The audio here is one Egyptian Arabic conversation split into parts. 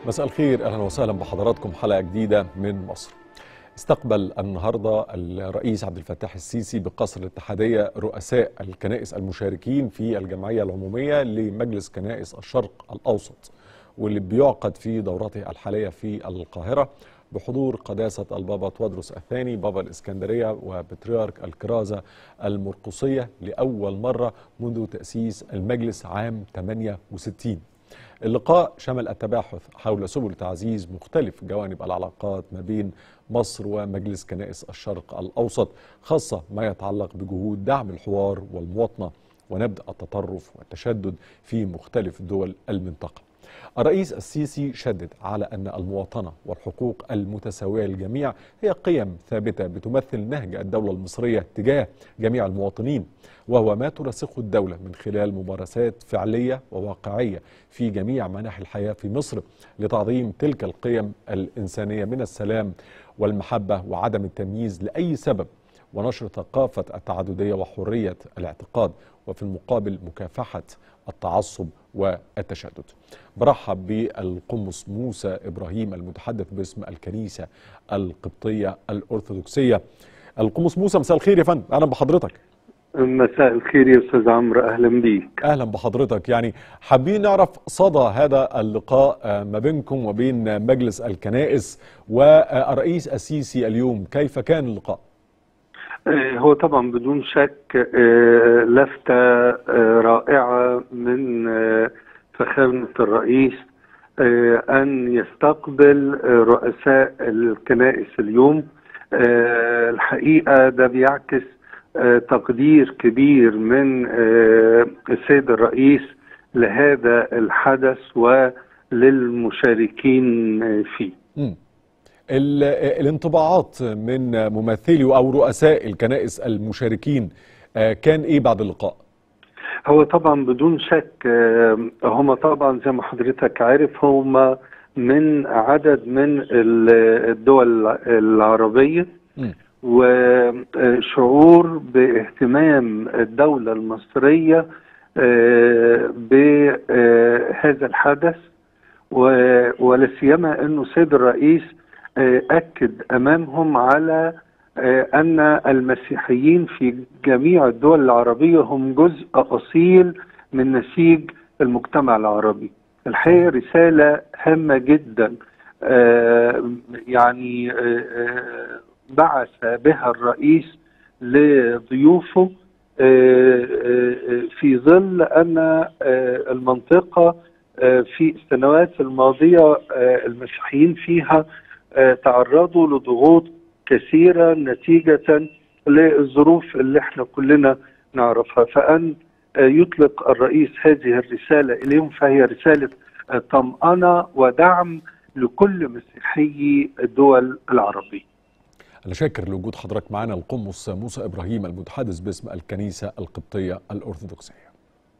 مساء الخير اهلا وسهلا بحضراتكم حلقه جديده من مصر. استقبل النهارده الرئيس عبد الفتاح السيسي بقصر الاتحاديه رؤساء الكنائس المشاركين في الجمعيه العموميه لمجلس كنائس الشرق الاوسط واللي بيعقد في دورته الحاليه في القاهره بحضور قداسه البابا تودروس الثاني بابا الاسكندريه وبطريرك الكرازه المرقصيه لاول مره منذ تاسيس المجلس عام 68. اللقاء شمل التباحث حول سبل تعزيز مختلف جوانب العلاقات ما بين مصر ومجلس كنائس الشرق الأوسط خاصة ما يتعلق بجهود دعم الحوار والمواطنة ونبذ التطرف والتشدد في مختلف دول المنطقة الرئيس السيسي شدد على أن المواطنة والحقوق المتساوية للجميع هي قيم ثابتة بتمثل نهج الدولة المصرية تجاه جميع المواطنين وهو ما ترسخه الدولة من خلال ممارسات فعلية وواقعية في جميع مناحي الحياة في مصر لتعظيم تلك القيم الإنسانية من السلام والمحبة وعدم التمييز لأي سبب ونشر ثقافة التعددية وحرية الاعتقاد وفي المقابل مكافحة التعصب والتشدد برحب بالقمص موسى إبراهيم المتحدث باسم الكنيسة القبطية الأرثوذكسية القمص موسى مساء الخير يا فندم أهلا بحضرتك مساء الخير يا استاذ عمرو اهلا بيك اهلا بحضرتك يعني حابين نعرف صدى هذا اللقاء ما بينكم وبين مجلس الكنائس والرئيس السيسي اليوم كيف كان اللقاء هو طبعا بدون شك لفتة رائعة من فخامة الرئيس أن يستقبل رؤساء الكنائس اليوم الحقيقة ده بيعكس تقدير كبير من السيد الرئيس لهذا الحدث وللمشاركين فيه م. الانطباعات من ممثلي او رؤساء الكنائس المشاركين كان ايه بعد اللقاء؟ هو طبعا بدون شك هم طبعا زي ما حضرتك عارف هم من عدد من الدول العربيه م. وشعور باهتمام الدولة المصرية بهذا الحدث ولا سيما انه السيد الرئيس اكد امامهم على ان المسيحيين في جميع الدول العربيه هم جزء اصيل من نسيج المجتمع العربي. الحقيقه رساله هامه جدا يعني بعث بها الرئيس لضيوفه في ظل ان المنطقه في السنوات الماضيه المسيحيين فيها تعرضوا لضغوط كثيره نتيجه للظروف اللي احنا كلنا نعرفها فان يطلق الرئيس هذه الرساله اليهم فهي رساله طمانه ودعم لكل مسيحي الدول العربيه. أنا شاكر لوجود حضرتك معنا القمص موسى إبراهيم المتحدث باسم الكنيسة القبطية الأرثوذكسية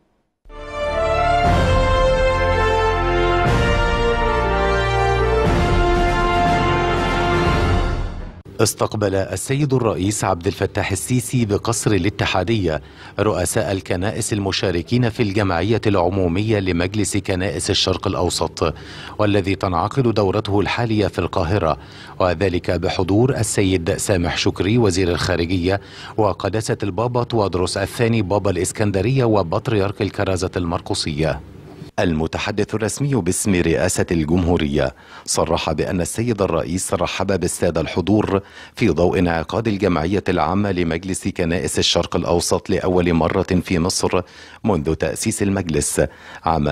استقبل السيد الرئيس عبد الفتاح السيسي بقصر الاتحادية رؤساء الكنائس المشاركين في الجمعية العمومية لمجلس كنائس الشرق الأوسط والذي تنعقد دورته الحالية في القاهرة وذلك بحضور السيد سامح شكري وزير الخارجية وقداسة البابا توادروس الثاني بابا الإسكندرية وبطريرك الكرازة المرقصية المتحدث الرسمي باسم رئاسة الجمهورية صرح بأن السيد الرئيس رحب بالسادة الحضور في ضوء انعقاد الجمعية العامة لمجلس كنائس الشرق الأوسط لأول مرة في مصر منذ تأسيس المجلس عام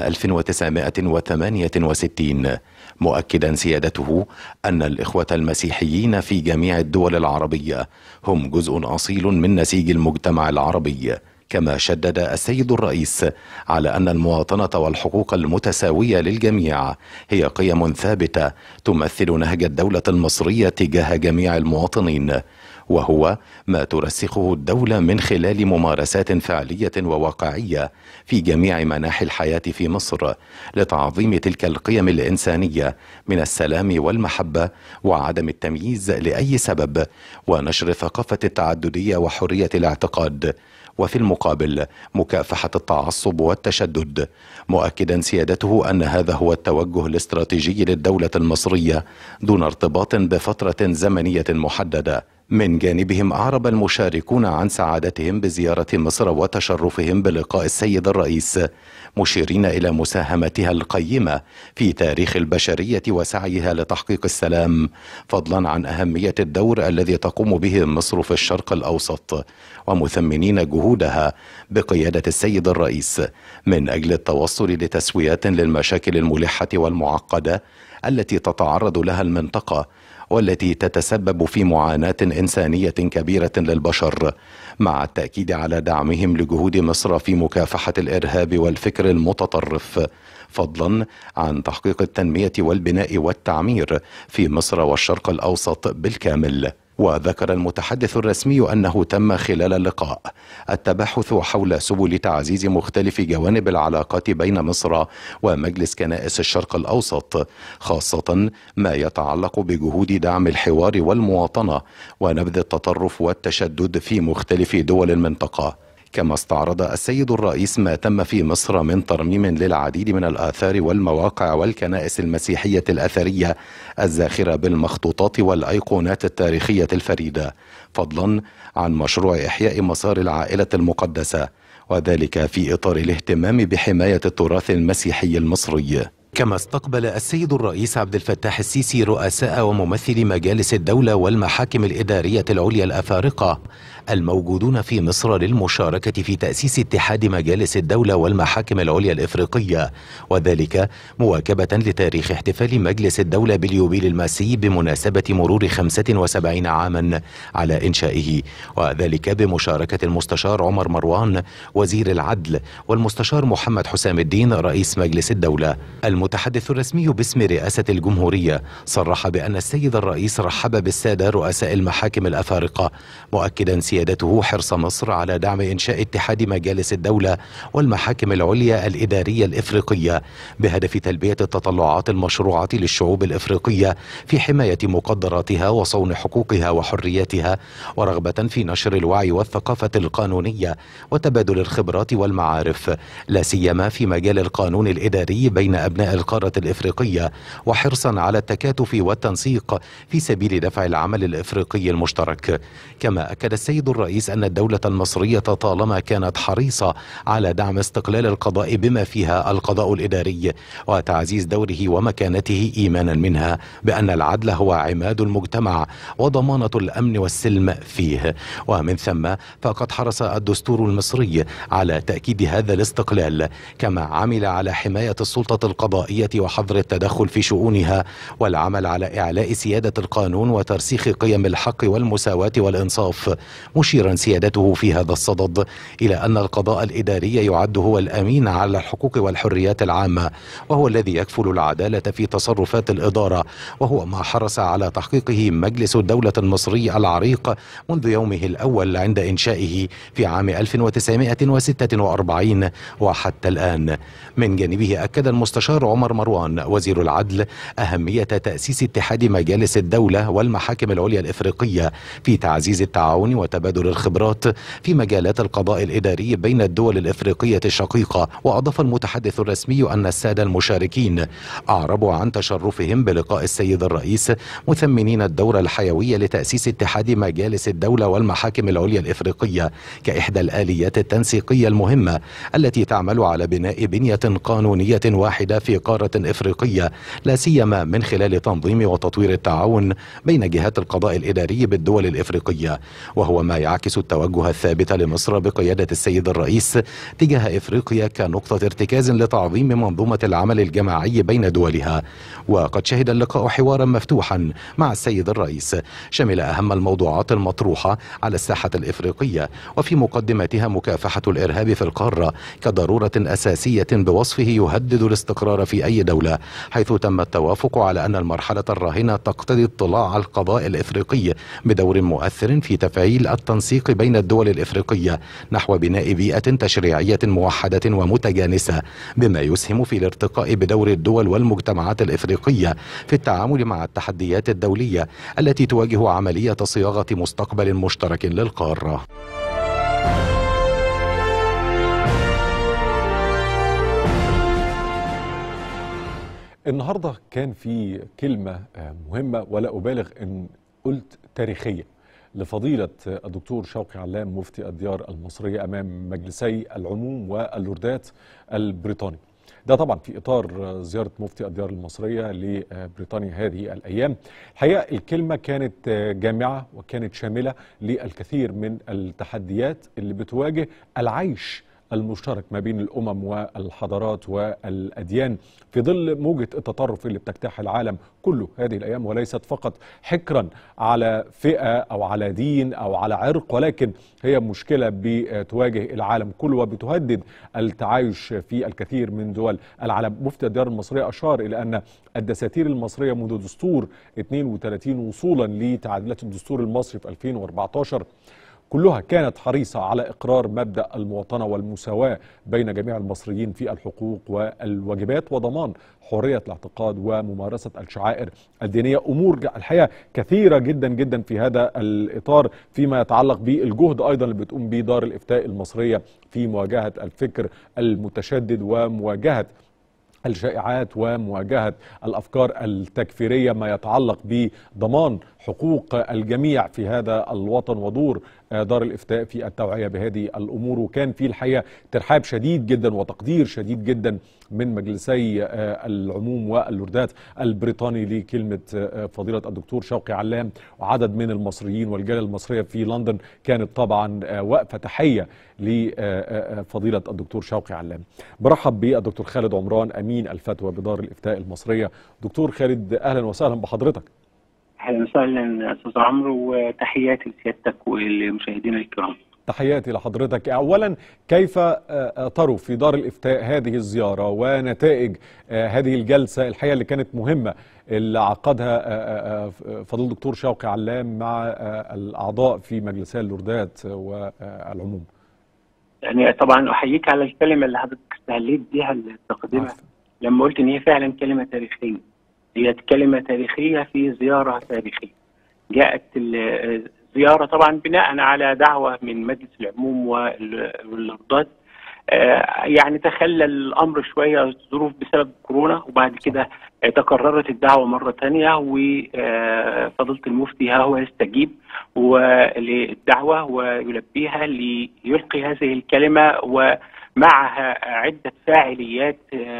1968 مؤكدا سيادته أن الإخوة المسيحيين في جميع الدول العربية هم جزء أصيل من نسيج المجتمع العربي كما شدد السيد الرئيس على ان المواطنه والحقوق المتساويه للجميع هي قيم ثابته تمثل نهج الدوله المصريه تجاه جميع المواطنين وهو ما ترسخه الدوله من خلال ممارسات فعليه وواقعيه في جميع مناحي الحياه في مصر لتعظيم تلك القيم الانسانيه من السلام والمحبه وعدم التمييز لاي سبب ونشر ثقافه التعدديه وحريه الاعتقاد وفي المقابل مكافحة التعصب والتشدد مؤكدا سيادته أن هذا هو التوجه الاستراتيجي للدولة المصرية دون ارتباط بفترة زمنية محددة من جانبهم أعرب المشاركون عن سعادتهم بزيارة مصر وتشرفهم بلقاء السيد الرئيس مشيرين إلى مساهمتها القيمة في تاريخ البشرية وسعيها لتحقيق السلام فضلا عن أهمية الدور الذي تقوم به مصر في الشرق الأوسط ومثمنين جهودها بقيادة السيد الرئيس من أجل التوصل لتسويات للمشاكل الملحة والمعقدة التي تتعرض لها المنطقة والتي تتسبب في معاناة إنسانية كبيرة للبشر مع التأكيد على دعمهم لجهود مصر في مكافحة الإرهاب والفكر المتطرف فضلا عن تحقيق التنمية والبناء والتعمير في مصر والشرق الأوسط بالكامل وذكر المتحدث الرسمي انه تم خلال اللقاء التباحث حول سبل تعزيز مختلف جوانب العلاقات بين مصر ومجلس كنائس الشرق الاوسط خاصه ما يتعلق بجهود دعم الحوار والمواطنه ونبذ التطرف والتشدد في مختلف دول المنطقه كما استعرض السيد الرئيس ما تم في مصر من ترميم للعديد من الآثار والمواقع والكنائس المسيحية الأثرية الزاخرة بالمخطوطات والأيقونات التاريخية الفريدة فضلا عن مشروع إحياء مسار العائلة المقدسة وذلك في إطار الاهتمام بحماية التراث المسيحي المصري كما استقبل السيد الرئيس عبد الفتاح السيسي رؤساء وممثلي مجالس الدولة والمحاكم الإدارية العليا الأفارقة الموجودون في مصر للمشاركة في تأسيس اتحاد مجالس الدولة والمحاكم العليا الإفريقية وذلك مواكبة لتاريخ احتفال مجلس الدولة باليوبيل الماسي بمناسبة مرور 75 عاما على إنشائه وذلك بمشاركة المستشار عمر مروان وزير العدل والمستشار محمد حسام الدين رئيس مجلس الدولة المتحدث الرسمي باسم رئاسة الجمهورية صرح بأن السيد الرئيس رحب بالسادة رؤساء المحاكم الأفارقة مؤكدا سيادته حرص مصر على دعم إنشاء اتحاد مجالس الدولة والمحاكم العليا الإدارية الإفريقية بهدف تلبية التطلعات المشروعة للشعوب الإفريقية في حماية مقدراتها وصون حقوقها وحرياتها ورغبة في نشر الوعي والثقافة القانونية وتبادل الخبرات والمعارف لا سيما في مجال القانون الإداري بين أبناء القارة الإفريقية وحرصا على التكاتف والتنسيق في سبيل دفع العمل الإفريقي المشترك كما أكد السيد الرئيس أن الدولة المصرية طالما كانت حريصة على دعم استقلال القضاء بما فيها القضاء الإداري وتعزيز دوره ومكانته إيمانا منها بأن العدل هو عماد المجتمع وضمانة الأمن والسلم فيه ومن ثم فقد حرص الدستور المصري على تأكيد هذا الاستقلال كما عمل على حماية السلطة القضائية وحظر التدخل في شؤونها والعمل على إعلاء سيادة القانون وترسيخ قيم الحق والمساواة والإنصاف مشيرا سيادته في هذا الصدد إلى أن القضاء الإداري يعد هو الأمين على الحقوق والحريات العامة وهو الذي يكفل العدالة في تصرفات الإدارة وهو ما حرص على تحقيقه مجلس الدولة المصري العريق منذ يومه الأول عند إنشائه في عام 1946 وحتى الآن من جانبه أكد المستشار عمر مروان وزير العدل أهمية تأسيس اتحاد مجالس الدولة والمحاكم العليا الإفريقية في تعزيز التعاون وتبادل الخبرات في مجالات القضاء الإداري بين الدول الإفريقية الشقيقة وأضاف المتحدث الرسمي أن السادة المشاركين أعربوا عن تشرفهم بلقاء السيد الرئيس مثمنين الدور الحيوي لتأسيس اتحاد مجالس الدولة والمحاكم العليا الإفريقية كإحدى الآليات التنسيقية المهمة التي تعمل على بناء بنية قانونية واحدة في قارة إفريقية لا سيما من خلال تنظيم وتطوير التعاون بين جهات القضاء الإداري بالدول الإفريقية وهو ما يعكس التوجه الثابت لمصر بقيادة السيد الرئيس تجاه إفريقيا كنقطة ارتكاز لتعظيم منظومة العمل الجماعي بين دولها وقد شهد اللقاء حوارا مفتوحا مع السيد الرئيس شمل أهم الموضوعات المطروحة على الساحة الإفريقية وفي مقدمتها مكافحة الإرهاب في القارة كضرورة أساسية بوصفه يهدد الاستقرار في أي دولة حيث تم التوافق على أن المرحلة الراهنة تقتضي اطلاع القضاء الإفريقي بدور مؤثر في تفعيل التنسيق بين الدول الإفريقية نحو بناء بيئة تشريعية موحدة ومتجانسة بما يسهم في الارتقاء بدور الدول والمجتمعات الإفريقية في التعامل مع التحديات الدولية التي تواجه عملية صياغة مستقبل مشترك للقارة النهارده كان في كلمه مهمه ولا ابالغ ان قلت تاريخيه لفضيله الدكتور شوقي علام مفتي الديار المصريه امام مجلسي العموم واللوردات البريطاني. ده طبعا في اطار زياره مفتي الديار المصريه لبريطانيا هذه الايام. الحقيقه الكلمه كانت جامعه وكانت شامله للكثير من التحديات اللي بتواجه العيش المشترك ما بين الامم والحضارات والاديان في ظل موجه التطرف اللي بتجتاح العالم كله هذه الايام وليست فقط حكرا على فئه او على دين او على عرق ولكن هي مشكله بتواجه العالم كله وبتهدد التعايش في الكثير من دول العالم مفتي الديار المصريه اشار الى ان الدساتير المصريه منذ دستور 32 وصولا لتعديلات الدستور المصري في 2014 كلها كانت حريصة على إقرار مبدأ المواطنة والمساواة بين جميع المصريين في الحقوق والواجبات وضمان حرية الاعتقاد وممارسة الشعائر الدينية أمور الحقيقة كثيرة جدا جدا في هذا الإطار فيما يتعلق بالجهد أيضا اللي بتقوم به دار الإفتاء المصرية في مواجهة الفكر المتشدد ومواجهة الشائعات ومواجهة الأفكار التكفيرية ما يتعلق بضمان حقوق الجميع في هذا الوطن ودور دار الإفتاء في التوعية بهذه الأمور وكان في الحقيقة ترحاب شديد جدا وتقدير شديد جدا من مجلسي العموم واللوردات البريطاني لكلمة فضيلة الدكتور شوقي علام وعدد من المصريين والجالية المصرية في لندن كانت طبعا وقفة تحية لفضيلة الدكتور شوقي علام برحب بالدكتور خالد عمران أمين الفتوى بدار الإفتاء المصرية دكتور خالد أهلا وسهلا بحضرتك اهلا وسهلا استاذ عمرو وتحياتي لسيادتك ولمشاهدينا الكرام. تحياتي لحضرتك اولا كيف تروا في دار الافتاء هذه الزياره ونتائج هذه الجلسه الحقيقه اللي كانت مهمه اللي عقدها فضيله الدكتور شوقي علام مع الاعضاء في مجلسي اللوردات والعموم. يعني طبعا احييك على الكلمه اللي حضرتك استهليت بيها التقدمه لما قلت ان هي فعلا كلمه تاريخيه. هي كلمة تاريخية في زيارة تاريخية جاءت الزيارة طبعا بناء على دعوة من مجلس العموم والإرضات يعني تخلى الأمر شوية الظروف بسبب كورونا وبعد كده تكررت الدعوة مرة ثانية وفضيلة المفتي ها هو يستجيب للدعوة ويلبيها ليلقي هذه الكلمة ومعها عدة فاعليات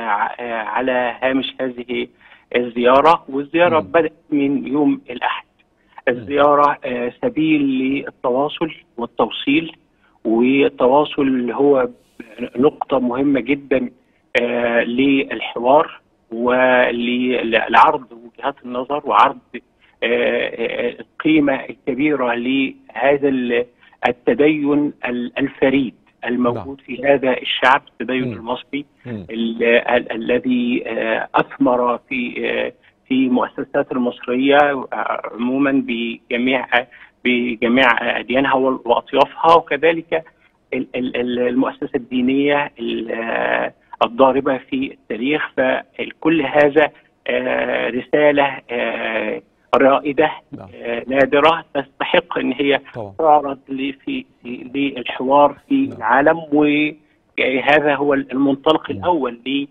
على هامش هذه الزيارة والزيارة م. بدأت من يوم الأحد الزيارة آه سبيل للتواصل والتوصيل والتواصل هو نقطة مهمة جدا آه للحوار ولعرض وجهات النظر وعرض آه القيمة الكبيرة لهذا التدين الفريد الموجود في هذا الشعب التدين المصري الذي اثمر في في المؤسسات المصريه عموما بجميع بجميع اديانها واطيافها وكذلك المؤسسه الدينيه الضاربه في التاريخ فكل هذا رساله رائده نادره تستحق ان هي تعرض في للحوار في العالم وهذا هو المنطلق الاول ل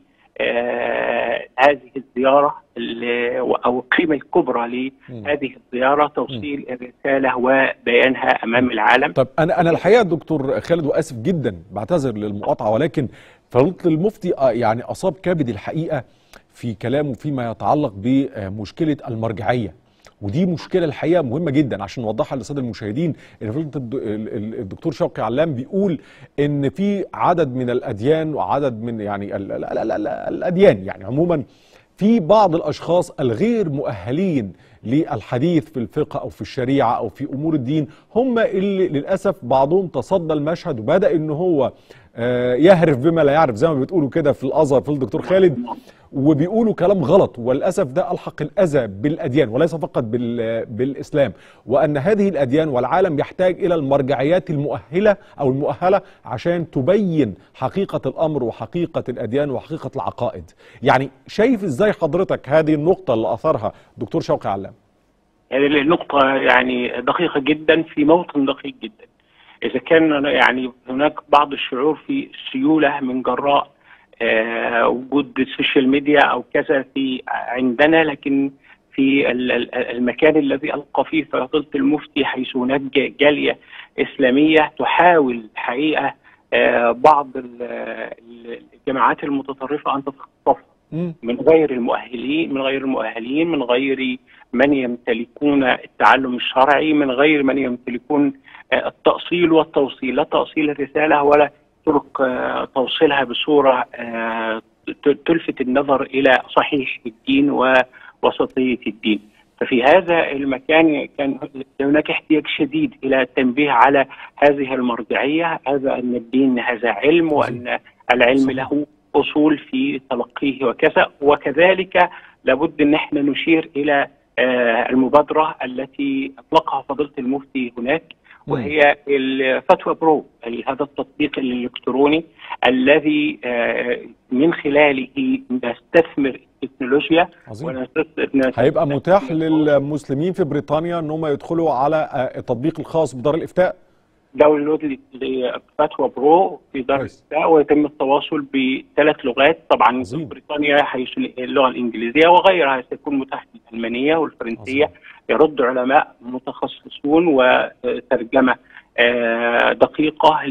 هذه الزياره او القيمه الكبرى لهذه الزياره توصيل الرساله وبيانها امام العالم. طب انا انا الحقيقه دكتور خالد واسف جدا بعتذر للمقاطعه ولكن فضيله المفتي يعني اصاب كبد الحقيقه في كلامه فيما يتعلق بمشكله المرجعيه ودي مشكله الحقيقه مهمه جدا عشان نوضحها للساده المشاهدين ان فضيله الدكتور شوقي علام بيقول ان في عدد من الاديان وعدد من يعني ال ال ال ال الاديان يعني عموما في بعض الاشخاص الغير مؤهلين للحديث في الفقه او في الشريعه او في امور الدين هم اللي للاسف بعضهم تصدى المشهد وبدا ان هو يهرف بما لا يعرف زي ما بتقولوا كده في الازهر في الدكتور خالد وبيقولوا كلام غلط وللاسف ده الحق الاذى بالاديان وليس فقط بالاسلام وان هذه الاديان والعالم يحتاج الى المرجعيات المؤهله او المؤهله عشان تبين حقيقه الامر وحقيقه الاديان وحقيقه العقائد. يعني شايف ازاي حضرتك هذه النقطه اللي اثرها دكتور شوقي علام؟ هذه النقطه يعني دقيقه جدا في موطن دقيق جدا. اذا كان يعني هناك بعض الشعور في السيوله من جراء آه، وجود السوشيال ميديا او كذا في عندنا لكن في ال- ال- المكان الذي القى فيه فضيله المفتي حيث هناك ج- جاليه اسلاميه تحاول الحقيقه آه، بعض ال- ال- الجماعات المتطرفه ان تتخطف مم. من غير المؤهلين من غير المؤهلين من غير من يمتلكون التعلم الشرعي من غير من يمتلكون آه، التأصيل والتوصيل لا تأصيل الرسالة ولا طرق آه، توصيلها بصورة آه، ت- تلفت النظر إلى صحيح الدين ووسطية الدين ففي هذا المكان كان هناك احتياج شديد إلى التنبيه على هذه المرجعية هذا أن الدين هذا علم وأن العلم صحيح. له اصول في تلقيه وكذا وكذلك لابد ان احنا نشير الى آه، المبادره التي اطلقها فضيله المفتي هناك مم. وهي الفتوى برو ال- هذا التطبيق الالكتروني الذي آه، من خلاله نستثمر التكنولوجيا عظيم ونستثمر هيبقى متاح للمسلمين في بريطانيا ان هم يدخلوا على آه، التطبيق الخاص بدار الافتاء داونلود ل- لفتوى برو في دار كويس. الافتاء ويتم التواصل بثلاث لغات طبعا عظيم. بريطانيا حيث اللغه الانجليزيه وغيرها سيكون متاح بالالمانيه والفرنسيه عظيم. يرد علماء متخصصون وترجمه آه، دقيقه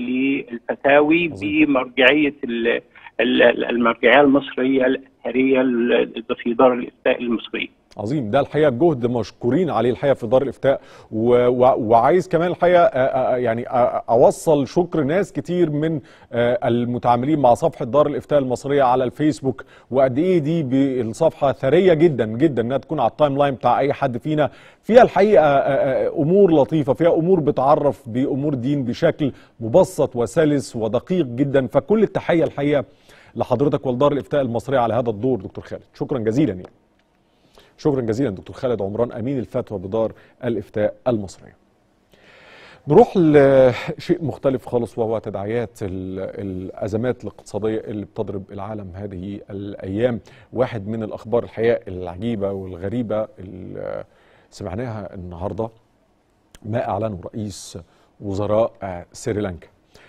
للفتاوي عظيم. بمرجعيه ال- ال- المرجعيه المصريه الازهريه ال- في دار الافتاء المصريه. عظيم ده الحقيقه جهد مشكورين عليه الحقيقه في دار الافتاء و... و... وعايز كمان الحقيقه آه، آه، يعني آه، اوصل شكر ناس كتير من آه، المتعاملين مع صفحه دار الافتاء المصريه على الفيسبوك وقد ايه دي بالصفحه ثريه جدا جدا انها تكون على التايم لاين بتاع اي حد فينا فيها الحقيقه آه، آه، امور لطيفه فيها امور بتعرف بامور دين بشكل مبسط وسلس ودقيق جدا فكل التحيه الحقيقه لحضرتك ولدار الافتاء المصريه على هذا الدور دكتور خالد شكرا جزيلا يعني شكرا جزيلا دكتور خالد عمران امين الفتوى بدار الافتاء المصريه. نروح لشيء مختلف خالص وهو تداعيات ال- الازمات الاقتصاديه اللي بتضرب العالم هذه الايام، واحد من الاخبار الحقيقه العجيبه والغريبه اللي سمعناها النهارده ما اعلنه رئيس وزراء آه، سريلانكا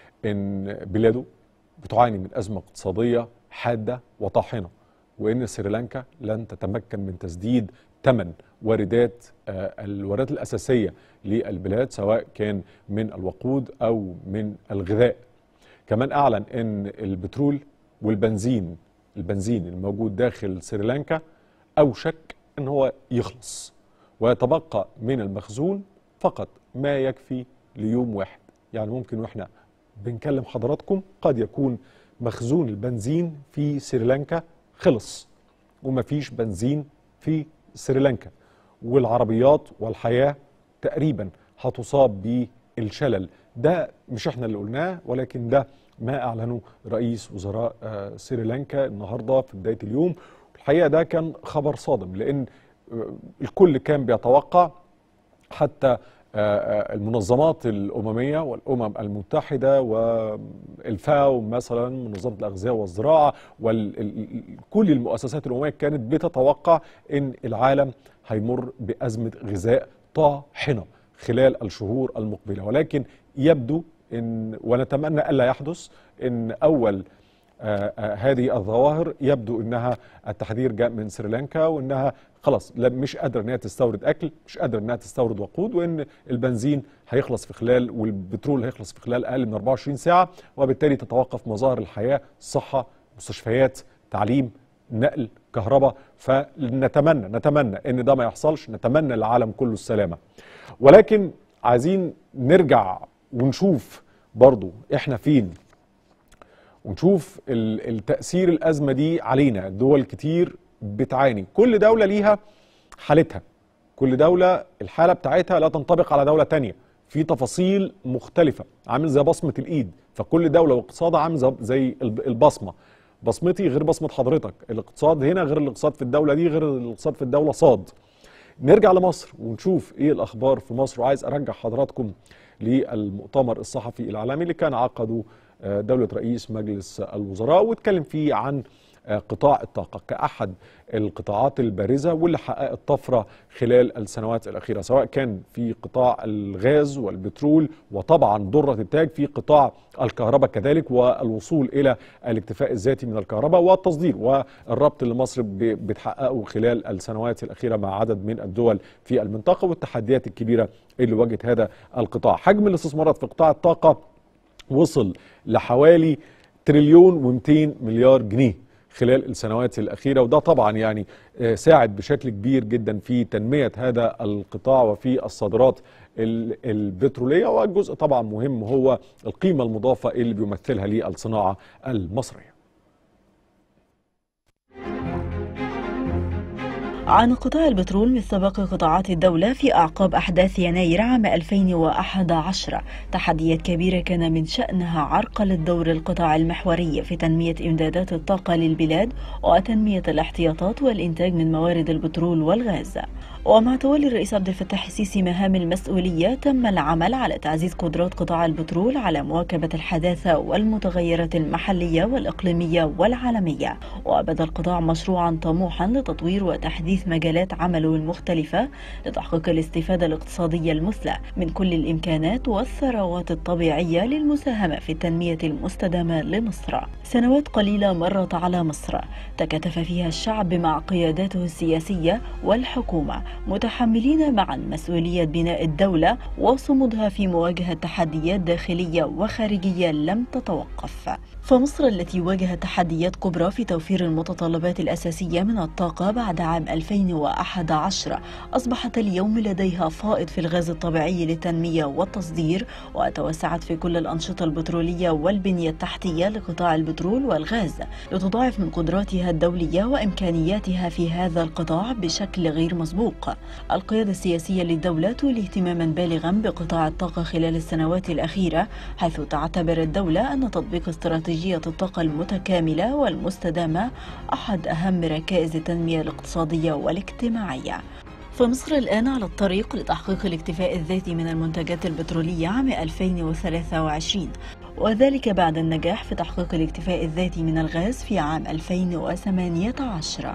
ان بلاده بتعاني من ازمه اقتصاديه حاده وطاحنه وان سريلانكا لن تتمكن من تسديد ثمن واردات آه، الواردات الاساسيه للبلاد سواء كان من الوقود او من الغذاء. كمان اعلن ان البترول والبنزين البنزين الموجود داخل سريلانكا اوشك ان هو يخلص ويتبقى من المخزون فقط ما يكفي ليوم واحد يعني ممكن واحنا بنكلم حضراتكم قد يكون مخزون البنزين في سريلانكا خلص ومفيش بنزين في سريلانكا والعربيات والحياة تقريبا هتصاب بالشلل ده مش احنا اللي قلناه ولكن ده ما اعلنه رئيس وزراء آه، سريلانكا النهارده في بدايه اليوم الحقيقه ده كان خبر صادم لان آه، الكل كان بيتوقع حتى آه، آه، المنظمات الأممية والأمم المتحدة والفاو مثلا منظمة الأغذية والزراعة وكل المؤسسات الأممية كانت بتتوقع أن العالم هيمر بأزمة غذاء طاحنة خلال الشهور المقبلة ولكن يبدو أن ونتمنى ألا يحدث أن أول آه، آه، هذه الظواهر يبدو انها التحذير جاء من سريلانكا وانها خلاص لا- مش قادره انها تستورد اكل مش قادره انها تستورد وقود وان البنزين هيخلص في خلال والبترول هيخلص في خلال اقل من 24 ساعه وبالتالي تتوقف مظاهر الحياه صحه مستشفيات تعليم نقل كهرباء فنتمنى نتمنى ان ده ما يحصلش نتمنى للعالم كله السلامه ولكن عايزين نرجع ونشوف برضو احنا فين ونشوف ال- التأثير الأزمة دي علينا دول كتير بتعاني كل دولة ليها حالتها كل دولة الحالة بتاعتها لا تنطبق على دولة تانية في تفاصيل مختلفة عامل زي بصمة الإيد فكل دولة واقتصادها عامل زي- زي الب- البصمة بصمتي غير بصمة حضرتك الاقتصاد هنا غير الاقتصاد في الدولة دي غير الاقتصاد في الدولة صاد نرجع لمصر ونشوف ايه الاخبار في مصر وعايز ارجع حضراتكم للمؤتمر الصحفي العالمي اللي كان عقده آه، دولة رئيس مجلس الوزراء واتكلم فيه عن قطاع الطاقة كأحد القطاعات البارزة واللي حققت طفرة خلال السنوات الأخيرة سواء كان في قطاع الغاز والبترول وطبعا ضرة التاج في قطاع الكهرباء كذلك والوصول إلى الاكتفاء الذاتي من الكهرباء والتصدير والربط اللي مصر بتحققه خلال السنوات الأخيرة مع عدد من الدول في المنطقة والتحديات الكبيرة اللي واجهت هذا القطاع حجم الاستثمارات في قطاع الطاقة وصل لحوالي تريليون و200 مليار جنيه خلال السنوات الأخيرة وده طبعا يعني ساعد بشكل كبير جدا في تنمية هذا القطاع وفي الصادرات البترولية والجزء طبعا مهم هو القيمة المضافة اللي بيمثلها للصناعة المصرية عن قطاع البترول مثل باقي قطاعات الدولة في أعقاب أحداث يناير عام 2011 تحديات كبيرة كان من شأنها عرقلة دور القطاع المحوري في تنمية إمدادات الطاقة للبلاد وتنمية الاحتياطات والإنتاج من موارد البترول والغاز ومع تولي الرئيس عبد الفتاح السيسي مهام المسؤولية تم العمل على تعزيز قدرات قطاع البترول على مواكبة الحداثة والمتغيرات المحلية والإقليمية والعالمية وبدا القطاع مشروعا طموحا لتطوير وتحديث مجالات عمله المختلفة لتحقيق الاستفادة الاقتصادية المثلى من كل الإمكانات والثروات الطبيعية للمساهمة في التنمية المستدامة لمصر سنوات قليلة مرت على مصر تكاتف فيها الشعب مع قياداته السياسية والحكومة متحملين معا مسؤولية بناء الدولة وصمودها في مواجهة تحديات داخلية وخارجية لم تتوقف فمصر التي واجهت تحديات كبرى في توفير المتطلبات الأساسية من الطاقة بعد عام 2011 أصبحت اليوم لديها فائض في الغاز الطبيعي للتنمية والتصدير وتوسعت في كل الأنشطة البترولية والبنية التحتية لقطاع البترول والغاز لتضاعف من قدراتها الدولية وإمكانياتها في هذا القطاع بشكل غير مسبوق القيادة السياسية للدولة تولي اهتماما بالغا بقطاع الطاقة خلال السنوات الأخيرة حيث تعتبر الدولة أن تطبيق استراتيجية الطاقة المتكاملة والمستدامة أحد أهم ركائز التنمية الاقتصادية والاجتماعية فمصر الآن على الطريق لتحقيق الاكتفاء الذاتي من المنتجات البترولية عام 2023 وذلك بعد النجاح في تحقيق الاكتفاء الذاتي من الغاز في عام 2018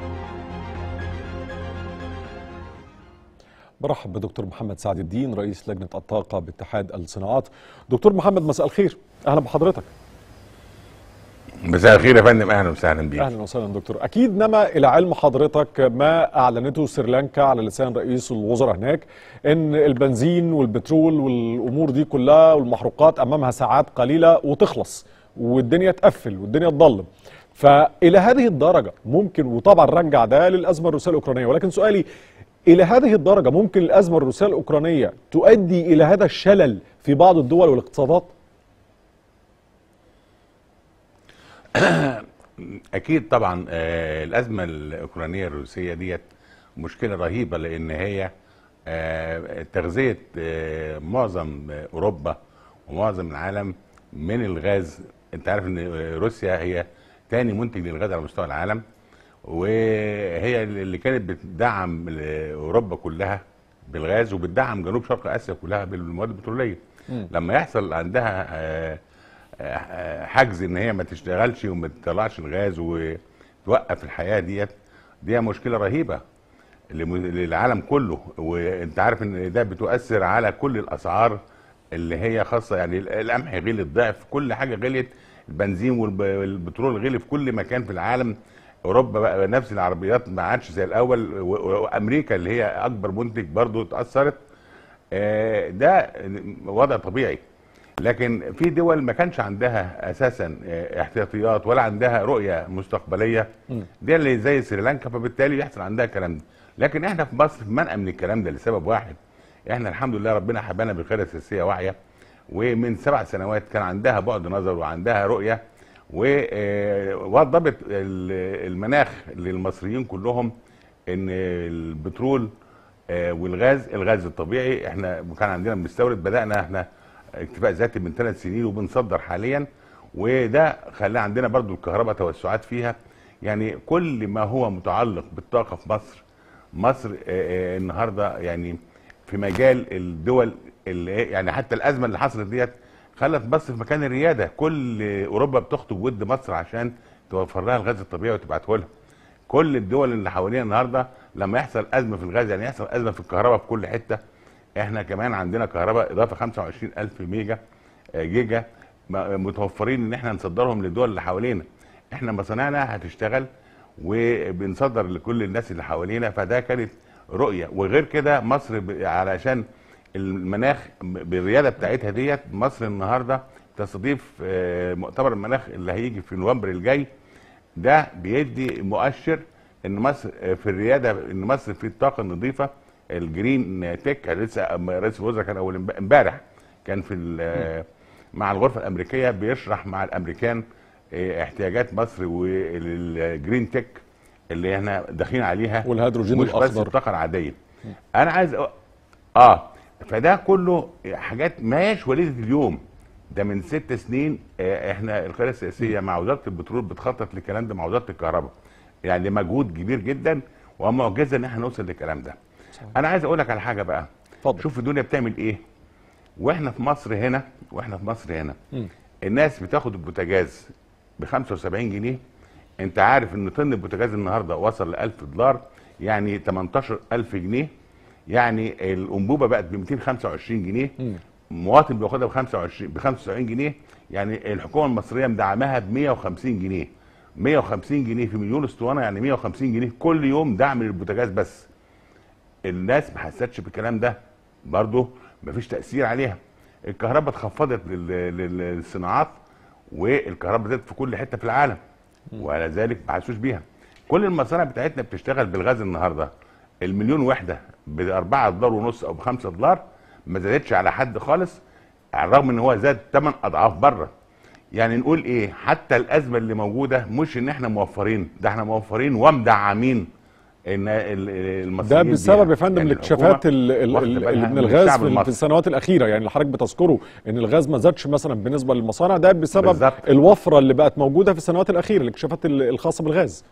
برحب بدكتور محمد سعد الدين رئيس لجنة الطاقة باتحاد الصناعات دكتور محمد مساء الخير أهلا بحضرتك مساء الخير يا فندم اهلا وسهلا بيك اهلا وسهلا دكتور اكيد نما الى علم حضرتك ما اعلنته سريلانكا على لسان رئيس الوزراء هناك ان البنزين والبترول والامور دي كلها والمحروقات امامها ساعات قليله وتخلص والدنيا تقفل والدنيا تضلم فالى هذه الدرجه ممكن وطبعا رجع ده للازمه الروسيه الاوكرانيه ولكن سؤالي الى هذه الدرجه ممكن الازمه الروسيه الاوكرانيه تؤدي الى هذا الشلل في بعض الدول والاقتصادات اكيد طبعا آه، الازمه الاوكرانيه الروسيه ديت مشكله رهيبه لان هي آه، تغذيه آه، معظم اوروبا ومعظم العالم من الغاز انت عارف ان روسيا هي تاني منتج للغاز على مستوى العالم وهي اللي كانت بتدعم اوروبا كلها بالغاز وبتدعم جنوب شرق اسيا كلها بالمواد البتروليه لما يحصل عندها آه، آه، حجز ان هي ما تشتغلش وما تطلعش الغاز وتوقف الحياه ديت دي مشكله رهيبه لم- للعالم كله وانت عارف ان ده بتؤثر على كل الاسعار اللي هي خاصه يعني القمح غلي الضعف كل حاجه غليت البنزين والب- والبترول غلي في كل مكان في العالم اوروبا بقى نفس العربيات ما عادش زي الاول و- و- وامريكا اللي هي اكبر منتج برضو اتاثرت آه، ده وضع طبيعي لكن في دول ما كانش عندها اساسا آه، احتياطيات ولا عندها رؤيه مستقبليه دي اللي زي سريلانكا فبالتالي يحصل عندها الكلام ده لكن احنا في مصر في منأى من الكلام ده لسبب واحد احنا الحمد لله ربنا حبانا بالقياده السياسيه واعيه ومن سبع سنوات كان عندها بعد نظر وعندها رؤيه ووضبت المناخ للمصريين كلهم ان البترول آه، والغاز الغاز الطبيعي احنا كان عندنا بنستورد بدانا احنا اكتفاء ذاتي من ثلاث سنين وبنصدر حاليا وده خلى عندنا برضو الكهرباء توسعات فيها يعني كل ما هو متعلق بالطاقه في مصر مصر آه، آه، النهارده يعني في مجال الدول اللي يعني حتى الازمه اللي حصلت ديت خلت مصر في مكان الرياده كل اوروبا بتخطب ود مصر عشان توفر لها الغاز الطبيعي وتبعته لها كل الدول اللي حوالينا النهارده لما يحصل ازمه في الغاز يعني يحصل ازمه في الكهرباء في كل حته احنا كمان عندنا كهرباء اضافه 25000 ميجا آه، جيجا م- متوفرين ان احنا نصدرهم للدول اللي حوالينا احنا مصانعنا هتشتغل وبنصدر لكل الناس اللي حوالينا فده كانت رؤيه وغير كده مصر ب- علشان المناخ ب- بالرياده بتاعتها ديت مصر النهارده تستضيف آه، مؤتمر المناخ اللي هيجي في نوفمبر الجاي ده بيدي مؤشر ان مصر في الرياده ان مصر في الطاقه النظيفه الجرين تك لسه رئيس الوزراء كان اول امب- امبارح كان في ال- مع الغرفه الامريكيه بيشرح مع الامريكان اه، احتياجات مصر والجرين تك اللي احنا داخلين عليها والهيدروجين مش بس الأخضر. الطاقه العاديه انا عايز أ- اه فده كله حاجات ما هياش وليده اليوم ده من ست سنين آه، احنا القياده السياسيه مع وزاره البترول بتخطط للكلام ده مع وزاره الكهرباء يعني مجهود كبير جدا ومعجزه ان احنا نوصل للكلام ده صحيح. انا عايز اقول لك على حاجه بقى اتفضل. شوف الدنيا بتعمل ايه واحنا في مصر هنا واحنا في مصر هنا مم. الناس بتاخد البوتاجاز ب 75 جنيه انت عارف ان طن البوتاجاز النهارده وصل ل 1000 دولار يعني 18000 جنيه يعني الانبوبه بقت ب 225 جنيه مم. مواطن بياخدها ب 25 ب 75 جنيه يعني الحكومه المصريه مدعماها ب 150 جنيه 150 جنيه في مليون اسطوانه يعني 150 جنيه كل يوم دعم للبوتاجاز بس الناس ما حستش بالكلام ده برضه مفيش تاثير عليها الكهرباء اتخفضت لل- لل- للصناعات والكهرباء زادت في كل حته في العالم وعلى ذلك ما حسوش بيها كل المصانع بتاعتنا بتشتغل بالغاز النهارده المليون وحده ب 4 دولار ونص او ب 5 دولار ما زادتش على حد خالص على الرغم ان هو زاد 8 اضعاف بره يعني نقول ايه حتى الازمه اللي موجوده مش ان احنا موفرين ده احنا موفرين ومدعمين ان ال- ال- المصريين ده بسبب بيها. يا فندم يعني الاكتشافات الحكومة ال- ال- واخدة ال- بالها اللي من من الغاز الشعب في, في المصري. السنوات الاخيره يعني اللي حضرتك بتذكره ان الغاز ما زادش مثلا بالنسبه للمصانع ده بسبب بالظبط. الوفره اللي بقت موجوده في السنوات الاخيره الاكتشافات ال- الخاصه بالغاز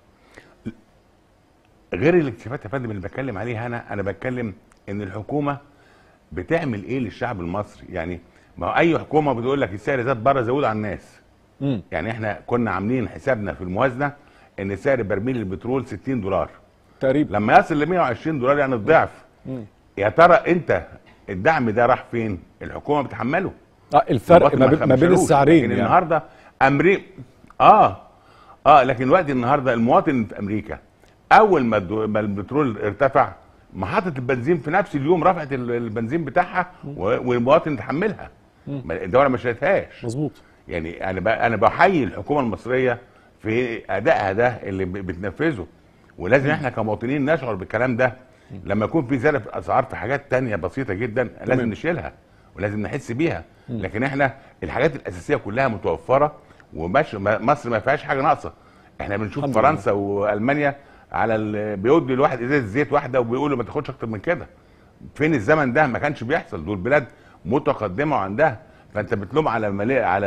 غير الاكتشافات يا فندم اللي بتكلم عليها انا انا بتكلم ان الحكومه بتعمل ايه للشعب المصري يعني ما هو اي حكومه بتقول لك السعر زاد بره زود على الناس مم. يعني احنا كنا عاملين حسابنا في الموازنه ان سعر برميل البترول 60 دولار تقريبا لما يصل ل 120 دولار يعني الضعف مم. يا ترى انت الدعم ده راح فين الحكومه بتحمله آه الفرق المواطن ما بين, ما بين خمسلوش. السعرين لكن يعني. النهارده امريكا اه اه لكن الوقت النهارده المواطن في امريكا اول ما الدو- ما البترول ارتفع محطه البنزين في نفس اليوم رفعت ال- البنزين بتاعها و- والمواطن تحملها ما- الدوله ما شالتهاش مظبوط يعني انا ب- انا بحيي الحكومه المصريه في ادائها ده اللي ب- بتنفذه ولازم احنا كمواطنين نشعر بالكلام ده لما يكون في زياده في الاسعار في حاجات تانية بسيطه جدا لازم نشيلها ولازم نحس بيها لكن احنا الحاجات الاساسيه كلها متوفره ومش ما- مصر ما فيهاش حاجه ناقصه احنا بنشوف الحمد فرنسا والمانيا على ال- بيودي الواحد ازازه زيت واحده وبيقولوا ما تاخدش اكتر من كده فين الزمن ده ما كانش بيحصل دول بلاد متقدمه وعندها فانت بتلوم على مالي على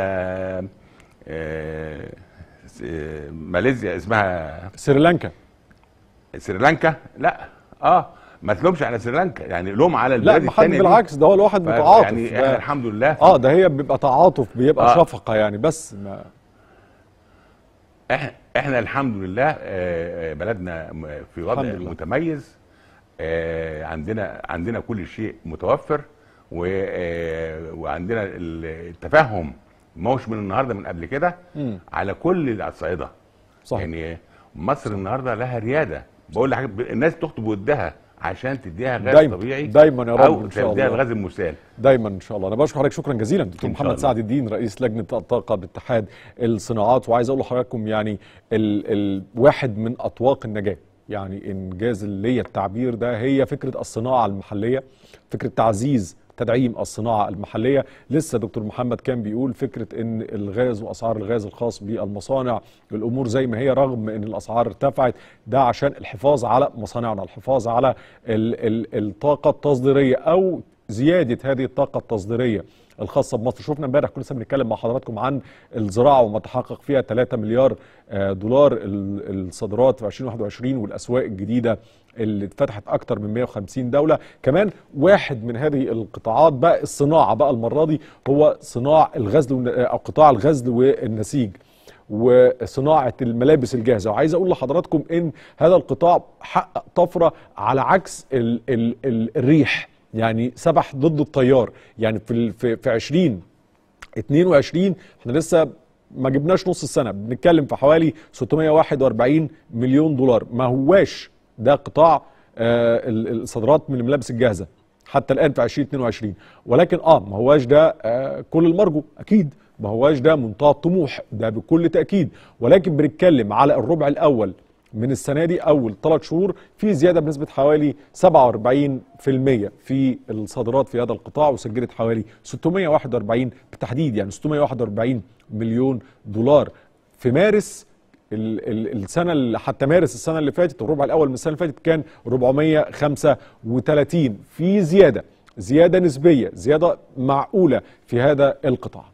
آه، س- آه، ماليزيا اسمها سريلانكا سريلانكا لا اه ما تلومش على سريلانكا يعني لوم على لا البلاد ما حد الثانيه بالعكس ده هو الواحد متعاطف يعني ده- احنا الحمد لله اه ده هي بيبقى تعاطف بيبقى آه. شفقه يعني بس ما احنا احنا الحمد لله آه، آه، بلدنا م- في وضع الحمد لله. متميز آه، عندنا عندنا كل شيء متوفر و- آه، وعندنا ال- التفهم ما هوش من النهارده من قبل كده مم. على كل الصعيده صح يعني مصر النهارده لها رياده بقول لحضرتك ب- الناس تخطب ودها عشان تديها غاز دايما- طبيعي دايما يا رب او إن شاء تديها الله. الغاز المسال دايما ان شاء الله انا بشكر حضرتك شكرا جزيلا دكتور إن شاء محمد الله. سعد الدين رئيس لجنه الطاقه باتحاد الصناعات وعايز اقول لحضراتكم يعني ال ال واحد من اطواق النجاه يعني انجاز ليا التعبير ده هي فكره الصناعه المحليه فكره تعزيز تدعيم الصناعه المحليه لسه دكتور محمد كان بيقول فكره ان الغاز واسعار الغاز الخاص بالمصانع الامور زي ما هي رغم ان الاسعار ارتفعت ده عشان الحفاظ على مصانعنا الحفاظ على ال ال الطاقه التصديريه او زياده هذه الطاقه التصديريه الخاصه بمصر شفنا امبارح كنا لسه بنتكلم مع حضراتكم عن الزراعه وما تحقق فيها 3 مليار آه، دولار ال- الصادرات في 2021 والاسواق الجديده اللي اتفتحت اكتر من 150 دوله كمان واحد من هذه القطاعات بقى الصناعه بقى المره دي هو صناع الغزل والن- او قطاع الغزل والنسيج وصناعه الملابس الجاهزه وعايز اقول لحضراتكم ان هذا القطاع حقق طفره على عكس ال ال ال الريح يعني سبح ضد التيار يعني في ال- في في 20 22 احنا لسه ما جبناش نص السنه بنتكلم في حوالي 641 مليون دولار ما هواش ده قطاع آه، ال- الصادرات من الملابس الجاهزه حتى الان في 2022 ولكن اه ما هواش ده آه، كل المرجو اكيد ما هواش ده منتهى الطموح ده بكل تاكيد ولكن بنتكلم على الربع الاول من السنه دي اول ثلاث شهور في زياده بنسبه حوالي 47% في الصادرات في هذا القطاع وسجلت حوالي 641 بالتحديد يعني 641 مليون دولار في مارس ال- ال- السنه اللي حتى مارس السنه اللي فاتت الربع الاول من السنه اللي فاتت كان 435 في زياده زياده نسبيه زياده معقوله في هذا القطاع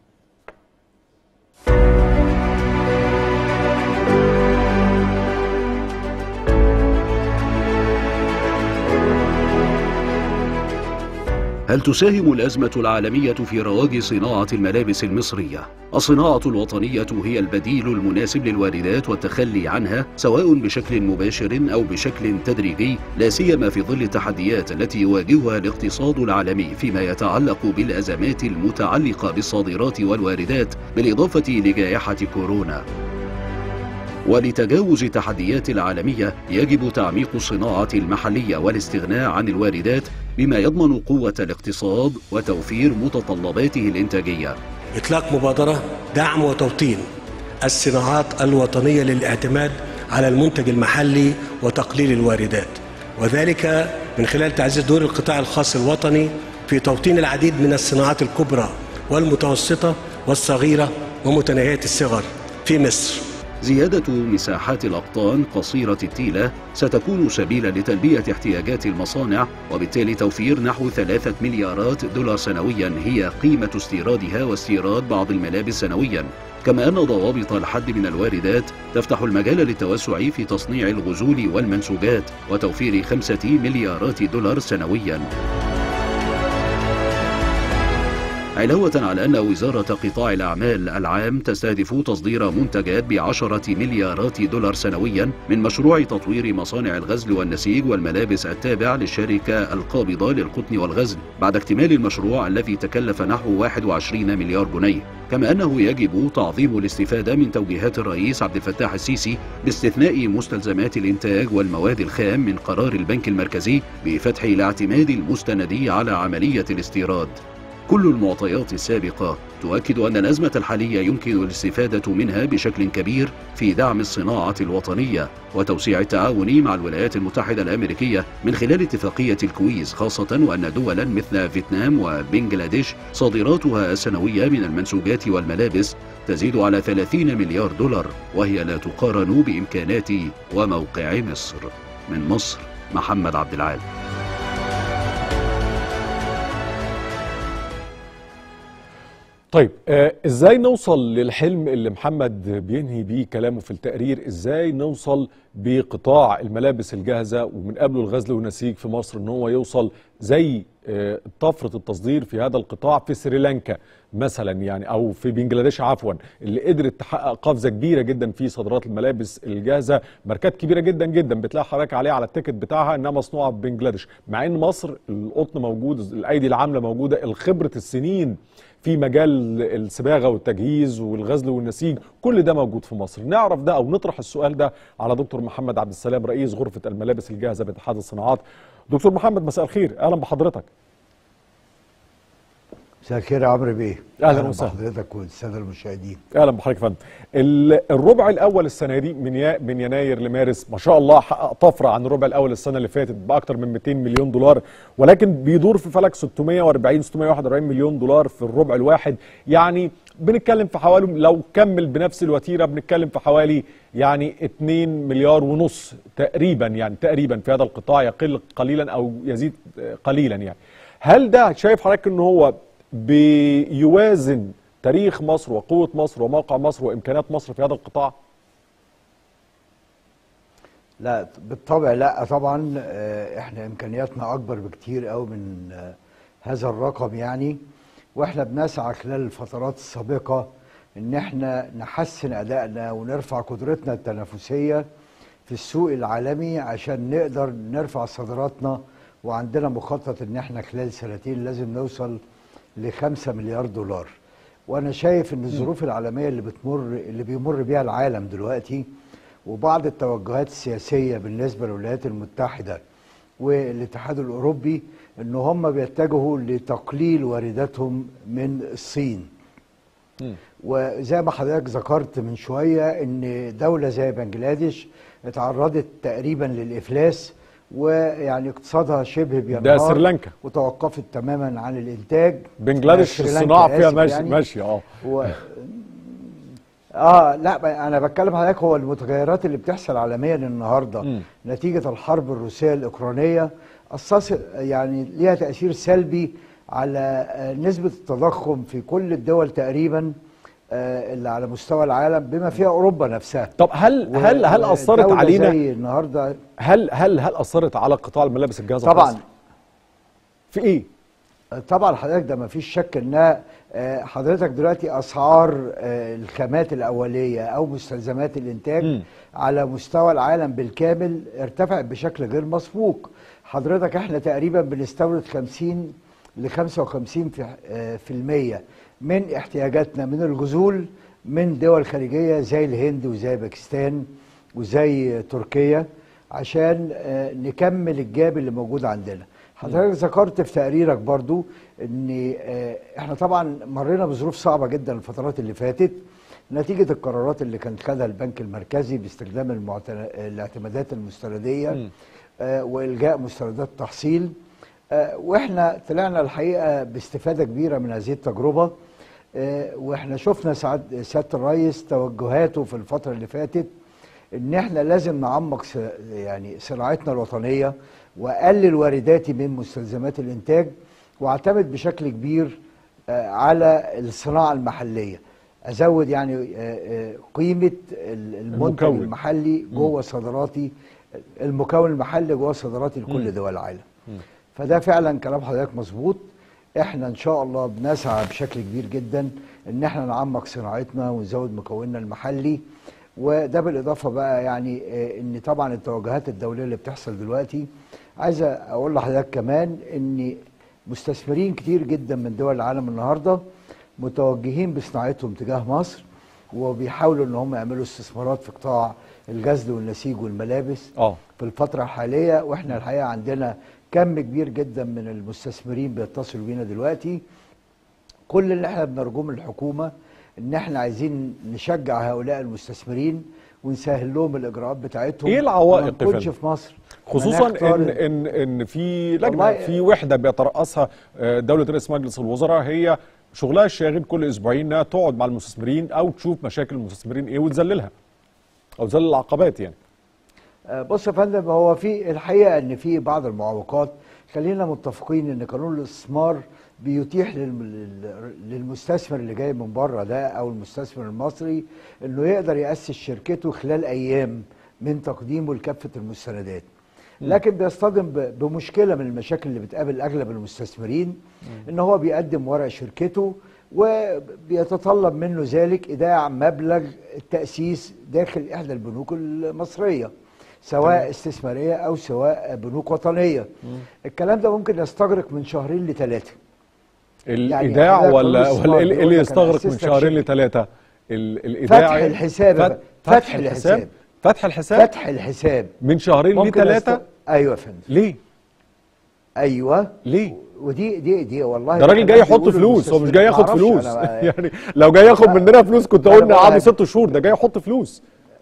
هل تساهم الأزمة العالمية في رواج صناعة الملابس المصرية؟ الصناعة الوطنية هي البديل المناسب للواردات والتخلي عنها سواء بشكل مباشر أو بشكل تدريجي لا سيما في ظل التحديات التي يواجهها الاقتصاد العالمي فيما يتعلق بالأزمات المتعلقة بالصادرات والواردات بالإضافة لجائحة كورونا. ولتجاوز التحديات العالمية يجب تعميق الصناعة المحلية والاستغناء عن الواردات بما يضمن قوة الاقتصاد وتوفير متطلباته الإنتاجية إطلاق مبادرة دعم وتوطين الصناعات الوطنية للاعتماد على المنتج المحلي وتقليل الواردات وذلك من خلال تعزيز دور القطاع الخاص الوطني في توطين العديد من الصناعات الكبرى والمتوسطة والصغيرة ومتناهية الصغر في مصر زيادة مساحات الأقطان قصيرة التيلة ستكون سبيلا لتلبية احتياجات المصانع وبالتالي توفير نحو ثلاثة مليارات دولار سنويا هي قيمة استيرادها واستيراد بعض الملابس سنويا كما أن ضوابط الحد من الواردات تفتح المجال للتوسع في تصنيع الغزول والمنسوجات وتوفير خمسة مليارات دولار سنويا علاوة على أن وزارة قطاع الأعمال العام تستهدف تصدير منتجات بعشرة مليارات دولار سنويا من مشروع تطوير مصانع الغزل والنسيج والملابس التابع للشركة القابضة للقطن والغزل بعد اكتمال المشروع الذي تكلف نحو 21 مليار جنيه كما أنه يجب تعظيم الاستفادة من توجيهات الرئيس عبد الفتاح السيسي باستثناء مستلزمات الإنتاج والمواد الخام من قرار البنك المركزي بفتح الاعتماد المستندي على عملية الاستيراد كل المعطيات السابقة تؤكد أن الأزمة الحالية يمكن الاستفادة منها بشكل كبير في دعم الصناعة الوطنية وتوسيع التعاون مع الولايات المتحدة الأمريكية من خلال اتفاقية الكويز خاصة وأن دولا مثل فيتنام وبنجلاديش صادراتها السنوية من المنسوجات والملابس تزيد على 30 مليار دولار وهي لا تقارن بإمكانات وموقع مصر من مصر محمد عبد العال طيب آه ازاي نوصل للحلم اللي محمد بينهي بيه كلامه في التقرير ازاي نوصل بقطاع الملابس الجاهزه ومن قبله الغزل والنسيج في مصر ان هو يوصل زي آه طفره التصدير في هذا القطاع في سريلانكا مثلا يعني او في بنجلاديش عفوا اللي قدرت تحقق قفزه كبيره جدا في صادرات الملابس الجاهزه ماركات كبيره جدا جدا بتلاقي حضرتك عليها على التيكت بتاعها انها مصنوعه في بنجلاديش مع ان مصر القطن موجود الايدي العامله موجوده الخبره السنين في مجال الصباغه والتجهيز والغزل والنسيج كل ده موجود في مصر نعرف ده او نطرح السؤال ده على دكتور محمد عبد السلام رئيس غرفه الملابس الجاهزه باتحاد الصناعات دكتور محمد مساء الخير اهلا بحضرتك مساء الخير يا عمرو بيه اهلا وسهلا بحضرتك والساده المشاهدين اهلا بحضرتك يا فندم الربع الاول السنه دي من يا من يناير لمارس ما شاء الله حقق طفره عن الربع الاول السنه اللي فاتت باكثر من 200 مليون دولار ولكن بيدور في فلك 640 641 مليون دولار في الربع الواحد يعني بنتكلم في حوالي لو كمل بنفس الوتيره بنتكلم في حوالي يعني 2 مليار ونص تقريبا يعني تقريبا في هذا القطاع يقل قليلا او يزيد قليلا يعني هل ده شايف حضرتك ان هو بيوازن تاريخ مصر وقوة مصر وموقع مصر وإمكانيات مصر في هذا القطاع؟ لا بالطبع لا طبعا احنا امكانياتنا اكبر بكتير قوي من هذا الرقم يعني واحنا بنسعى خلال الفترات السابقه ان احنا نحسن ادائنا ونرفع قدرتنا التنافسيه في السوق العالمي عشان نقدر نرفع صادراتنا وعندنا مخطط ان احنا خلال سنتين لازم نوصل لخمسة مليار دولار وانا شايف ان الظروف العالميه اللي بتمر اللي بيمر بيها العالم دلوقتي وبعض التوجهات السياسيه بالنسبه للولايات المتحده والاتحاد الاوروبي ان هم بيتجهوا لتقليل وارداتهم من الصين وزي ما حضرتك ذكرت من شويه ان دوله زي بنجلاديش اتعرضت تقريبا للافلاس ويعني اقتصادها شبه بينهار ده سريلانكا وتوقفت تماما عن الانتاج بنجلاديش سريلانكا الصناعه فيها آسف ماشي يعني. ماشي اه و... اه لا انا بتكلم حضرتك هو المتغيرات اللي بتحصل عالميا النهارده مم. نتيجه الحرب الروسيه الاوكرانيه اسس يعني ليها تاثير سلبي على آه، نسبه التضخم في كل الدول تقريبا آه، اللي على مستوى العالم بما فيها اوروبا نفسها طب هل هل هل اثرت ودولة علينا زي النهارده هل هل هل اثرت على قطاع الملابس الجاهزه في طبعا مصر؟ في ايه؟ طبعا حضرتك ده ما فيش شك انها آه، حضرتك دلوقتي اسعار آه، الخامات الاوليه او مستلزمات الانتاج مم. على مستوى العالم بالكامل ارتفعت بشكل غير مسبوق حضرتك احنا تقريبا بنستورد 50 ل 55 في آه، في المية من احتياجاتنا من الجذور من دول خارجيه زي الهند وزي باكستان وزي تركيا عشان آه، نكمل الجاب اللي موجود عندنا حضرتك ذكرت في تقريرك برضو ان آه، احنا طبعا مرينا بظروف صعبه جدا الفترات اللي فاتت نتيجه القرارات اللي كان خدها البنك المركزي باستخدام المعتن- الاعتمادات المستنديه مم. آه، والغاء مستندات التحصيل آه، واحنا طلعنا الحقيقه باستفاده كبيره من هذه التجربه آه، واحنا شفنا سعاد سياده الرئيس توجهاته في الفتره اللي فاتت ان احنا لازم نعمق س- يعني صناعتنا الوطنيه واقلل وارداتي من مستلزمات الانتاج واعتمد بشكل كبير آه، على الصناعه المحليه ازود يعني آه، آه، قيمه ال- المنتج المكون. المحلي جوه صادراتي المكون المحلي جوه صادراتي مم. لكل دول العالم فده فعلا كلام حضرتك مظبوط احنا ان شاء الله بنسعى بشكل كبير جدا ان احنا نعمق صناعتنا ونزود مكوننا المحلي وده بالاضافه بقى يعني آه، ان طبعا التوجهات الدوليه اللي بتحصل دلوقتي عايز اقول لحضرتك كمان ان مستثمرين كتير جدا من دول العالم النهارده متوجهين بصناعتهم تجاه مصر وبيحاولوا ان هم يعملوا استثمارات في قطاع الغزل والنسيج والملابس اه في الفترة الحالية واحنا الحقيقة عندنا كم كبير جدا من المستثمرين بيتصلوا بينا دلوقتي كل اللي احنا بنرجوه من الحكومة ان احنا عايزين نشجع هؤلاء المستثمرين ونسهل لهم الاجراءات بتاعتهم إيه العوائق ما يا نكونش فندم؟ في مصر خصوصا ونختار- ان ان ان في لجنه والله- في وحده بيترأسها آه، دوله رئيس مجلس الوزراء هي شغلها الشاغل كل اسبوعين انها تقعد مع المستثمرين او تشوف مشاكل المستثمرين ايه وتذللها او تذلل العقبات يعني آه، بص يا فندم هو في الحقيقه ان في بعض المعوقات خلينا متفقين ان قانون الاستثمار بيتيح للم- لل- للمستثمر اللي جاي من بره ده او المستثمر المصري انه يقدر ياسس شركته خلال ايام من تقديمه لكافه المستندات لكن بيصطدم ب- بمشكله من المشاكل اللي بتقابل اغلب المستثمرين ان هو بيقدم ورق شركته وبيتطلب منه ذلك ايداع مبلغ التاسيس داخل احدى البنوك المصريه سواء استثماريه او سواء بنوك وطنيه الكلام ده ممكن يستغرق من شهرين لثلاثه الايداع حضرتك ولا قانون ولا ايه اللي- إيه اللي الاستثمار بيقول لك يستغرق أنا من أسست لك شهرين شركة. لثلاثه ال- الايداع فتح الحساب يا فت- بقى. فتح الحساب. فتح الحساب فتح الحساب من شهرين ممكن لثلاثه يست- ايوه يا فندم ليه ايوه ليه ودي دي دي والله ده راجل جاي يحط بيقولوا فلوس هو مش المستثمر- جاي ياخد معرفش فلوس أنا- يعني لو جاي ياخد مننا فلوس كنت أنا قلنا بقول قعدوا لك- ست شهور ده جاي يحط فلوس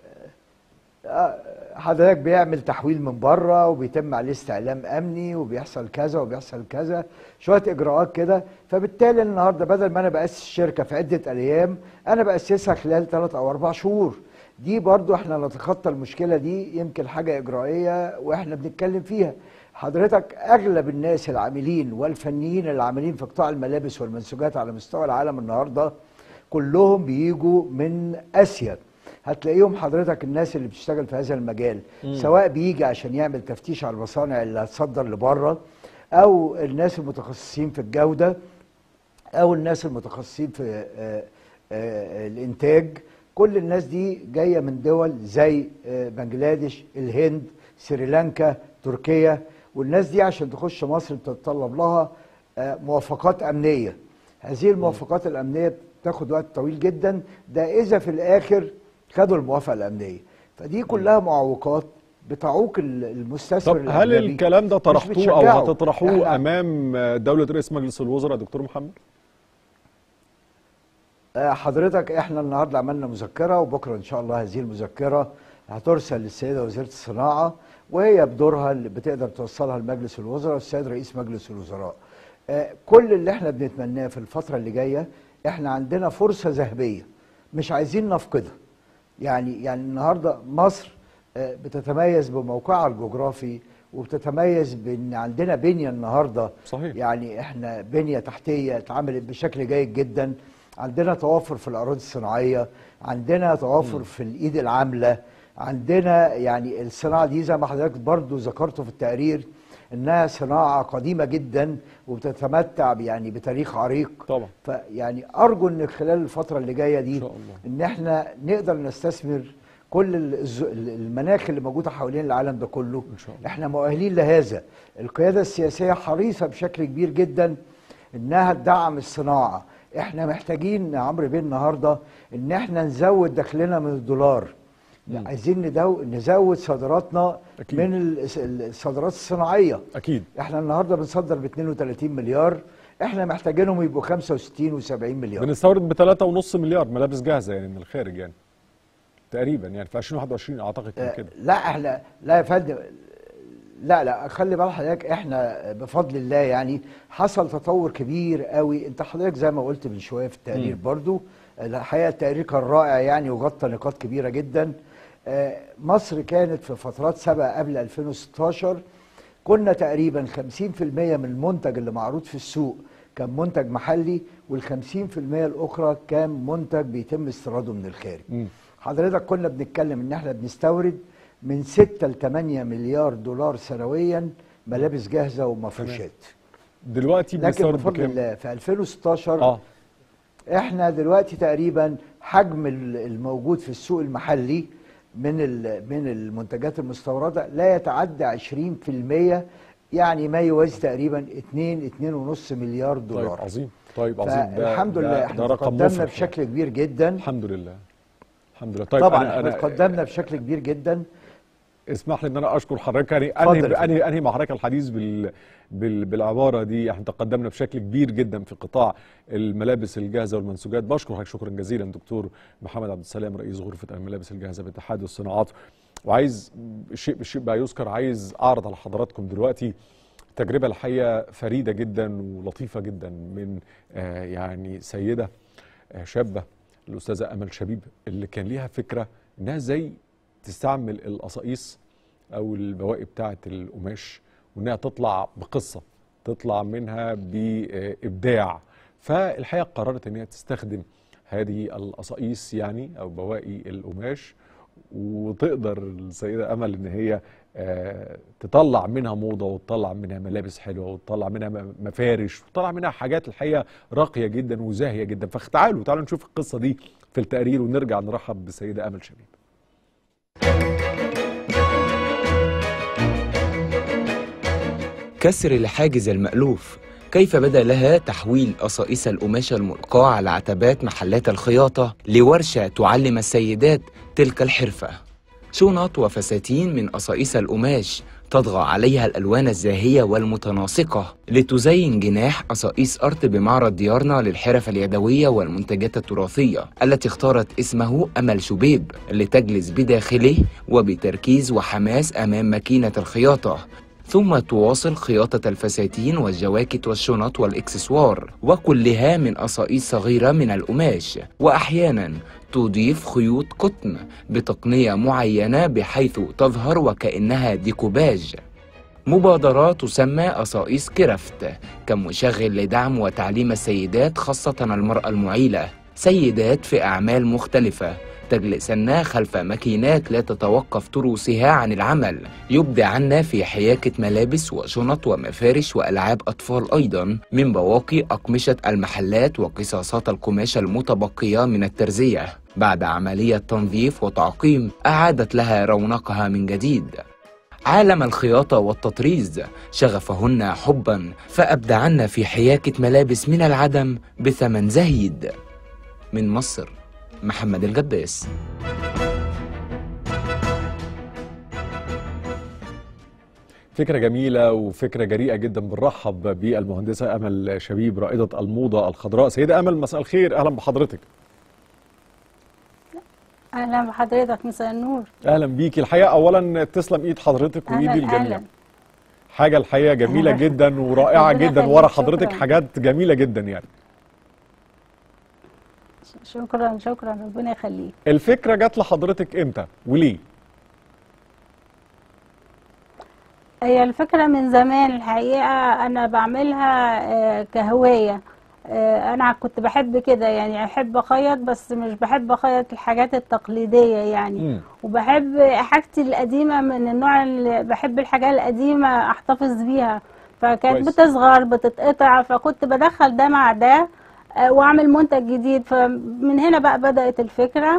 حضرتك بيعمل تحويل من بره وبيتم عليه استعلام امني وبيحصل كذا وبيحصل كذا شويه اجراءات كده فبالتالي النهارده بدل ما انا باسس الشركه في عده ايام انا باسسها خلال ثلاث او اربع شهور دي برضو احنا نتخطى المشكله دي يمكن حاجه اجرائيه واحنا بنتكلم فيها حضرتك اغلب الناس العاملين والفنيين اللي عاملين في قطاع الملابس والمنسوجات على مستوى العالم النهارده كلهم بيجوا من اسيا هتلاقيهم حضرتك الناس اللي بتشتغل في هذا المجال سواء بيجي عشان يعمل تفتيش على المصانع اللي هتصدر لبره او الناس المتخصصين في الجوده او الناس المتخصصين في آه، آه، الانتاج كل الناس دي جايه من دول زي آه، بنجلاديش الهند سريلانكا تركيا والناس دي عشان تخش مصر بتتطلب لها آه، موافقات امنيه هذه الموافقات الامنيه بتاخد وقت طويل جدا ده اذا في الاخر خدوا الموافقه الامنيه فدي كلها معوقات بتعوق ال- المستثمر طب هل الأجنبي. الكلام ده مش طرحتوه بتشجعه. او هتطرحوه إحنا- امام دوله رئيس مجلس الوزراء يا دكتور محمد آه، حضرتك احنا النهارده عملنا مذكره وبكره ان شاء الله هذه المذكره هترسل للسيده وزيره الصناعه وهي بدورها اللي بتقدر توصلها لمجلس الوزراء والسيد رئيس مجلس الوزراء. آه، كل اللي احنا بنتمناه في الفتره اللي جايه احنا عندنا فرصه ذهبيه مش عايزين نفقدها. يعني يعني النهارده مصر آه، بتتميز بموقعها الجغرافي وبتتميز بان عندنا بنيه النهارده صحيح. يعني احنا بنيه تحتيه اتعملت بشكل جيد جدا عندنا توافر في الاراضي الصناعيه عندنا توافر في الايد العامله عندنا يعني الصناعه دي زي ما حضرتك برضو ذكرته في التقرير انها صناعه قديمه جدا وبتتمتع يعني بتاريخ عريق طبعا فيعني ارجو ان خلال الفتره اللي جايه دي إن شاء الله. ان احنا نقدر نستثمر كل الز- المناخ اللي موجوده حوالين العالم ده كله إن شاء الله. احنا مؤهلين لهذا القياده السياسيه حريصه بشكل كبير جدا انها تدعم الصناعه احنا محتاجين يا عمرو بيه النهارده ان احنا نزود دخلنا من الدولار عايزين ندو... نزود صادراتنا أكيد. من ال- الصادرات الصناعيه اكيد احنا النهارده بنصدر ب 32 مليار احنا محتاجينهم يبقوا 65 و70 مليار بنستورد ب 3.5 مليار ملابس جاهزه يعني من الخارج يعني تقريبا يعني في 2021 اعتقد كان آه، كده لا احنا لا يا فندم لا لا خلي بال حضرتك احنا بفضل الله يعني حصل تطور كبير قوي انت حضرتك زي ما قلت من شويه في التقرير مم. برضو الحقيقه التقرير كان رائع يعني وغطى نقاط كبيره جدا آه، مصر كانت في فترات سابقه قبل 2016 كنا تقريبا 50% من المنتج اللي معروض في السوق كان منتج محلي وال 50% الاخرى كان منتج بيتم استيراده من الخارج مم. حضرتك كنا بنتكلم ان احنا بنستورد من 6 ل 8 مليار دولار سنويا ملابس جاهزه ومفروشات دلوقتي لكن بنستورد بفضل بكام؟ الله في 2016 اه احنا دلوقتي تقريبا حجم ال- الموجود في السوق المحلي من ال- من المنتجات المستورده لا يتعدى 20% يعني ما يوازي تقريبا 2 2.5 مليار طيب دولار عظيم طيب عظيم ده الحمد ده- لله ده احنا رقم تقدمنا مفرح بشكل كبير جدا الحمد لله الحمد لله طيب طبعا أنا احنا أنا تقدمنا بشكل كبير جدا اسمح لي ان انا اشكر حضرتك يعني اتفضل انهي يا فندم. انهي انهي مع حضرتك الحديث بال بال بالعباره دي احنا تقدمنا بشكل كبير جدا في قطاع الملابس الجاهزه والمنسوجات بشكر حضرتك شكرا جزيلا دكتور محمد عبد السلام رئيس غرفه الملابس الجاهزه باتحاد الصناعات وعايز شيء بالشيء بقى يذكر عايز اعرض على حضراتكم دلوقتي تجربه الحقيقه فريده جدا ولطيفه جدا من آه يعني سيده آه شابه الاستاذه امل شبيب اللي كان ليها فكره انها ازاي تستعمل القصاقيص او البواقي بتاعه القماش وانها تطلع بقصه تطلع منها بابداع فالحقيقه قررت ان هي تستخدم هذه القصاقيص يعني او بواقي القماش وتقدر السيده امل ان هي آه، تطلع منها موضه وتطلع منها ملابس حلوه وتطلع منها م- مفارش وتطلع منها حاجات الحقيقه راقيه جدا وزاهيه جدا فتعالوا تعالوا نشوف القصه دي في التقرير ونرجع نرحب بالسيده امل شبيب كسر الحاجز المألوف كيف بدا لها تحويل قصائص القماشة الملقاة على عتبات محلات الخياطة لورشة تعلم السيدات تلك الحرفة شنط وفساتين من قصائص القماش تطغى عليها الألوان الزاهية والمتناسقة لتزين جناح قصائص أرض بمعرض ديارنا للحرف اليدوية والمنتجات التراثية التي اختارت اسمه أمل شبيب لتجلس بداخله وبتركيز وحماس أمام ماكينة الخياطة ثم تواصل خياطة الفساتين والجواكت والشنط والإكسسوار وكلها من قصائص صغيرة من القماش وأحيانا تضيف خيوط قطن بتقنية معينة بحيث تظهر وكأنها ديكوباج مبادرة تسمى قصائص كرفت كمشغل لدعم وتعليم السيدات خاصة المرأة المعيلة سيدات في أعمال مختلفة تجلسن خلف ماكينات لا تتوقف تروسها عن العمل يبدعن في حياكة ملابس وشنط ومفارش وألعاب أطفال أيضا من بواقي أقمشة المحلات وقصاصات القماش المتبقية من الترزية بعد عملية تنظيف وتعقيم أعادت لها رونقها من جديد عالم الخياطة والتطريز شغفهن حبا فأبدعن في حياكة ملابس من العدم بثمن زهيد من مصر محمد الجباس فكرة جميلة وفكرة جريئة جدا بنرحب بالمهندسة أمل شبيب رائدة الموضة الخضراء سيدة أمل مساء الخير أهلا بحضرتك اهلا بحضرتك مساء النور أهلا بيكي الحقيقة أولا تسلم إيد حضرتك وإيد اهلا الجميع اهلا حاجة الحقيقة جميلة أهلا. جدا ورائعة ربنا جدا يخليك، ورا حضرتك شكراً. حاجات جميلة جدا يعني شكرا شكرا ربنا يخليك الفكرة جات لحضرتك إمتى وليه؟ هي الفكرة من زمان الحقيقة أنا بعملها آه، كهواية آه، أنا كنت بحب كده يعني أحب أخيط بس مش بحب أخيط الحاجات التقليدية يعني مم. وبحب حاجتي القديمة من النوع اللي بحب الحاجات القديمة أحتفظ بيها فكانت كويس. بتصغر بتتقطع فكنت بدخل ده مع ده آه، وأعمل منتج جديد فمن هنا بقى بدأت الفكرة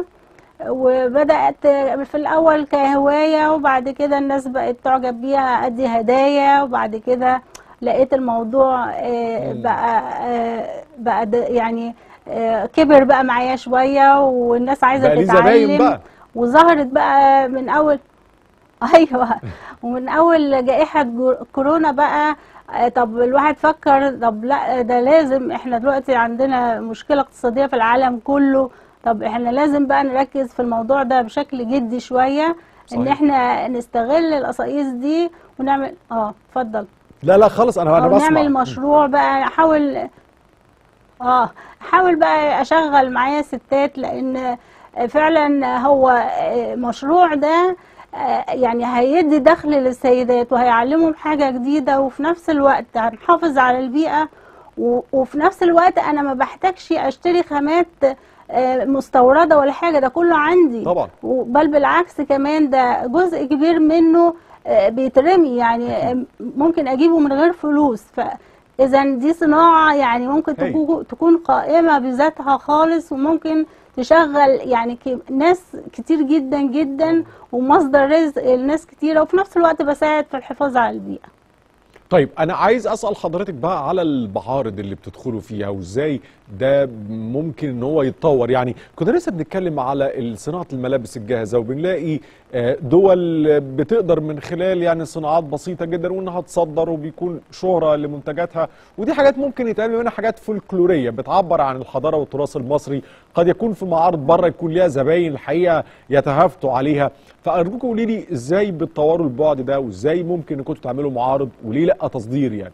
وبدأت في الأول كهواية وبعد كده الناس بقت تعجب بيها أدي هدايا وبعد كده لقيت الموضوع آه، مم. بقى آه، بقى ده يعني آه، كبر بقى معايا شوية والناس عايزة بقى ليه زباين تتعلم بقى وظهرت بقى من أول أيوه ومن أول جائحة جو- كورونا بقى آه، طب الواحد فكر طب لا ده لازم احنا دلوقتي عندنا مشكلة اقتصادية في العالم كله طب احنا لازم بقى نركز في الموضوع ده بشكل جدي شوية ان صحيح. احنا نستغل القصايص دي ونعمل اه اتفضل لا لا خالص أنا أنا او بسمع نعمل مشروع بقى احاول اه احاول بقى اشغل معايا ستات لان فعلا هو مشروع ده آه، يعني هيدي دخل للسيدات وهيعلمهم حاجة جديدة وفي نفس الوقت هنحافظ على البيئة و- وفي نفس الوقت انا ما بحتاجش اشتري خامات آه، مستوردة ولا حاجة ده كله عندي طبعا بل بالعكس كمان ده جزء كبير منه آه، بيترمي يعني آه، ممكن اجيبه من غير فلوس فاذا دي صناعه يعني ممكن هاي. تكون تكون قائمه بذاتها خالص وممكن تشغل يعني ك- ناس كتير جدا جدا ومصدر رزق لناس كتيره وفي نفس الوقت بساعد في الحفاظ على البيئه طيب انا عايز اسال حضرتك بقى على المعارض اللي بتدخلوا فيها وازاي ده ممكن ان هو يتطور يعني كنا لسه بنتكلم على صناعه الملابس الجاهزه وبنلاقي آه، دول بتقدر من خلال يعني صناعات بسيطه جدا وانها تصدر وبيكون شهره لمنتجاتها ودي حاجات ممكن يتعمل منها حاجات فولكلوريه بتعبر عن الحضاره والتراث المصري قد يكون في معارض بره يكون ليها زباين الحقيقه يتهافتوا عليها فارجوكم قولي لي ازاي بتطوروا البعد ده وازاي ممكن انكم تعملوا معارض وليه لا تصدير يعني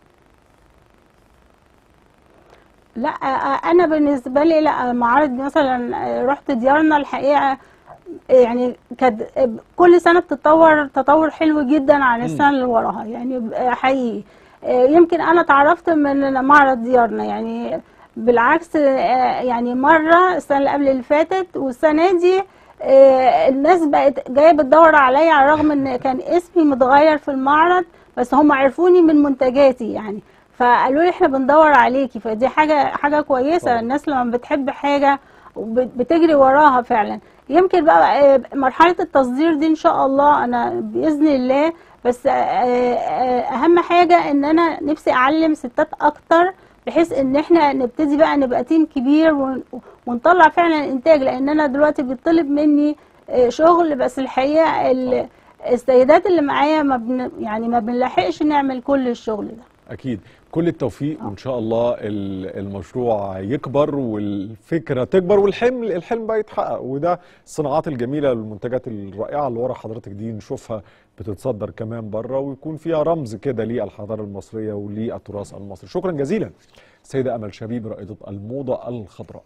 لا آه، انا بالنسبه لي لا معارض مثلا آه، رحت ديارنا الحقيقه يعني كانت كل سنه بتتطور تطور حلو جدا عن السنه اللي وراها يعني حقيقي آه، يمكن انا اتعرفت من معرض ديارنا يعني بالعكس آه، يعني مره السنه اللي قبل اللي فاتت والسنه دي آه، الناس بقت جايه بتدور عليا على الرغم ان كان اسمي متغير في المعرض بس هم عرفوني من منتجاتي يعني فقالوا لي احنا بندور عليكي فدي حاجه حاجه كويسه طبعا. الناس لما بتحب حاجه وبت- بتجري وراها فعلا يمكن بقى آه، مرحله التصدير دي ان شاء الله انا باذن الله بس آه، آه، اهم حاجه ان انا نفسي اعلم ستات اكتر بحيث ان احنا نبتدي بقى نبقى تيم كبير ون- ونطلع فعلا انتاج لان انا دلوقتي بيطلب مني آه، شغل بس الحقيقه ال- السيدات اللي معايا ما بن يعني ما بنلحقش نعمل كل الشغل ده اكيد كل التوفيق وان شاء الله ال- المشروع يكبر والفكره تكبر والحلم الحلم بقى يتحقق وده الصناعات الجميله والمنتجات الرائعه اللي ورا حضرتك دي نشوفها بتتصدر كمان بره ويكون فيها رمز كده للحضاره المصريه وللتراث المصري شكرا جزيلا سيده امل شبيب رائده الموضه الخضراء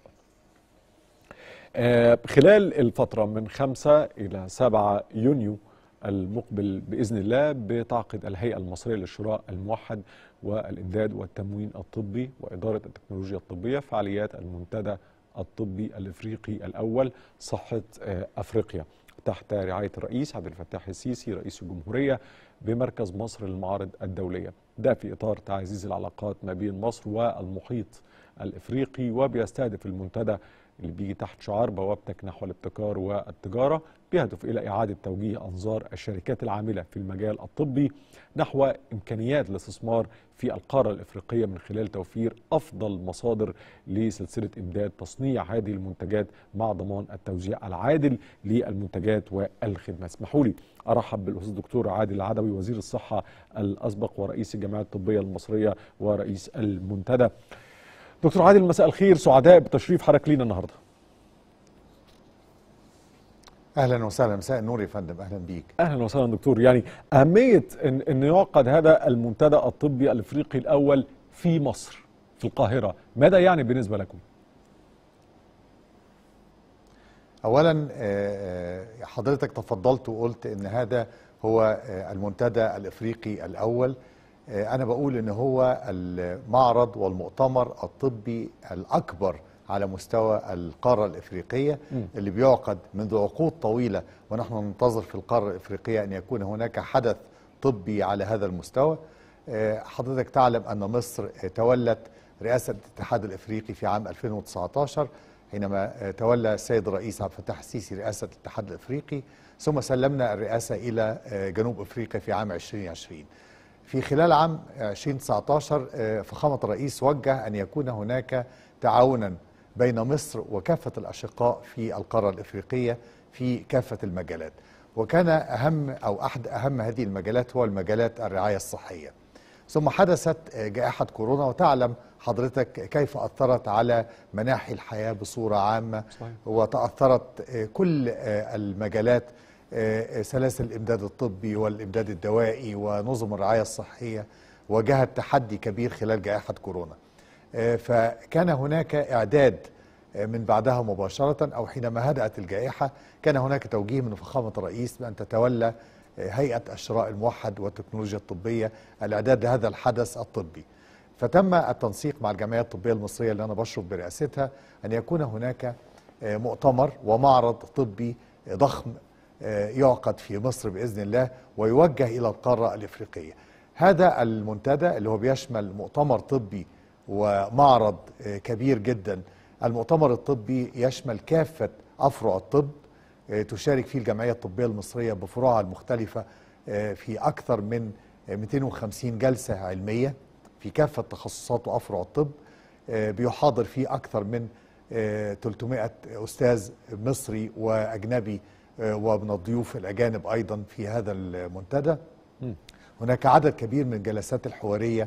آه، خلال الفترة من 5 إلى 7 يونيو المقبل بإذن الله بتعقد الهيئة المصرية للشراء الموحد والإمداد والتموين الطبي وإدارة التكنولوجيا الطبية فعاليات المنتدى الطبي الافريقي الاول صحه آه، افريقيا تحت رعايه الرئيس عبد الفتاح السيسي رئيس الجمهوريه بمركز مصر للمعارض الدوليه ده في اطار تعزيز العلاقات ما بين مصر والمحيط الافريقي وبيستهدف المنتدى اللي بيجي تحت شعار بوابتك نحو الابتكار والتجاره بيهدف الى اعاده توجيه انظار الشركات العامله في المجال الطبي نحو امكانيات الاستثمار في القاره الافريقيه من خلال توفير افضل مصادر لسلسله امداد تصنيع هذه المنتجات مع ضمان التوزيع العادل للمنتجات والخدمات. اسمحوا لي ارحب بالاستاذ الدكتور عادل العدوي وزير الصحه الاسبق ورئيس الجمعيه الطبيه المصريه ورئيس المنتدى. دكتور عادل مساء الخير سعداء بتشريف حضرتك لينا النهارده. اهلا وسهلا مساء النور يا فندم اهلا بيك اهلا وسهلا دكتور يعني اهميه ان ان يعقد هذا المنتدى الطبي الافريقي الاول في مصر في القاهره ماذا يعني بالنسبه لكم اولا آه، آه، حضرتك تفضلت وقلت ان هذا هو آه، المنتدى الافريقي الاول آه، انا بقول ان هو المعرض والمؤتمر الطبي الاكبر على مستوى القاره الافريقيه مم. اللي بيعقد منذ عقود طويله ونحن ننتظر في القاره الافريقيه ان يكون هناك حدث طبي على هذا المستوى آه، حضرتك تعلم ان مصر آه، تولت رئاسه الاتحاد الافريقي في عام 2019 حينما آه، تولى السيد الرئيس عبد الفتاح السيسي رئاسه الاتحاد الافريقي ثم سلمنا الرئاسه الى آه، جنوب افريقيا في عام 2020 في خلال عام 2019 آه، فخامة الرئيس وجه أن يكون هناك تعاونا بين مصر وكافة الأشقاء في القارة الإفريقية في كافة المجالات وكان أهم أو أحد أهم هذه المجالات هو المجالات الرعاية الصحية ثم حدثت آه، جائحة كورونا وتعلم حضرتك كيف أثرت على مناحي الحياة بصورة عامة صحيح. وتأثرت آه، كل آه، المجالات آه، سلاسل الإمداد الطبي والإمداد الدوائي ونظم الرعاية الصحية واجهت تحدي كبير خلال جائحة كورونا آه، فكان هناك إعداد آه، من بعدها مباشرة أو حينما هدأت الجائحة كان هناك توجيه من فخامة الرئيس بأن تتولى آه، هيئة الشراء الموحد والتكنولوجيا الطبية الإعداد لهذا الحدث الطبي فتم التنسيق مع الجمعية الطبية المصرية اللي أنا بشرف برئاستها أن يكون هناك آه، مؤتمر ومعرض طبي ضخم آه، يعقد في مصر بإذن الله ويوجه إلى القارة الإفريقية هذا المنتدى اللي هو بيشمل مؤتمر طبي ومعرض آه، كبير جدا المؤتمر الطبي يشمل كافة أفرع الطب آه، تشارك فيه الجمعية الطبية المصرية بفروعها المختلفة آه، في أكثر من آه، 250 جلسة علمية في كافة تخصصات وأفرع الطب آه، بيحاضر فيه أكثر من آه، 300 أستاذ مصري وأجنبي آه، ومن الضيوف الأجانب أيضا في هذا المنتدى مم. هناك عدد كبير من الجلسات الحوارية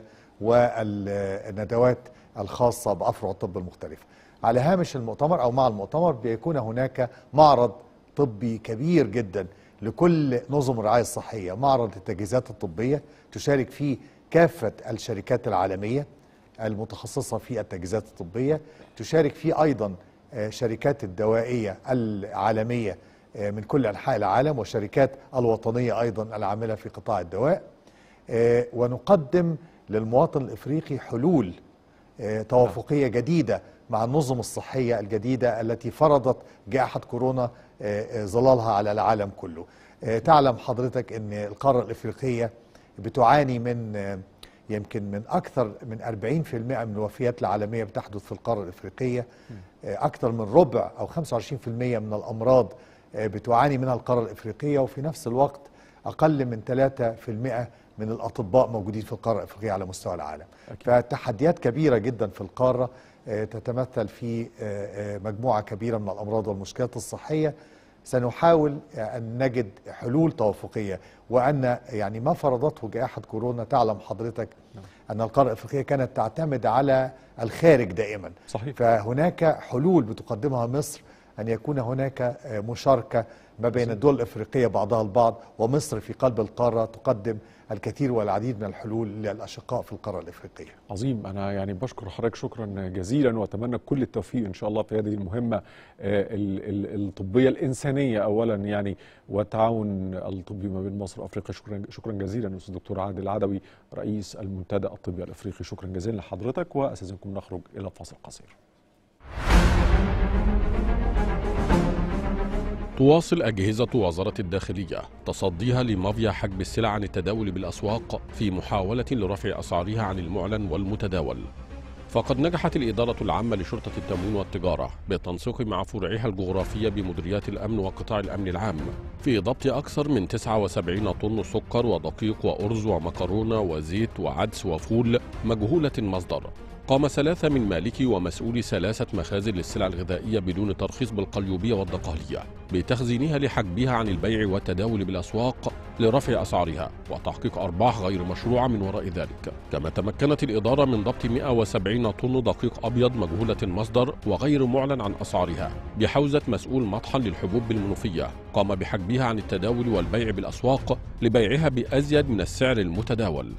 والندوات الخاصة بأفرع الطب المختلفة على هامش المؤتمر أو مع المؤتمر بيكون هناك معرض طبي كبير جدا لكل نظم الرعاية الصحية معرض التجهيزات الطبية تشارك فيه كافة الشركات العالمية المتخصصة في التجهيزات الطبية تشارك فيه أيضا آه، شركات الدوائية العالمية آه، من كل أنحاء العالم والشركات الوطنية أيضا العاملة في قطاع الدواء آه، ونقدم للمواطن الإفريقي حلول آه، توافقية جديدة مع النظم الصحية الجديدة التي فرضت جائحة كورونا آه، آه، ظلالها على العالم كله آه، تعلم حضرتك أن القارة الإفريقية بتعاني من آه، يمكن من أكثر من 40% من الوفيات العالمية بتحدث في القارة الإفريقية آه، أكثر من ربع أو 25% من الأمراض آه، بتعاني منها القارة الإفريقية وفي نفس الوقت أقل من 3% من الأطباء موجودين في القارة الإفريقية على مستوى العالم أكيد. فتحديات كبيرة جدا في القارة آه، تتمثل في آه، آه، مجموعة كبيرة من الأمراض والمشكلات الصحية سنحاول آه، أن نجد حلول توافقية وأن يعني ما فرضته جائحة كورونا تعلم حضرتك أن القارة الإفريقية كانت تعتمد على الخارج دائما صحيح فهناك حلول بتقدمها مصر أن يكون هناك آه، مشاركة ما بين الدول الإفريقية بعضها البعض ومصر في قلب القارة تقدم الكثير والعديد من الحلول للأشقاء في القارة الإفريقية عظيم انا يعني بشكر حضرتك شكرا جزيلا واتمنى كل التوفيق ان شاء الله في هذه المهمه آه، ال- ال- الطبيه الانسانيه اولا يعني والتعاون الطبي ما بين مصر وافريقيا شكرا شكرا جزيلا استاذ دكتور عادل العدوي رئيس المنتدى الطبي الافريقي شكرا جزيلا لحضرتك واستاذنكم نخرج الى فاصل قصير تواصل أجهزة وزارة الداخلية تصديها لمافيا حجب السلع عن التداول بالأسواق في محاولة لرفع أسعارها عن المعلن والمتداول فقد نجحت الإدارة العامة لشرطة التموين والتجارة بالتنسيق مع فروعها الجغرافية بمديريات الأمن وقطاع الأمن العام في ضبط أكثر من 79 طن سكر ودقيق وأرز ومكرونة وزيت وعدس وفول مجهولة المصدر قام ثلاثة من مالكي ومسؤولي ثلاثة مخازن للسلع الغذائية بدون ترخيص بالقليوبية والدقهلية بتخزينها لحجبها عن البيع والتداول بالأسواق لرفع أسعارها وتحقيق أرباح غير مشروعة من وراء ذلك كما تمكنت الإدارة من ضبط 170 طن دقيق أبيض مجهولة المصدر وغير معلن عن أسعارها بحوزة مسؤول مطحن للحبوب بالمنوفية قام بحجبها عن التداول والبيع بالأسواق لبيعها بأزيد من السعر المتداول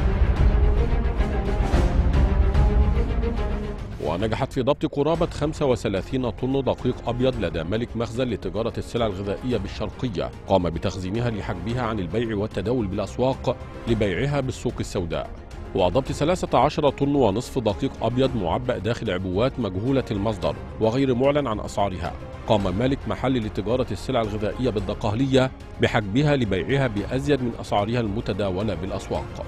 ونجحت في ضبط قرابة 35 طن دقيق أبيض لدى ملك مخزن لتجارة السلع الغذائية بالشرقية قام بتخزينها لحجبها عن البيع والتداول بالأسواق لبيعها بالسوق السوداء وضبط 13 طن ونصف دقيق أبيض معبأ داخل عبوات مجهولة المصدر وغير معلن عن أسعارها قام مالك محل لتجارة السلع الغذائية بالدقهلية بحجبها لبيعها بأزيد من أسعارها المتداولة بالأسواق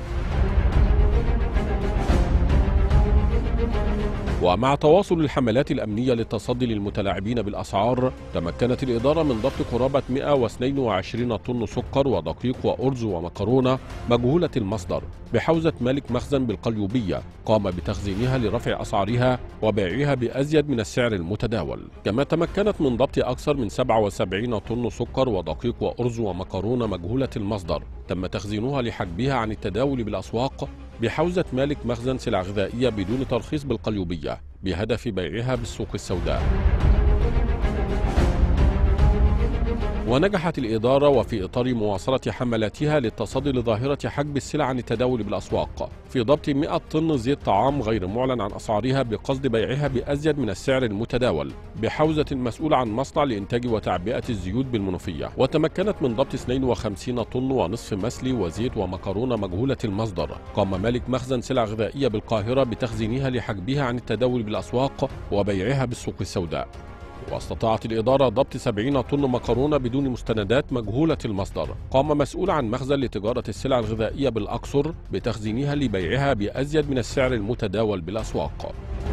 ومع تواصل الحملات الأمنية للتصدي للمتلاعبين بالأسعار تمكنت الإدارة من ضبط قرابة 122 طن سكر ودقيق وأرز ومكرونة مجهولة المصدر بحوزة مالك مخزن بالقليوبية قام بتخزينها لرفع أسعارها وبيعها بأزيد من السعر المتداول كما تمكنت من ضبط أكثر من 77 طن سكر ودقيق وأرز ومكرونة مجهولة المصدر تم تخزينها لحجبها عن التداول بالأسواق بحوزة مالك مخزن سلع غذائية بدون ترخيص بالقليوبية بهدف بيعها بالسوق السوداء ونجحت الإدارة وفي إطار مواصلة حملاتها للتصدي لظاهرة حجب السلع عن التداول بالأسواق في ضبط 100 طن زيت طعام غير معلن عن أسعارها بقصد بيعها بأزيد من السعر المتداول بحوزة مسؤول عن مصنع لإنتاج وتعبئة الزيوت بالمنوفية وتمكنت من ضبط 52 طن ونصف مسلي وزيت ومكرونة مجهولة المصدر قام مالك مخزن سلع غذائية بالقاهرة بتخزينها لحجبها عن التداول بالأسواق وبيعها بالسوق السوداء واستطاعت الإدارة ضبط 70 طن مكرونة بدون مستندات مجهولة المصدر قام مسؤول عن مخزن لتجارة السلع الغذائية بالأقصر بتخزينها لبيعها بأزيد من السعر المتداول بالأسواق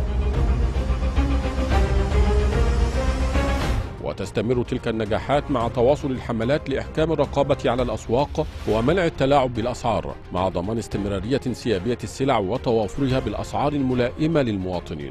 وتستمر تلك النجاحات مع تواصل الحملات لإحكام الرقابة على الأسواق ومنع التلاعب بالأسعار مع ضمان استمرارية انسيابية السلع وتوافرها بالأسعار الملائمة للمواطنين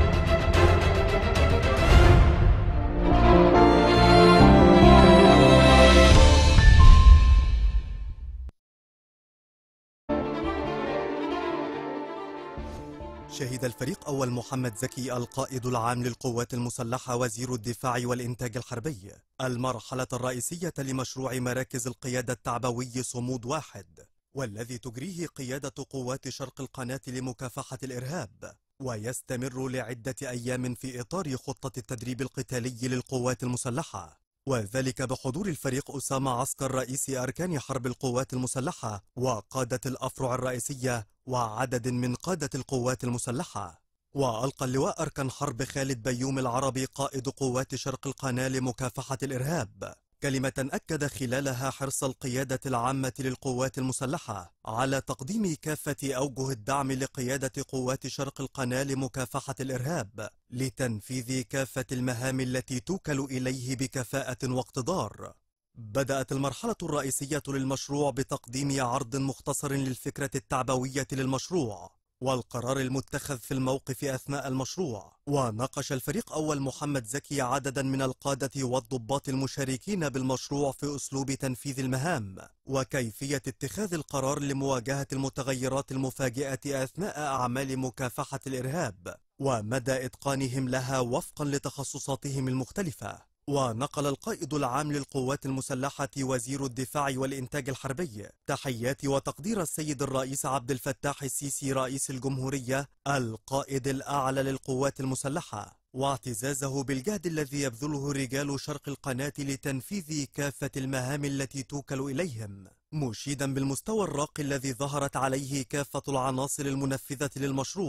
شهد الفريق أول محمد زكي القائد العام للقوات المسلحة وزير الدفاع والإنتاج الحربي المرحلة الرئيسية لمشروع مراكز القيادة التعبوي صمود واحد والذي تجريه قيادة قوات شرق القناة لمكافحة الإرهاب ويستمر لعدة أيام في إطار خطة التدريب القتالي للقوات المسلحة وذلك بحضور الفريق أسامة عسكر رئيس أركان حرب القوات المسلحة وقادة الأفرع الرئيسية وعدد من قادة القوات المسلحة وألقى اللواء أركان حرب خالد بيوم العربي قائد قوات شرق القناة لمكافحة الإرهاب كلمة أكد خلالها حرص القيادة العامة للقوات المسلحة على تقديم كافة أوجه الدعم لقيادة قوات شرق القناة لمكافحة الإرهاب لتنفيذ كافة المهام التي توكل إليه بكفاءة واقتدار بدأت المرحلة الرئيسية للمشروع بتقديم عرض مختصر للفكرة التعبوية للمشروع والقرار المتخذ في الموقف أثناء المشروع وناقش الفريق أول محمد زكي عددا من القادة والضباط المشاركين بالمشروع في أسلوب تنفيذ المهام وكيفية اتخاذ القرار لمواجهة المتغيرات المفاجئة أثناء أعمال مكافحة الإرهاب ومدى إتقانهم لها وفقا لتخصصاتهم المختلفة ونقل القائد العام للقوات المسلحة وزير الدفاع والإنتاج الحربي تحيات وتقدير السيد الرئيس عبد الفتاح السيسي رئيس الجمهورية القائد الأعلى للقوات المسلحة واعتزازه بالجهد الذي يبذله رجال شرق القناة لتنفيذ كافة المهام التي توكل إليهم مشيدا بالمستوى الراقي الذي ظهرت عليه كافة العناصر المنفذة للمشروع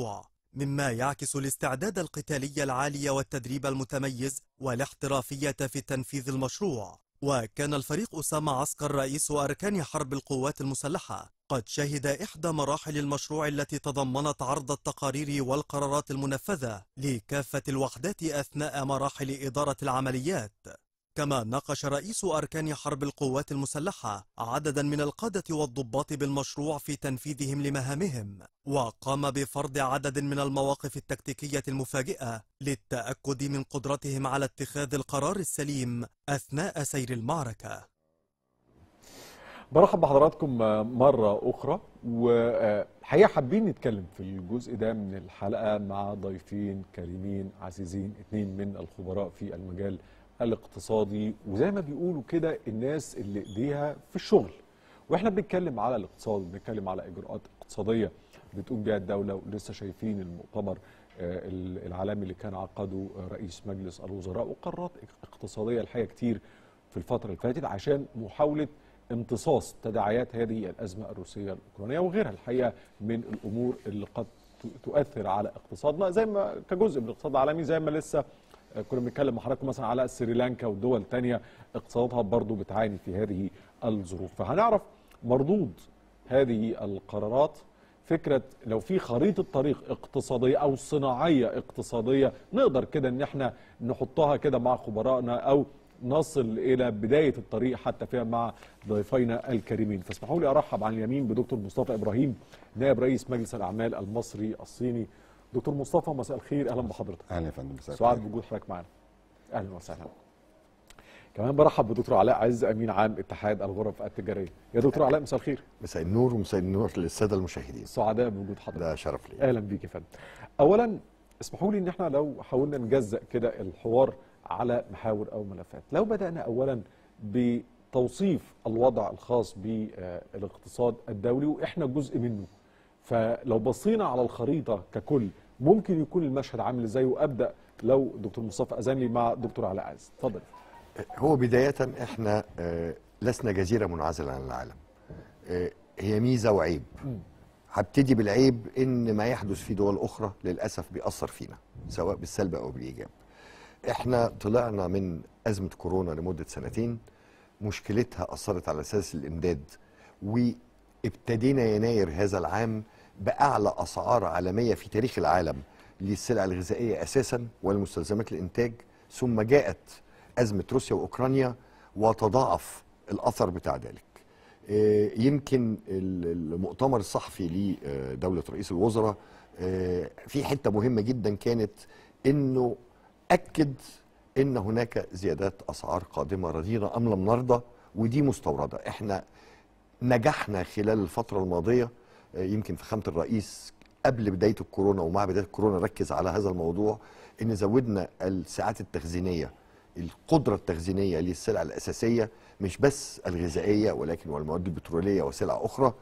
مما يعكس الاستعداد القتالي العالي والتدريب المتميز والاحترافية في تنفيذ المشروع وكان الفريق أسامة عسكر رئيس أركان حرب القوات المسلحة قد شهد إحدى مراحل المشروع التي تضمنت عرض التقارير والقرارات المنفذة لكافة الوحدات أثناء مراحل إدارة العمليات كما ناقش رئيس أركان حرب القوات المسلحة عددا من القادة والضباط بالمشروع في تنفيذهم لمهامهم وقام بفرض عدد من المواقف التكتيكية المفاجئة للتأكد من قدرتهم على اتخاذ القرار السليم أثناء سير المعركة برحب بحضراتكم مرة أخرى وحقيقة حابين نتكلم في الجزء ده من الحلقة مع ضيفين كريمين عزيزين اتنين من الخبراء في المجال الاقتصادي وزي ما بيقولوا كده الناس اللي ايديها في الشغل واحنا بنتكلم على الاقتصاد بنتكلم على اجراءات اقتصاديه بتقوم بها الدوله ولسه شايفين المؤتمر العالمي اللي كان عقده رئيس مجلس الوزراء وقرارات اقتصاديه الحقيقه كتير في الفتره اللي فاتت عشان محاوله امتصاص تداعيات هذه الازمه الروسيه الاوكرانيه وغيرها الحقيقه من الامور اللي قد تؤثر على اقتصادنا زي ما كجزء من الاقتصاد العالمي زي ما لسه كنا بنتكلم مع حضراتكم مثلا على سريلانكا ودول تانية اقتصادها برضو بتعاني في هذه الظروف فهنعرف مردود هذه القرارات فكرة لو في خريطة طريق اقتصادية أو صناعية اقتصادية نقدر كده إن احنا نحطها كده مع خبرائنا أو نصل إلى بداية الطريق حتى فيها مع ضيفينا الكريمين فاسمحوا لي أرحب عن اليمين بدكتور مصطفى إبراهيم نائب رئيس مجلس الأعمال المصري الصيني دكتور مصطفى مساء الخير اهلا بحضرتك اهلا يا فندم مساء سعاد بوجود حضرتك معانا اهلا وسهلا كمان برحب بدكتور علاء عز امين عام اتحاد الغرف التجاريه يا دكتور علاء مساء الخير مساء النور ومساء النور للساده المشاهدين سعداء بوجود حضرتك ده شرف لي اهلا بيك يا فندم اولا اسمحوا لي ان احنا لو حاولنا نجزأ كده الحوار على محاور او ملفات لو بدانا اولا بتوصيف الوضع الخاص بالاقتصاد الدولي واحنا جزء منه فلو بصينا على الخريطه ككل ممكن يكون المشهد عامل ازاي وابدا لو دكتور مصطفى اذن لي مع دكتور علاء عز اتفضل هو بدايه احنا لسنا جزيره منعزله عن العالم هي ميزه وعيب هبتدي بالعيب ان ما يحدث في دول اخرى للاسف بيأثر فينا سواء بالسلب او بالايجاب احنا طلعنا من ازمه كورونا لمده سنتين مشكلتها اثرت على اساس الامداد وابتدينا يناير هذا العام باعلى اسعار عالميه في تاريخ العالم للسلع الغذائيه اساسا والمستلزمات الانتاج ثم جاءت ازمه روسيا واوكرانيا وتضاعف الاثر بتاع ذلك. يمكن المؤتمر الصحفي لدوله رئيس الوزراء في حته مهمه جدا كانت انه اكد ان هناك زيادات اسعار قادمه رضينا ام لم نرضى ودي مستورده احنا نجحنا خلال الفتره الماضيه يمكن في خامه الرئيس قبل بدايه الكورونا ومع بدايه الكورونا ركز على هذا الموضوع ان زودنا الساعات التخزينيه القدره التخزينيه للسلع الاساسيه مش بس الغذائيه ولكن والمواد البتروليه وسلع اخرى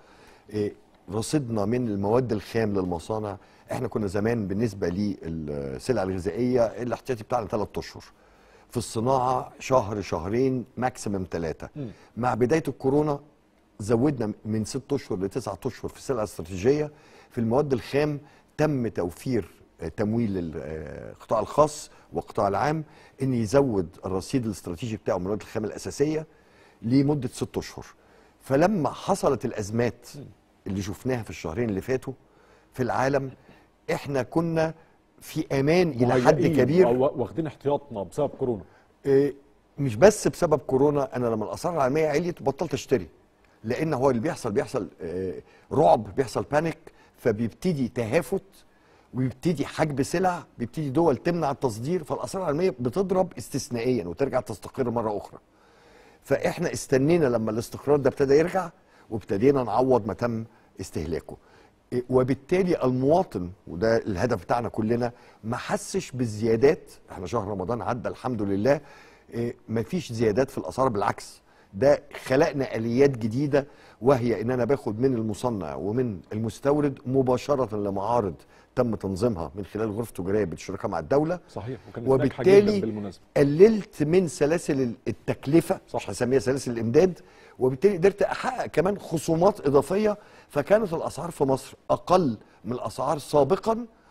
رصدنا من المواد الخام للمصانع احنا كنا زمان بالنسبه للسلع الغذائيه الاحتياطي بتاعنا ثلاث اشهر في الصناعه شهر شهرين ماكسيمم ثلاثه مع بدايه الكورونا زودنا من ست اشهر لتسعة اشهر في السلع الاستراتيجيه في المواد الخام تم توفير تمويل القطاع الخاص والقطاع العام ان يزود الرصيد الاستراتيجي بتاعه من المواد الخام الاساسيه لمده ست اشهر فلما حصلت الازمات اللي شفناها في الشهرين اللي فاتوا في العالم احنا كنا في امان الى حد كبير واخدين احتياطنا بسبب كورونا إيه مش بس بسبب كورونا انا لما الاسعار العالميه عليت بطلت اشتري لان هو اللي بيحصل بيحصل آه رعب بيحصل بانيك فبيبتدي تهافت ويبتدي حجب سلع بيبتدي دول تمنع التصدير فالاسعار العالميه بتضرب استثنائيا وترجع تستقر مره اخرى فاحنا استنينا لما الاستقرار ده ابتدى يرجع وابتدينا نعوض ما تم استهلاكه وبالتالي المواطن وده الهدف بتاعنا كلنا ما حسش بالزيادات احنا شهر رمضان عدى الحمد لله ما فيش زيادات في الاسعار بالعكس ده خلقنا اليات جديده وهي ان انا باخد من المصنع ومن المستورد مباشره لمعارض تم تنظيمها من خلال غرفه تجاريه بالشراكه مع الدوله صحيح وبالتالي قللت من سلاسل التكلفه صح هسميها سلاسل الامداد وبالتالي قدرت احقق كمان خصومات اضافيه فكانت الاسعار في مصر اقل من الاسعار سابقا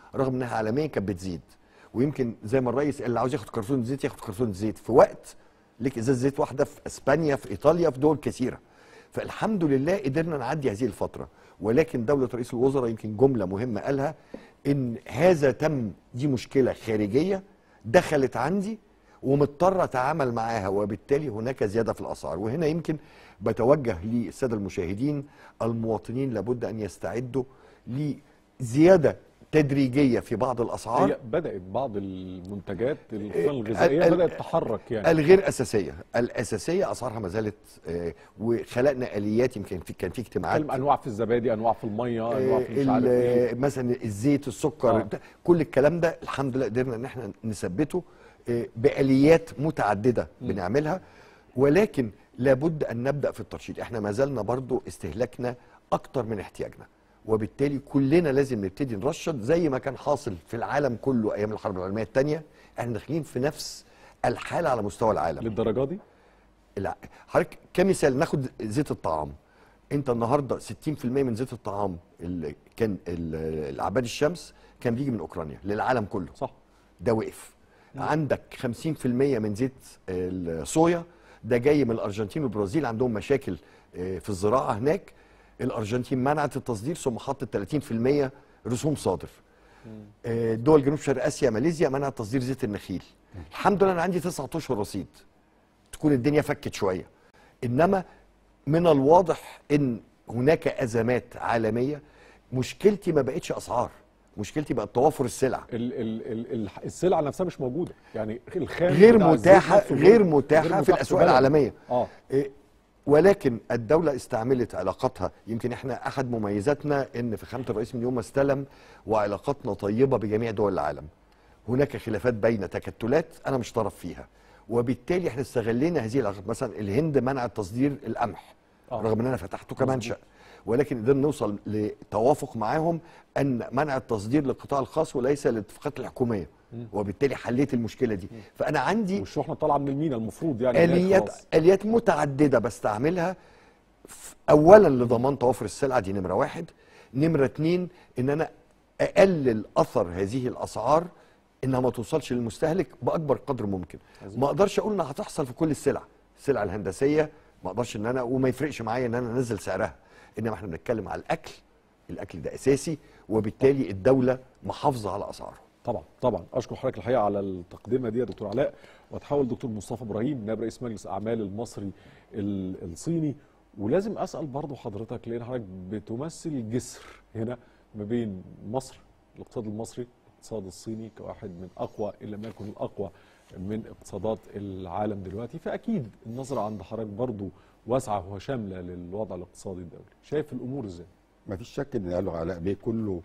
رغم انها عالميا كانت بتزيد ويمكن زي ما الرئيس اللي عاوز ياخد كرتون زيت ياخد كرتون زيت في وقت ليك ازازه زيت واحده في اسبانيا في ايطاليا في دول كثيره فالحمد لله قدرنا نعدي هذه الفتره ولكن دوله رئيس الوزراء يمكن جمله مهمه قالها ان هذا تم دي مشكله خارجيه دخلت عندي ومضطر اتعامل معاها وبالتالي هناك زياده في الاسعار وهنا يمكن بتوجه للساده المشاهدين المواطنين لابد ان يستعدوا لزياده تدريجيه في بعض الاسعار هي بدات بعض المنتجات الخام الغذائيه ال- بدات تحرك يعني الغير اساسيه الاساسيه اسعارها ما زالت آه، وخلقنا اليات يمكن في كان في اجتماعات كلمة انواع في الزبادي انواع في الميه انواع في مش ال- عارف ايه مثلا الزيت السكر آه. بتاع- كل الكلام ده الحمد لله قدرنا ان احنا نثبته آه، باليات متعدده بنعملها ولكن لابد ان نبدا في الترشيد احنا ما زلنا برضو استهلاكنا اكتر من احتياجنا وبالتالي كلنا لازم نبتدي نرشد زي ما كان حاصل في العالم كله ايام الحرب العالميه الثانيه احنا داخلين في نفس الحاله على مستوى العالم للدرجه دي لا حضرتك كمثال ناخد زيت الطعام انت النهارده 60% من زيت الطعام اللي كان ال- العباد الشمس كان بيجي من اوكرانيا للعالم كله صح ده وقف عندك 50% من زيت الصويا ده جاي من الارجنتين والبرازيل عندهم مشاكل آه، في الزراعه هناك الارجنتين منعت التصدير ثم حطت 30% رسوم صادر آه، دول جنوب شرق اسيا ماليزيا منعت تصدير زيت النخيل الحمد لله انا عندي تسعة اشهر رصيد تكون الدنيا فكت شويه انما من الواضح ان هناك ازمات عالميه مشكلتي ما بقتش اسعار مشكلتي بقت توافر السلع ال ال ال ال السلع نفسها مش موجوده يعني الخام غير بتاع الزيت متاحه نفسه غير متاحه غير في متاح الاسواق بلد. العالميه اه إيه، ولكن الدولة استعملت علاقاتها يمكن احنا احد مميزاتنا ان فخامة الرئيس من يوم ما استلم وعلاقاتنا طيبة بجميع دول العالم هناك خلافات بين تكتلات انا مش طرف فيها وبالتالي احنا استغلينا هذه العلاقات مثلا الهند منعت تصدير القمح آه. رغم ان انا فتحته كمنشأ ولكن قدرنا نوصل لتوافق معاهم ان منع التصدير للقطاع الخاص وليس للاتفاقات الحكوميه وبالتالي حليت المشكله دي فانا عندي والشحنه طالعه من المينا المفروض يعني هناك اليات خلاص. اليات متعدده بستعملها ف- اولا لضمان توافر السلعه دي نمره واحد نمره اتنين ان انا اقلل اثر هذه الاسعار انها ما توصلش للمستهلك باكبر قدر ممكن ما اقدرش اقول انها هتحصل في كل السلع السلع الهندسيه ما اقدرش ان انا وما يفرقش معايا ان انا انزل سعرها انما احنا بنتكلم على الاكل الاكل ده اساسي وبالتالي الدوله محافظه على اسعاره طبعا طبعا اشكر حضرتك الحقيقه على التقدمه دي يا دكتور علاء واتحول دكتور مصطفى ابراهيم نائب رئيس مجلس اعمال المصري ال- الصيني ولازم اسال برضه حضرتك لان حضرتك بتمثل جسر هنا ما بين مصر الاقتصاد المصري الاقتصاد الصيني كواحد من اقوى ان لم يكن الاقوى من اقتصادات العالم دلوقتي فاكيد النظره عند حضرتك برضه واسعه وشامله للوضع الاقتصادي الدولي شايف الامور ازاي ما فيش شك ان قاله علاء بيه كله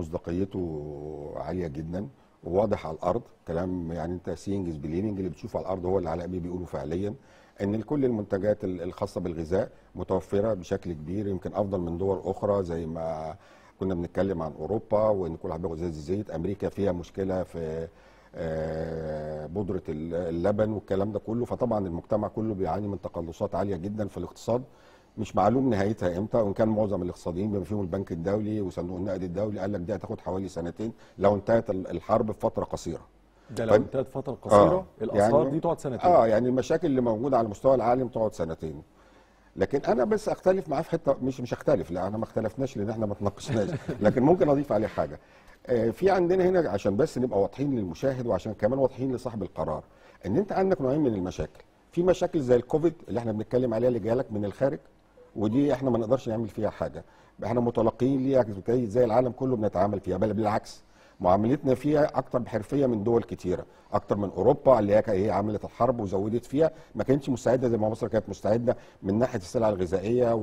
مصداقيته عاليه جدا وواضح على الارض كلام يعني انت سينجز بليننج اللي بتشوفه على الارض هو اللي علاء بيه بيقوله فعليا ان كل المنتجات ال- الخاصه بالغذاء متوفره بشكل كبير يمكن افضل من دول اخرى زي ما كنا بنتكلم عن اوروبا وان كل واحد بياخد زي الزيت امريكا فيها مشكله في آه، بودره ال- اللبن والكلام ده كله فطبعا المجتمع كله بيعاني من تقلصات عاليه جدا في الاقتصاد مش معلوم نهايتها امتى وان كان معظم الاقتصاديين بما فيهم البنك الدولي وصندوق النقد الدولي قال لك دي هتاخد حوالي سنتين لو انتهت ال- الحرب في فتره قصيره ده لو طيب. انتهت فتره قصيره الاسعار دي تقعد سنتين اه يعني المشاكل اللي موجوده على مستوى العالم تقعد سنتين لكن انا بس اختلف معاه في حته مش مش اختلف لا انا ما اختلفناش لان احنا ما تناقشناش لكن ممكن اضيف عليه حاجه آه في عندنا هنا عشان بس نبقى واضحين للمشاهد وعشان كمان واضحين لصاحب القرار ان انت عندك نوعين من المشاكل في مشاكل زي الكوفيد اللي احنا بنتكلم عليها اللي جالك من الخارج ودي احنا ما نقدرش نعمل فيها حاجه احنا متلقيين ليها زي- زي العالم كله بنتعامل فيها بل بالعكس معاملتنا فيها اكتر بحرفيه من دول كتيره اكتر من اوروبا اللي هي هي عملت الحرب وزودت فيها ما كانتش مستعده زي ما مصر كانت مستعده من ناحيه السلع الغذائيه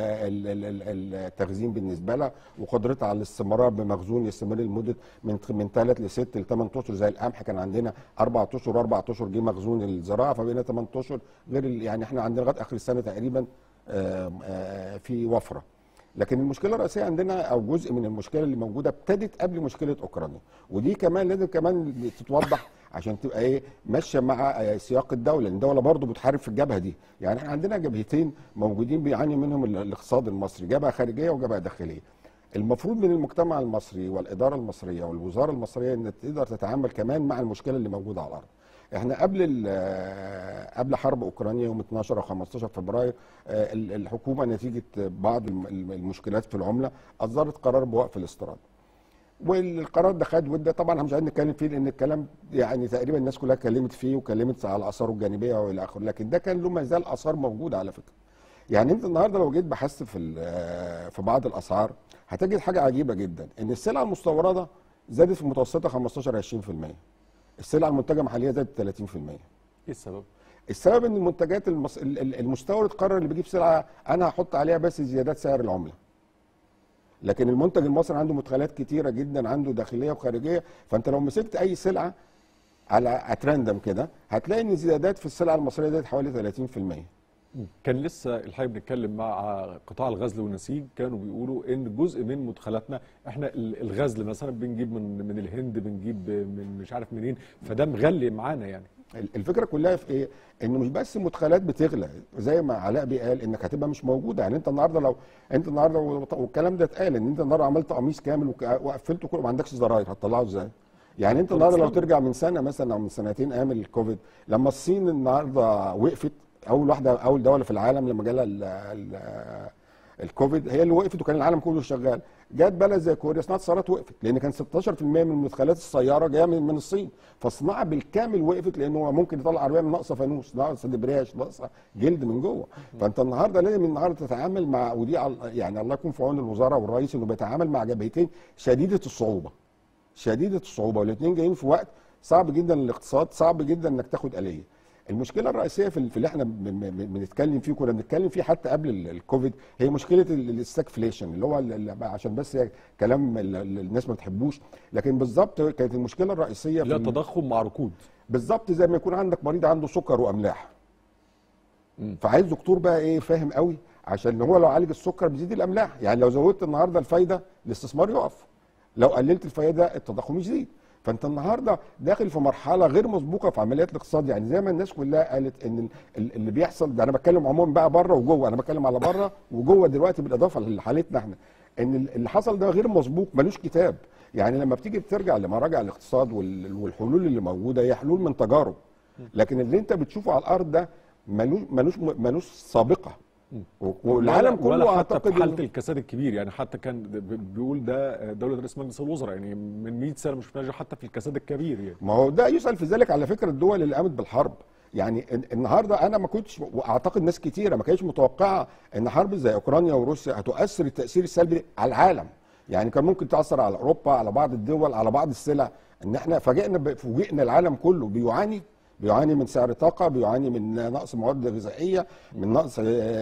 والتخزين بالنسبه لها وقدرتها على الاستمرار بمخزون يستمر لمده من من 3 ل 6 ل 8 اشهر زي القمح كان عندنا اربع اشهر واربع اشهر جه مخزون الزراعه فبقينا 8 اشهر غير ال- يعني احنا عندنا لغايه اخر السنه تقريبا آه، آه، في وفره لكن المشكله الرئيسيه عندنا او جزء من المشكله اللي موجوده ابتدت قبل مشكله اوكرانيا ودي كمان لازم كمان تتوضح عشان تبقى ايه ماشيه مع آه، سياق الدوله لان الدوله برضه بتحارب في الجبهه دي يعني احنا عندنا جبهتين موجودين بيعاني منهم ال- الاقتصاد المصري جبهه خارجيه وجبهه داخليه المفروض من المجتمع المصري والاداره المصريه والوزاره المصريه ان تقدر تتعامل كمان مع المشكله اللي موجوده على الارض احنا قبل ال- قبل حرب اوكرانيا يوم 12 او 15 فبراير آه، ال- الحكومه نتيجه بعض الم- الم- المشكلات في العمله اصدرت قرار بوقف الاستيراد والقرار ده خد وده طبعا احنا مش عايزين نتكلم فيه لان الكلام يعني تقريبا الناس كلها اتكلمت فيه وكلمت على اثاره الجانبيه والى اخره لكن ده كان له ما زال اثار موجوده على فكره يعني انت النهارده لو جيت بحثت في ال- في بعض الاسعار هتجد حاجه عجيبه جدا ان السلع المستورده زادت في متوسطه 15 20% السلع المنتجه محليه زادت 30% ايه السبب؟ السبب ان المنتجات المص... ال- ال- المستورد قرر اللي بيجيب سلعه انا هحط عليها بس زيادات سعر العمله لكن المنتج المصري عنده مدخلات كتيره جدا عنده داخليه وخارجيه فانت لو مسكت اي سلعه على اتراندم كده هتلاقي ان الزيادات في السلع المصريه زادت حوالي 30% كان لسه الحقيقه بنتكلم مع قطاع الغزل والنسيج كانوا بيقولوا ان جزء من مدخلاتنا احنا ال- الغزل مثلا بنجيب من من الهند بنجيب من مش عارف منين فده مغلي معانا يعني الفكره كلها في ايه؟ انه مش بس مدخلات بتغلى زي ما علاء بيه قال انك هتبقى مش موجوده يعني انت النهارده لو انت النهارده والكلام ده اتقال ان انت النهارده عملت قميص كامل وك- وقفلته كله ما عندكش زراير هتطلعه ازاي؟ يعني انت النهارده لو ترجع من سنه مثلا او من سنتين ايام الكوفيد لما الصين النهارده وقفت اول واحده اول دوله في العالم لما جالها ال- ال- الكوفيد هي اللي وقفت وكان العالم كله شغال جت بلد زي كوريا صناعه السيارات وقفت لان كان 16% من مدخلات السياره جايه من من الصين فالصناعه بالكامل وقفت لان هو ممكن يطلع عربيه من ناقصه فانوس ناقصه دبرياج ناقصه جلد من جوه فانت النهارده لازم النهارده تتعامل مع ودي على- يعني الله يكون في عون الوزاره والرئيس انه بيتعامل مع جبهتين شديده الصعوبه شديده الصعوبه والاثنين جايين في وقت صعب جدا للاقتصاد صعب جدا انك تاخد آلية المشكله الرئيسيه في في اللي احنا بن- بن- بنتكلم فيه كنا بنتكلم فيه حتى قبل ال- الكوفيد هي مشكله الاستاكفليشن اللي هو ال- ال- عشان بس هي كلام ال- ال- الناس ما بتحبوش لكن بالظبط كانت المشكله الرئيسيه لا ال- تضخم مع ركود بالظبط زي ما يكون عندك مريض عنده سكر واملاح فعايز دكتور بقى ايه فاهم قوي عشان هو لو عالج السكر بيزيد الاملاح يعني لو زودت النهارده الفايده الاستثمار يقف لو قللت الفايده التضخم يزيد فانت النهارده داخل في مرحله غير مسبوقه في عمليات الاقتصاد يعني زي ما الناس كلها قالت ان ال- ال- اللي بيحصل ده انا بتكلم عموما بقى بره وجوه انا بتكلم على بره وجوه دلوقتي بالاضافه لحالتنا احنا ان ال- اللي حصل ده غير مسبوق ملوش كتاب يعني لما بتيجي ترجع لمراجع الاقتصاد وال- والحلول اللي موجوده هي حلول من تجارب لكن اللي انت بتشوفه على الارض ده ملوش ملوش ملوش سابقه والعالم ولا- ولا كله حتى اعتقد في حاله إنه- الكساد الكبير يعني حتى كان ب- بيقول ده دوله رئيس مجلس الوزراء يعني من 100 سنه مش شفناش حتى في الكساد الكبير يعني ما هو ده يسأل في ذلك على فكرة الدول اللي قامت بالحرب يعني ال- النهارده انا ما كنتش واعتقد ناس كتيره ما كانتش متوقعه ان حرب زي اوكرانيا وروسيا هتؤثر التاثير السلبي على العالم يعني كان ممكن تاثر على اوروبا على بعض الدول على بعض السلع ان احنا فاجئنا ب- فوجئنا العالم كله بيعاني بيعاني من سعر طاقه بيعاني من نقص مواد غذائيه من نقص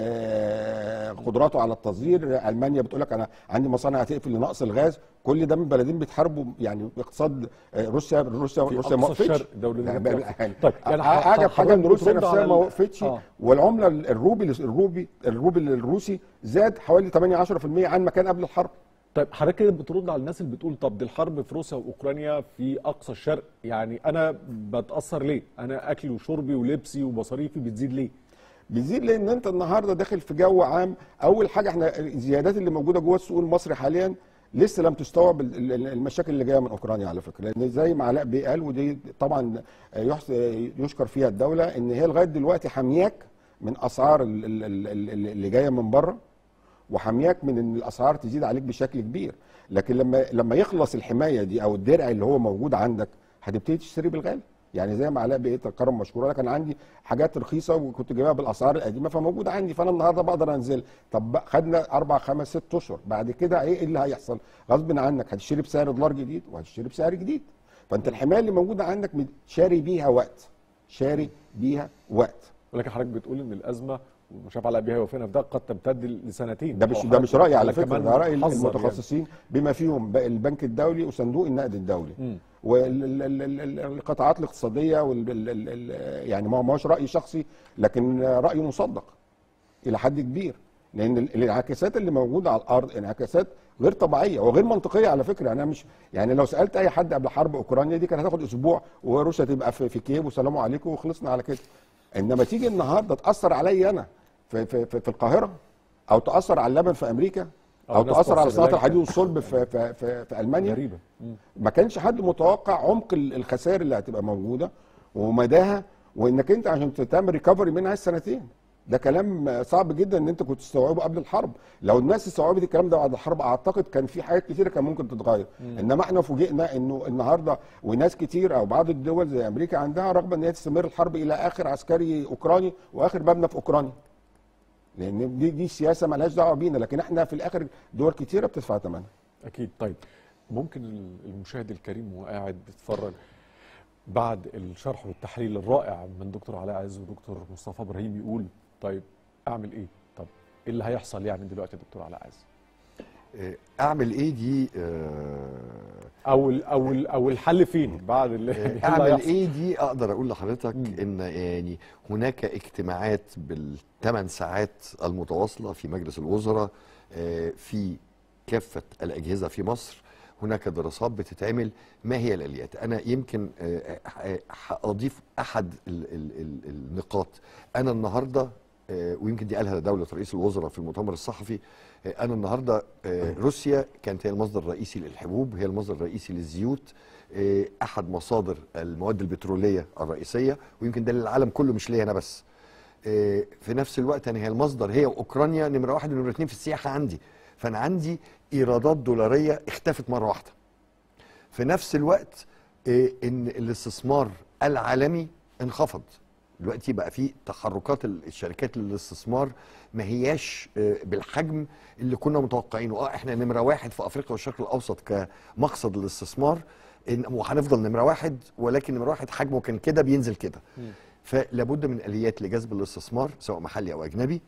آه، قدراته على التصدير المانيا بتقول لك انا عندي مصانع هتقفل لنقص الغاز كل ده من بلدين بيتحاربوا يعني اقتصاد آه، روسيا روسيا في روسيا ما أقصى وقفتش الشرق دولة يعني دي بقى- يعني طيب، يعني ح- اعجب حاجه ان حضرتك روسيا بترد نفسها على ما ال- وقفتش آه. والعمله الروبي الروبي الروبل الروسي زاد حوالي 8 10% عن ما كان قبل الحرب طيب حضرتك كده بترد على الناس اللي بتقول طب دي الحرب في روسيا واوكرانيا في اقصى الشرق يعني انا بتاثر ليه؟ انا اكلي وشربي ولبسي ومصاريفي بتزيد ليه؟ بيزيد لان انت النهارده داخل في جو عام اول حاجه احنا الزيادات اللي موجوده جوه السوق المصري حاليا لسه لم تستوعب ال- ال- المشاكل اللي جايه من اوكرانيا على فكره لان زي ما علاء بيه قال ودي طبعا يحس- يشكر فيها الدوله ان هي لغايه دلوقتي حامياك من اسعار ال- ال- ال- ال- اللي جايه من بره وحامياك من ان الاسعار تزيد عليك بشكل كبير لكن لما لما يخلص الحمايه دي او الدرع اللي هو موجود عندك هتبتدي تشتري بالغالي يعني زي ما علاء بيه تكرم مشكور انا كان عندي حاجات رخيصه وكنت جايبها بالاسعار القديمه فموجوده عندي فانا النهارده بقدر انزل طب بقى خدنا اربع خمس ست اشهر بعد كده ايه اللي هيحصل غصب عنك هتشتري بسعر دولار جديد وهتشتري بسعر جديد فانت الحمايه اللي موجوده عندك مت- شاري بيها وقت شاري بيها وقت ولكن حضرتك بتقول ان الازمه ومش عارف علاء بيها يوفينا في ده قد تمتد لسنتين ده مش أو ده مش حضرتك رايي على فكره كمان ده راي حذر المتخصصين بما فيهم بقى البنك الدولي وصندوق النقد الدولي يعني. والقطاعات الاقتصاديه وال ال- ال- ال- يعني ما ما هوش راي شخصي لكن راي مصدق الى حد كبير لان ال- الانعكاسات اللي موجوده على الارض انعكاسات غير طبيعيه وغير منطقيه على فكره انا مش يعني لو سالت اي حد قبل حرب اوكرانيا دي كانت هتاخد اسبوع وروسيا تبقى في, في كييف وسلام عليكم وخلصنا على كده انما تيجي النهارده تاثر عليا انا في, في, في, في القاهره او تاثر على اللبن في امريكا او الناس تاثر على توصل صناعه إليك. الحديد والصلب في في في, في المانيا غريبه مم. ما كانش حد متوقع عمق ال- الخسائر اللي هتبقى موجوده ومداها وانك انت عشان تعمل ريكفري منها سنتين ده كلام صعب جدا ان انت كنت تستوعبه قبل الحرب لو الناس استوعبت الكلام ده بعد الحرب اعتقد كان في حاجات كتيره كان ممكن تتغير مم. انما احنا فوجئنا انه النهارده وناس كتير او بعض الدول زي امريكا عندها رغبه ان هي تستمر الحرب الى اخر عسكري اوكراني واخر مبنى في اوكرانيا لان دي دي سياسه مالهاش دعوه بينا لكن احنا في الاخر دول كتيره بتدفع ثمنها اكيد طيب ممكن المشاهد الكريم وهو قاعد بيتفرج بعد الشرح والتحليل الرائع من دكتور علاء عز ودكتور مصطفى ابراهيم يقول طيب اعمل ايه طب ايه اللي هيحصل يعني دلوقتي يا دكتور علاء عز آه، اعمل ايه دي آه، او ال او ال او الحل فين بعد اللي آه، اللي اعمل هيحصل؟ ايه دي اقدر اقول لحضرتك ان يعني هناك اجتماعات بالثمان ساعات المتواصله في مجلس الوزراء آه، في كافه الاجهزه في مصر هناك دراسات بتتعمل ما هي الاليات انا يمكن آه، آه، هاضيف احد ال ال ال النقاط انا النهارده آه، ويمكن دي قالها دوله رئيس الوزراء في المؤتمر الصحفي آه، انا النهارده آه، روسيا كانت هي المصدر الرئيسي للحبوب هي المصدر الرئيسي للزيوت آه، احد مصادر المواد البتروليه الرئيسيه ويمكن ده للعالم كله مش ليا انا بس آه، في نفس الوقت انا هي المصدر هي واوكرانيا نمره واحد ونمره اتنين في السياحه عندي فانا عندي ايرادات دولاريه اختفت مره واحده في نفس الوقت آه، ان الاستثمار العالمي انخفض دلوقتي بقى في تحركات ال- الشركات للاستثمار ما هياش آه، بالحجم اللي كنا متوقعينه اه احنا نمره واحد في افريقيا والشرق الاوسط كمقصد للاستثمار إن- وهنفضل نمره واحد ولكن نمره واحد حجمه كان كده بينزل كده فلابد من اليات لجذب الاستثمار سواء محلي او اجنبي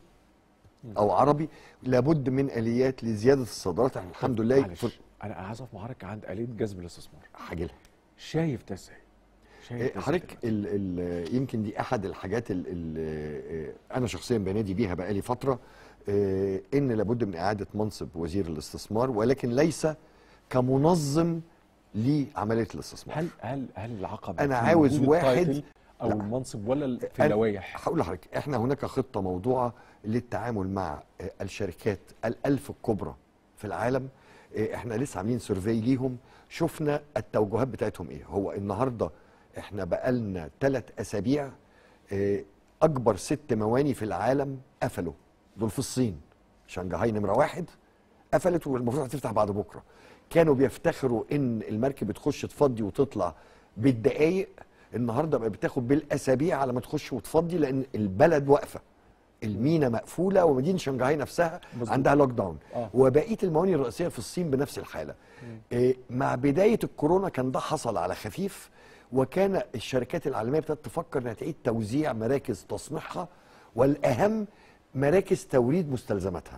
او عربي لابد من اليات لزياده الصادرات احنا الحمد لله معلش انا عايز اقف معاك عند اليه جذب الاستثمار هاجيلها شايف ده ازاي؟ شايف إيه، ده إزاي حضرتك ال ال يمكن دي احد الحاجات ال ال انا شخصيا بنادي بيها بقالي فتره آه، ان لابد من اعاده منصب وزير الاستثمار ولكن ليس كمنظم لعمليه الاستثمار هل هل هل العقبه أنا في عاوز وجود واحد- التايتل او لا. المنصب ولا ال- في أنا اللوائح؟ هقول لحضرتك احنا هناك خطه موضوعه للتعامل مع آه، الشركات الالف الكبرى في العالم آه، احنا لسه عاملين سيرفي ليهم شفنا التوجهات بتاعتهم ايه هو النهارده احنا بقالنا ثلاث اسابيع آه، اكبر ست مواني في العالم قفلوا دول في الصين شنغهاي نمره واحد قفلت والمفروض هتفتح بعد بكره كانوا بيفتخروا ان المركب بتخش تفضي وتطلع بالدقايق النهارده بقى بتاخد بالاسابيع على ما تخش وتفضي لان البلد واقفه المينا مقفوله ومدينه شنغهاي نفسها مظبوط. عندها لوك داون آه. وبقيه المواني الرئيسيه في الصين بنفس الحاله إيه، مع بدايه الكورونا كان ده حصل على خفيف وكان الشركات العالميه ابتدت تفكر انها تعيد توزيع مراكز تصنيعها والاهم مراكز توريد مستلزماتها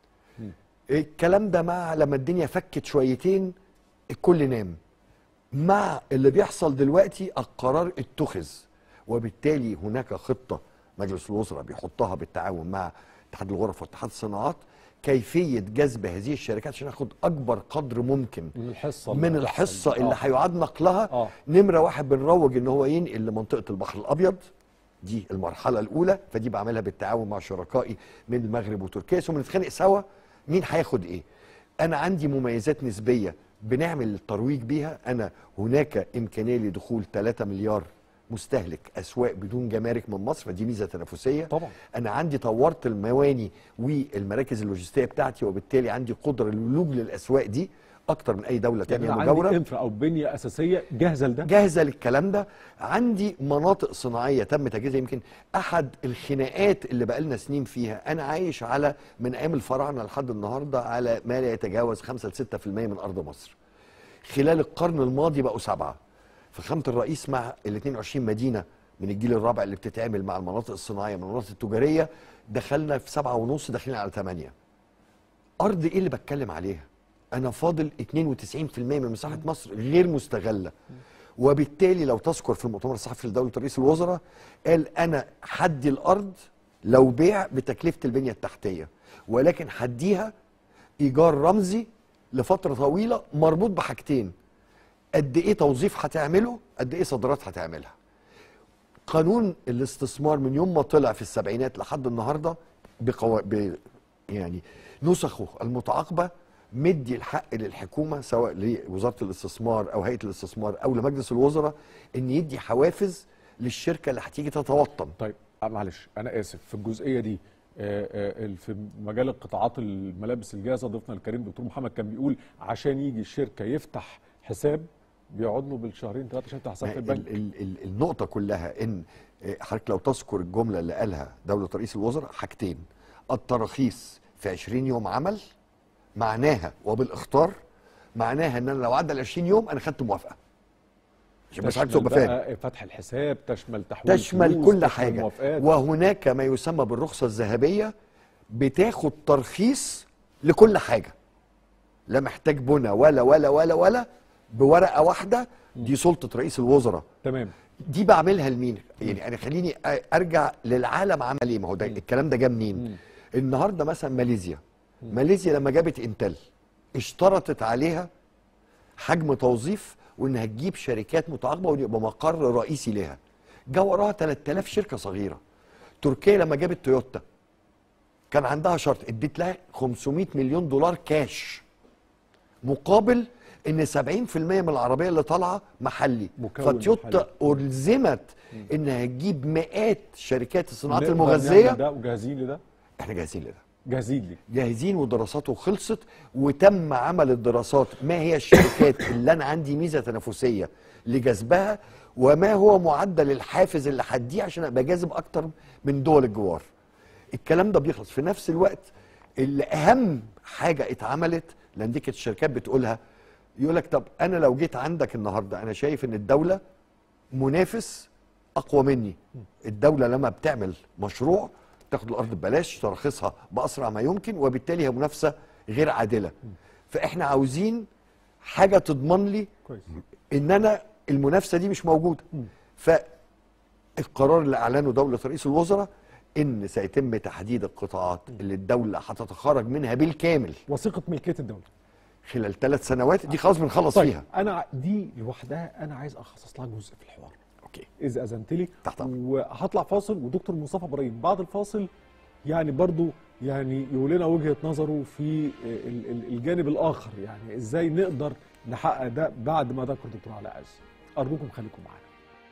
الكلام ده مع لما الدنيا فكت شويتين الكل نام مع اللي بيحصل دلوقتي القرار اتخذ وبالتالي هناك خطه مجلس الوزراء بيحطها بالتعاون مع اتحاد الغرف واتحاد الصناعات كيفيه جذب هذه الشركات عشان ناخد اكبر قدر ممكن من الحصه من اللي الحصه هتحصل. اللي آه. هيعاد نقلها آه. نمره واحد بنروج ان هو ينقل لمنطقه البحر الابيض دي المرحله الاولى فدي بعملها بالتعاون مع شركائي من المغرب وتركيا ثم نتخانق سوا مين هياخد ايه انا عندي مميزات نسبيه بنعمل الترويج بيها انا هناك امكانيه لدخول 3 مليار مستهلك اسواق بدون جمارك من مصر فدي ميزه تنافسيه طبعا انا عندي طورت المواني والمراكز اللوجستيه بتاعتي وبالتالي عندي قدره للولوج للاسواق دي اكتر من اي دوله يعني تانية أنا عندي مجاوره انفرا او بنيه اساسيه جاهزه لده جاهزه للكلام ده عندي مناطق صناعيه تم تجهيزها يمكن احد الخناقات اللي بقالنا سنين فيها انا عايش على من ايام الفراعنه لحد النهارده على ما لا يتجاوز 5 ل 6% من ارض مصر خلال القرن الماضي بقوا سبعه فخامه الرئيس مع ال 22 مدينه من الجيل الرابع اللي بتتعمل مع المناطق الصناعيه من المناطق التجاريه دخلنا في سبعة ونص داخلين على ثمانية ارض ايه اللي بتكلم عليها انا فاضل 92% من مساحه مصر غير مستغله وبالتالي لو تذكر في المؤتمر الصحفي لدوله رئيس الوزراء قال انا حدي الارض لو بيع بتكلفه البنيه التحتيه ولكن حديها ايجار رمزي لفتره طويله مربوط بحاجتين قد ايه توظيف هتعمله قد ايه صادرات هتعملها قانون الاستثمار من يوم ما طلع في السبعينات لحد النهارده بقوا... يعني نسخه المتعاقبه مدي الحق للحكومه سواء لوزاره الاستثمار او هيئه الاستثمار او لمجلس الوزراء ان يدي حوافز للشركه اللي هتيجي تتوطن طيب آه، معلش انا اسف في الجزئيه دي آه، آه، ال- في مجال القطاعات الملابس الجاهزه ضيفنا الكريم دكتور محمد كان بيقول عشان يجي الشركه يفتح حساب بيقعد له بالشهرين ثلاثه عشان يفتح حساب ما في ال- البنك ال- ال- النقطة كلها إن آه، حضرتك لو تذكر الجملة اللي قالها دولة رئيس الوزراء حاجتين التراخيص في 20 يوم عمل معناها وبالاختار معناها ان انا لو عدى ال 20 يوم انا خدت موافقه عشان بس حضرتك تشمل تبقى فاهم بقى فتح الحساب تشمل تحويل تشمل فلوس، كل تشمل حاجه موافقات. وهناك ما يسمى بالرخصه الذهبيه بتاخد ترخيص لكل حاجه لا محتاج بنى ولا ولا ولا ولا بورقه واحده دي سلطه رئيس الوزراء تمام دي بعملها لمين يعني انا خليني أ- ارجع للعالم عمل ايه ما هو ده الكلام ده جه منين النهارده مثلا ماليزيا ماليزيا لما جابت انتل اشترطت عليها حجم توظيف وانها تجيب شركات متعاقبه ويبقى مقر رئيسي لها جا وراها 3000 شركه صغيره تركيا لما جابت تويوتا كان عندها شرط اديت لها 500 مليون دولار كاش مقابل ان 70% من العربيه اللي طالعه محلي مكون فتويوتا الزمت انها تجيب مئات شركات الصناعات نقدر المغذيه نعمل ده وجاهزين لده احنا جاهزين لده جاهزين ليه جاهزين ودراساته خلصت وتم عمل الدراسات ما هي الشركات اللي انا عندي ميزه تنافسيه لجذبها وما هو معدل الحافز اللي هديه عشان ابقى جاذب اكتر من دول الجوار الكلام ده بيخلص في نفس الوقت اللي اهم حاجه اتعملت لان دي كانت الشركات بتقولها يقول لك طب انا لو جيت عندك النهارده انا شايف ان الدوله منافس اقوى مني الدوله لما بتعمل مشروع تاخد الارض ببلاش ترخصها باسرع ما يمكن وبالتالي هي منافسه غير عادله فاحنا عاوزين حاجه تضمن لي كويس ان انا المنافسه دي مش موجوده فالقرار اللي اعلنه دوله رئيس الوزراء ان سيتم تحديد القطاعات اللي الدوله هتتخرج منها بالكامل وثيقه ملكيه الدوله خلال ثلاث سنوات دي خلاص بنخلص طيب فيها انا دي لوحدها انا عايز اخصص لها جزء في الحوار اوكي اذا اذنت لي وهطلع فاصل ودكتور مصطفى ابراهيم بعد الفاصل يعني برضو يعني يقول لنا وجهه نظره في ال- ال- الجانب الاخر يعني ازاي نقدر نحقق ده بعد ما ذكر دكتور علاء عز ارجوكم خليكم معانا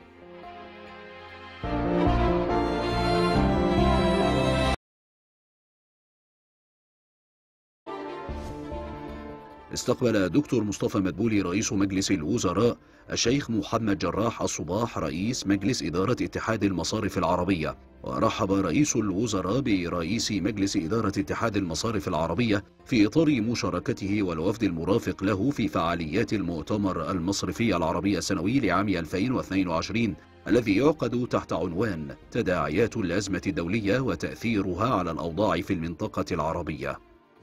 استقبل دكتور مصطفى مدبولي رئيس مجلس الوزراء الشيخ محمد جراح الصباح رئيس مجلس إدارة اتحاد المصارف العربية ورحب رئيس الوزراء برئيس مجلس إدارة اتحاد المصارف العربية في إطار مشاركته والوفد المرافق له في فعاليات المؤتمر المصرفي العربي السنوي لعام 2022 الذي يعقد تحت عنوان تداعيات الأزمة الدولية وتأثيرها على الأوضاع في المنطقة العربية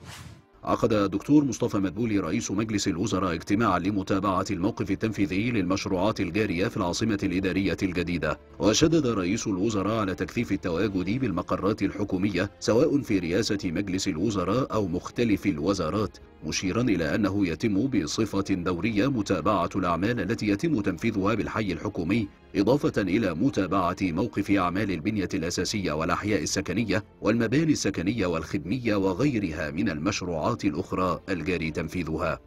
عقد دكتور مصطفى مدبولي رئيس مجلس الوزراء اجتماعا لمتابعة الموقف التنفيذي للمشروعات الجارية في العاصمة الإدارية الجديدة وشدد رئيس الوزراء على تكثيف التواجد بالمقرات الحكومية سواء في رئاسة مجلس الوزراء أو مختلف الوزارات مشيرا إلى أنه يتم بصفة دورية متابعة الأعمال التي يتم تنفيذها بالحي الحكومي إضافة إلى متابعة موقف أعمال البنية الأساسية والأحياء السكنية والمباني السكنية والخدمية وغيرها من المشروعات الأخرى الجاري تنفيذها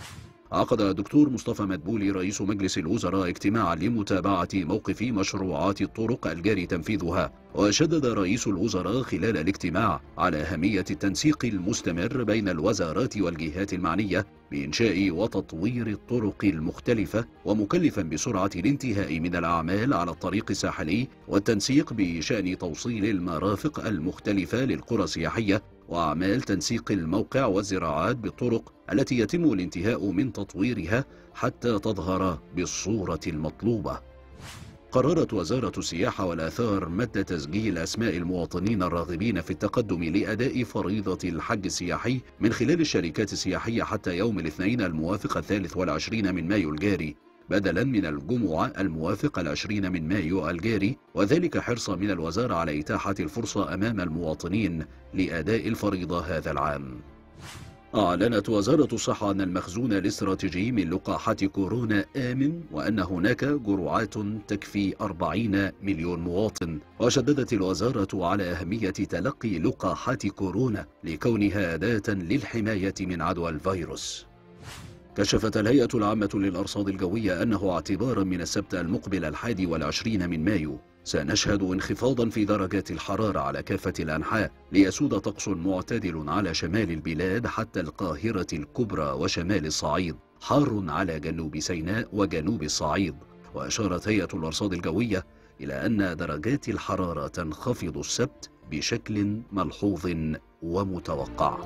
عقد دكتور مصطفى مدبولي رئيس مجلس الوزراء اجتماعا لمتابعة موقف مشروعات الطرق الجاري تنفيذها وشدد رئيس الوزراء خلال الاجتماع على أهمية التنسيق المستمر بين الوزارات والجهات المعنية بإنشاء وتطوير الطرق المختلفة ومكلفا بسرعة الانتهاء من الأعمال على الطريق الساحلي والتنسيق بشأن توصيل المرافق المختلفة للقرى السياحية وأعمال تنسيق الموقع والزراعات بالطرق التي يتم الانتهاء من تطويرها حتى تظهر بالصورة المطلوبة قررت وزارة السياحة والآثار مد تسجيل أسماء المواطنين الراغبين في التقدم لأداء فريضة الحج السياحي من خلال الشركات السياحية حتى يوم الاثنين الموافق الثالث والعشرين من مايو الجاري بدلا من الجمعة الموافق العشرين من مايو الجاري وذلك حرصا من الوزارة على إتاحة الفرصة أمام المواطنين لأداء الفريضة هذا العام أعلنت وزارة الصحة أن المخزون الاستراتيجي من لقاحات كورونا آمن وأن هناك جرعات تكفي 40 مليون مواطن وشددت الوزارة على أهمية تلقي لقاحات كورونا لكونها أداة للحماية من عدوى الفيروس كشفت الهيئة العامة للأرصاد الجوية أنه اعتبارا من السبت المقبل الحادي والعشرين من مايو سنشهد انخفاضا في درجات الحرارة على كافة الأنحاء ليسود طقس معتدل على شمال البلاد حتى القاهرة الكبرى وشمال الصعيد حار على جنوب سيناء وجنوب الصعيد وأشارت هيئة الأرصاد الجوية إلى أن درجات الحرارة تنخفض السبت بشكل ملحوظ ومتوقع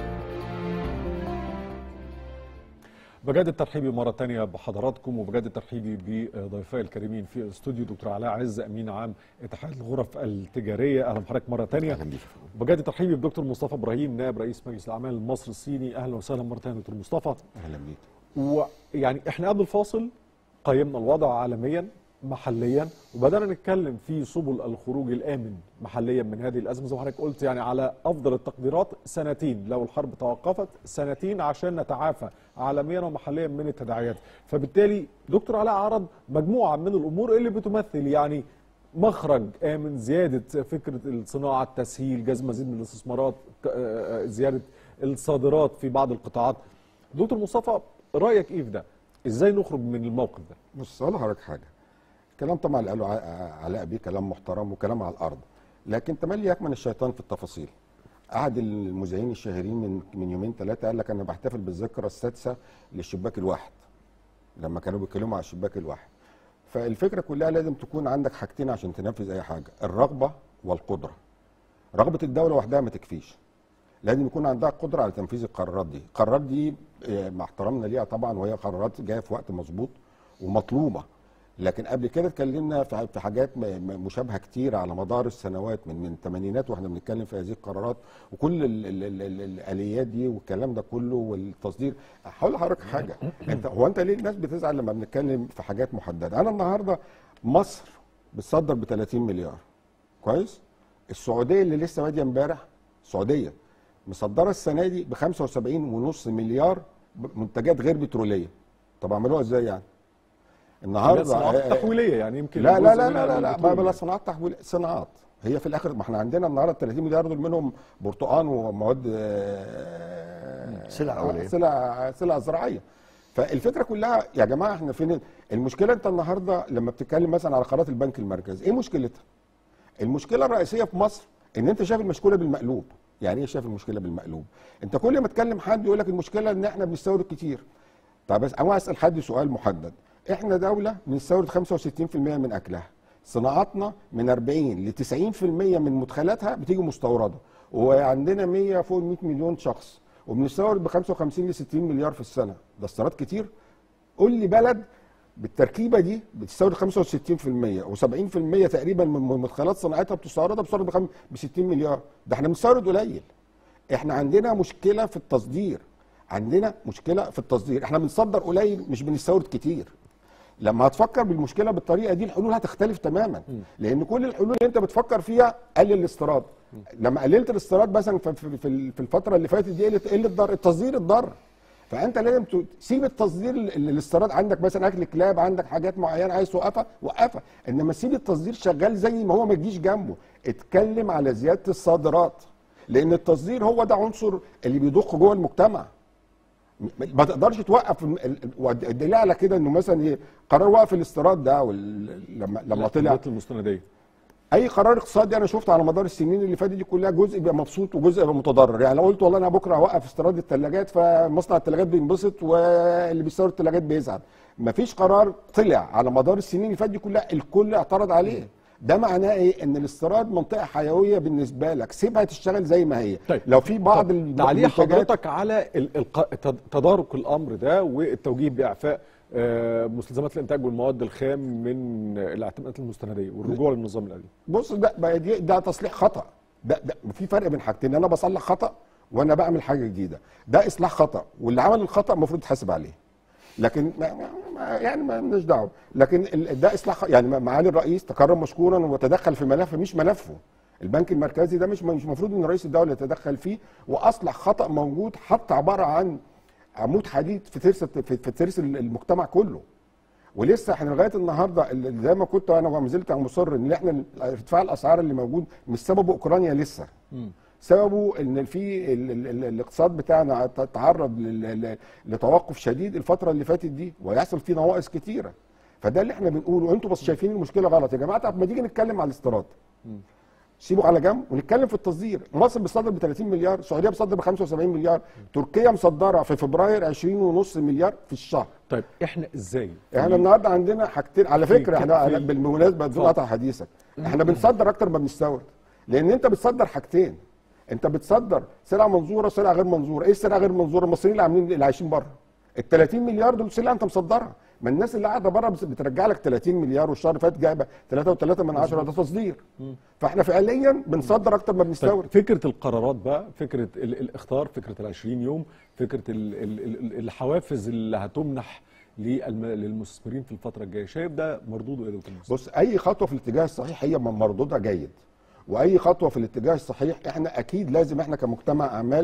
بجد ترحيبي مرة تانية بحضراتكم وبجد ترحيبي بضيفائي الكريمين في الاستوديو دكتور علاء عز أمين عام اتحاد الغرف التجارية أهلا بحضرتك مرة تانية بجد ترحيبي بدكتور مصطفى إبراهيم نائب رئيس مجلس الأعمال المصري الصيني أهلا وسهلا مرة تانية دكتور مصطفى اهلا بيك ويعني احنا قبل الفاصل قيمنا الوضع عالميا محليا وبدانا نتكلم في سبل الخروج الامن محليا من هذه الازمه زي ما حضرتك قلت يعني على افضل التقديرات سنتين لو الحرب توقفت سنتين عشان نتعافى عالميا ومحليا من التداعيات فبالتالي دكتور علاء عرض مجموعه من الامور اللي بتمثل يعني مخرج امن زياده فكره الصناعه التسهيل جذب مزيد من الاستثمارات زياده الصادرات في بعض القطاعات دكتور مصطفى رايك ايه في ده ازاي نخرج من الموقف ده بص اقول لحضرتك حاجه كلام طبعا اللي قاله علاء بيه كلام محترم وكلام على الارض لكن تملي يكمن الشيطان في التفاصيل احد المذيعين الشهيرين من من يومين ثلاثه قال لك انا بحتفل بالذكرى السادسه للشباك الواحد لما كانوا بيتكلموا على الشباك الواحد فالفكره كلها لازم تكون عندك حاجتين عشان تنفذ اي حاجه الرغبه والقدره رغبه الدوله وحدها ما تكفيش لازم يكون عندها قدره على تنفيذ القرارات دي القرارات دي مع احترامنا ليها طبعا وهي قرارات جايه في وقت مظبوط ومطلوبه لكن قبل كده اتكلمنا في حاجات مشابهه كتير على مدار السنوات من من الثمانينات واحنا بنتكلم في هذه القرارات وكل ال ال ال ال الاليات دي والكلام ده كله والتصدير هقول لحضرتك حاجه انت هو انت ليه الناس بتزعل لما بنتكلم في حاجات محدده انا النهارده مصر بتصدر ب 30 مليار كويس السعوديه اللي لسه باديه امبارح السعوديه مصدره السنه دي ب 75.5 مليار منتجات غير بتروليه طب اعملوها ازاي يعني النهارده صناعات تحويليه يعني يمكن لا لا لا لا لا, لا ما بلا صناعات تحويل صناعات هي في الاخر ما احنا عندنا النهارده 30 مليار دول منهم برتقان ومواد سلع اوليه سلع سلع زراعيه فالفكره كلها يا جماعه احنا فين المشكله انت النهارده لما بتتكلم مثلا على قرارات البنك المركزي ايه مشكلتها؟ المشكله الرئيسيه في مصر ان انت شايف المشكله بالمقلوب يعني ايه شايف المشكله بالمقلوب؟ انت كل ما تكلم حد يقول لك المشكله ان احنا بنستورد كتير طب بس انا اسال حد سؤال محدد احنا دوله بنستورد 65% من اكلها صناعاتنا من 40 ل 90% من مدخلاتها بتيجي مستورده وعندنا 100 فوق 100 مليون شخص وبنستورد ب 55 ل 60 مليار في السنه ده استيراد كتير قول لي بلد بالتركيبه دي بتستورد 65% و70% تقريبا من مدخلات صناعتها بتستوردها بتستورد ب 60 مليار ده احنا بنستورد قليل احنا عندنا مشكله في التصدير عندنا مشكله في التصدير احنا بنصدر قليل مش بنستورد كتير لما هتفكر بالمشكله بالطريقه دي الحلول هتختلف تماما لان كل الحلول اللي انت بتفكر فيها قلل الاستيراد لما قللت الاستيراد مثلا في الفتره اللي فاتت دي قلت الضر التصدير اتضر فانت لازم تسيب التصدير الاستيراد عندك مثلا اكل كلاب عندك حاجات معينه عايز توقفها وقفها انما سيب التصدير شغال زي ما هو ما تجيش جنبه اتكلم على زياده الصادرات لان التصدير هو ده عنصر اللي بيضخ جوه المجتمع ما تقدرش توقف الدليل على كده انه مثلا ايه قرار وقف الاستيراد ده لما لما طلع المستنديه اي قرار اقتصادي انا شفت على مدار السنين اللي فاتت دي كلها جزء يبقى مبسوط وجزء يبقى متضرر يعني لو قلت والله انا بكره هوقف استيراد الثلاجات فمصنع الثلاجات بينبسط واللي بيستورد الثلاجات بيزعل مفيش قرار طلع على مدار السنين اللي فاتت دي كلها الكل اعترض عليه ده معناه ايه ان الاستيراد منطقه حيويه بالنسبه لك سيبها تشتغل زي ما هي طيب. لو في بعض تعليق حضرتك على تدارك الامر ده والتوجيه باعفاء مستلزمات الانتاج والمواد الخام من الاعتمادات المستنديه والرجوع للنظام القديم بص ده ده تصليح خطا ده, ده في فرق بين حاجتين انا بصلح خطا وانا بعمل حاجه جديده ده اصلاح خطا واللي عمل الخطا المفروض يتحاسب عليه لكن ما ما يعني ما لناش دعوه لكن ده اصلاح يعني معالي الرئيس تكرم مشكورا وتدخل في ملف مش ملفه البنك المركزي ده مش مش المفروض ان رئيس الدوله يتدخل فيه واصلح خطا موجود حتى عباره عن عمود حديد في ترس في في ترس المجتمع كله ولسه احنا لغايه النهارده اللي زي ما كنت انا وما زلت مصر ان احنا ارتفاع الاسعار اللي موجود مش سببه اوكرانيا لسه سببه ان في ال- ال- ال- الاقتصاد بتاعنا ت- تعرض لل- ل- لتوقف شديد الفتره اللي فاتت دي ويحصل فيه نواقص كتيره فده اللي احنا بنقوله وانتوا بس شايفين المشكله غلط يا جماعه طب ما تيجي نتكلم على الاستيراد سيبه على جنب ونتكلم في التصدير مصر بتصدر ب 30 مليار السعوديه بتصدر ب 75 مليار تركيا مصدره في فبراير 20 مليار في الشهر طيب احنا ازاي احنا النهارده عندنا حاجتين على في فكره ك- احنا في- أنا بالمناسبه بدون قطع حديثك احنا بنصدر اكتر ما بنستورد لان انت بتصدر حاجتين انت بتصدر سلع منظوره وسلع غير منظوره ايه السلع غير منظوره المصريين اللي عاملين اللي عايشين بره ال 30 مليار دول سلع انت مصدرها ما الناس اللي قاعده بره بس- بترجع لك 30 مليار والشهر اللي فات جايبه 3.3 من 10 ده تصدير فاحنا فعليا بنصدر اكتر ما بنستورد طيب فكره القرارات بقى فكره ال- الاخطار فكره ال 20 يوم فكره ال ال ال الحوافز اللي هتمنح للم- للمستثمرين في الفتره الجايه شايف ده مردوده ايه يا دكتور مصطفى؟ بص اي خطوه في الاتجاه الصحيح هي من مردودها جيد واي خطوه في الاتجاه الصحيح احنا اكيد لازم احنا كمجتمع اعمال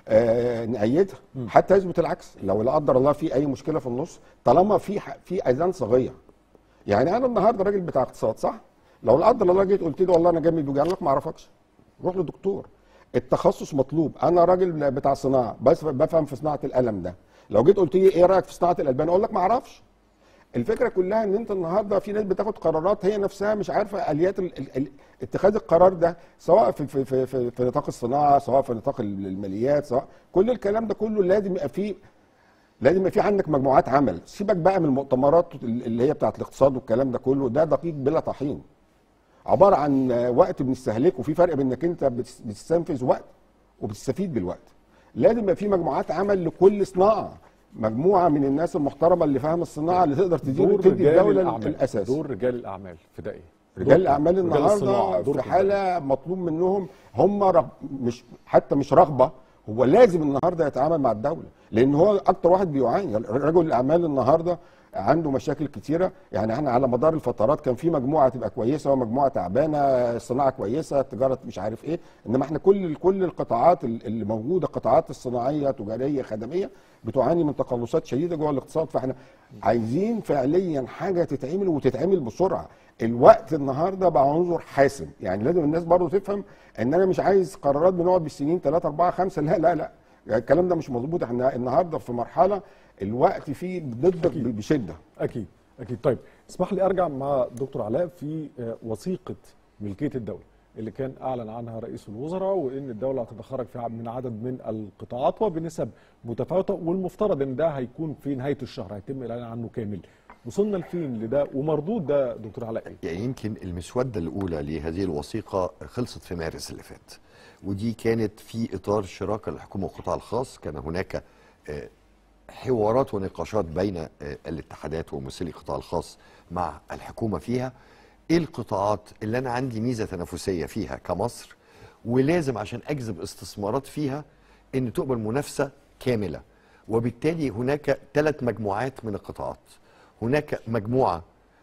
آه نأيدها حتى يثبت العكس لو لا قدر الله في اي مشكله في النص طالما في ح- في اذان صاغيه يعني انا النهارده راجل بتاع اقتصاد صح لو لا قدر الله جيت قلت لي والله انا جاي من بوجي قال لك ما اعرفكش روح لدكتور التخصص مطلوب انا راجل بتاع صناعه بس بفهم في صناعه القلم ده لو جيت قلت لي ايه رايك في صناعه الالبان اقول لك ما اعرفش الفكره كلها ان انت النهارده في ناس بتاخد قرارات هي نفسها مش عارفه اليات ال- ال- ال- اتخاذ القرار ده سواء في في في في, في نطاق الصناعه سواء في نطاق ال- الماليات سواء كل الكلام ده كله لازم يبقى فيه لازم يبقى في عندك مجموعات عمل سيبك بقى من المؤتمرات اللي هي بتاعت الاقتصاد والكلام ده كله ده دقيق بلا طحين عباره عن وقت بنستهلكه وفي فرق بين انك انت بتس- بتستنفذ وقت وبتستفيد بالوقت لازم يبقى في مجموعات عمل لكل صناعه مجموعه من الناس المحترمه اللي فاهم الصناعه اللي تقدر تدير دور تدي رجال الدوله الأعمال. الاساس دور رجال الاعمال في ده ايه؟ رجال دور- الاعمال رجال الصناعة، النهارده دور في حاله مطلوب منهم هم رغ... مش حتى مش رغبه هو لازم النهارده يتعامل مع الدوله لان هو اكتر واحد بيعاني رجل الاعمال النهارده عنده مشاكل كتيره يعني احنا على مدار الفترات كان في مجموعه تبقى كويسه ومجموعه تعبانه الصناعه كويسه التجاره مش عارف ايه انما احنا كل كل القطاعات اللي موجوده القطاعات الصناعيه تجاريه خدميه بتعاني من تقلصات شديده جوه الاقتصاد فاحنا عايزين فعليا حاجه تتعمل وتتعمل بسرعه الوقت النهارده بقى عنصر حاسم يعني لازم الناس برضو تفهم ان انا مش عايز قرارات بنقعد بالسنين 3 4 5 لا لا لا يعني الكلام ده مش مظبوط احنا النهارده في مرحله الوقت فيه ضدك بشده اكيد اكيد طيب اسمح لي ارجع مع دكتور علاء في آه، وثيقه ملكيه الدوله اللي كان اعلن عنها رئيس الوزراء وان الدوله هتتخرج في ع- من عدد من القطاعات وبنسب متفاوته والمفترض ان ده هيكون في نهايه الشهر هيتم الاعلان عنه كامل وصلنا لفين لده ومردود ده دكتور علاء ايه؟ يعني يمكن المسودة الأولى لهذه الوثيقة خلصت في مارس اللي فات ودي كانت في إطار شراكة الحكومة والقطاع الخاص كان هناك آه، حوارات ونقاشات بين آه، الاتحادات وممثلي القطاع الخاص مع الحكومة فيها إيه القطاعات اللي أنا عندي ميزة تنافسية فيها كمصر ولازم عشان أجذب استثمارات فيها إن تقبل منافسة كاملة وبالتالي هناك ثلاث مجموعات من القطاعات هناك مجموعة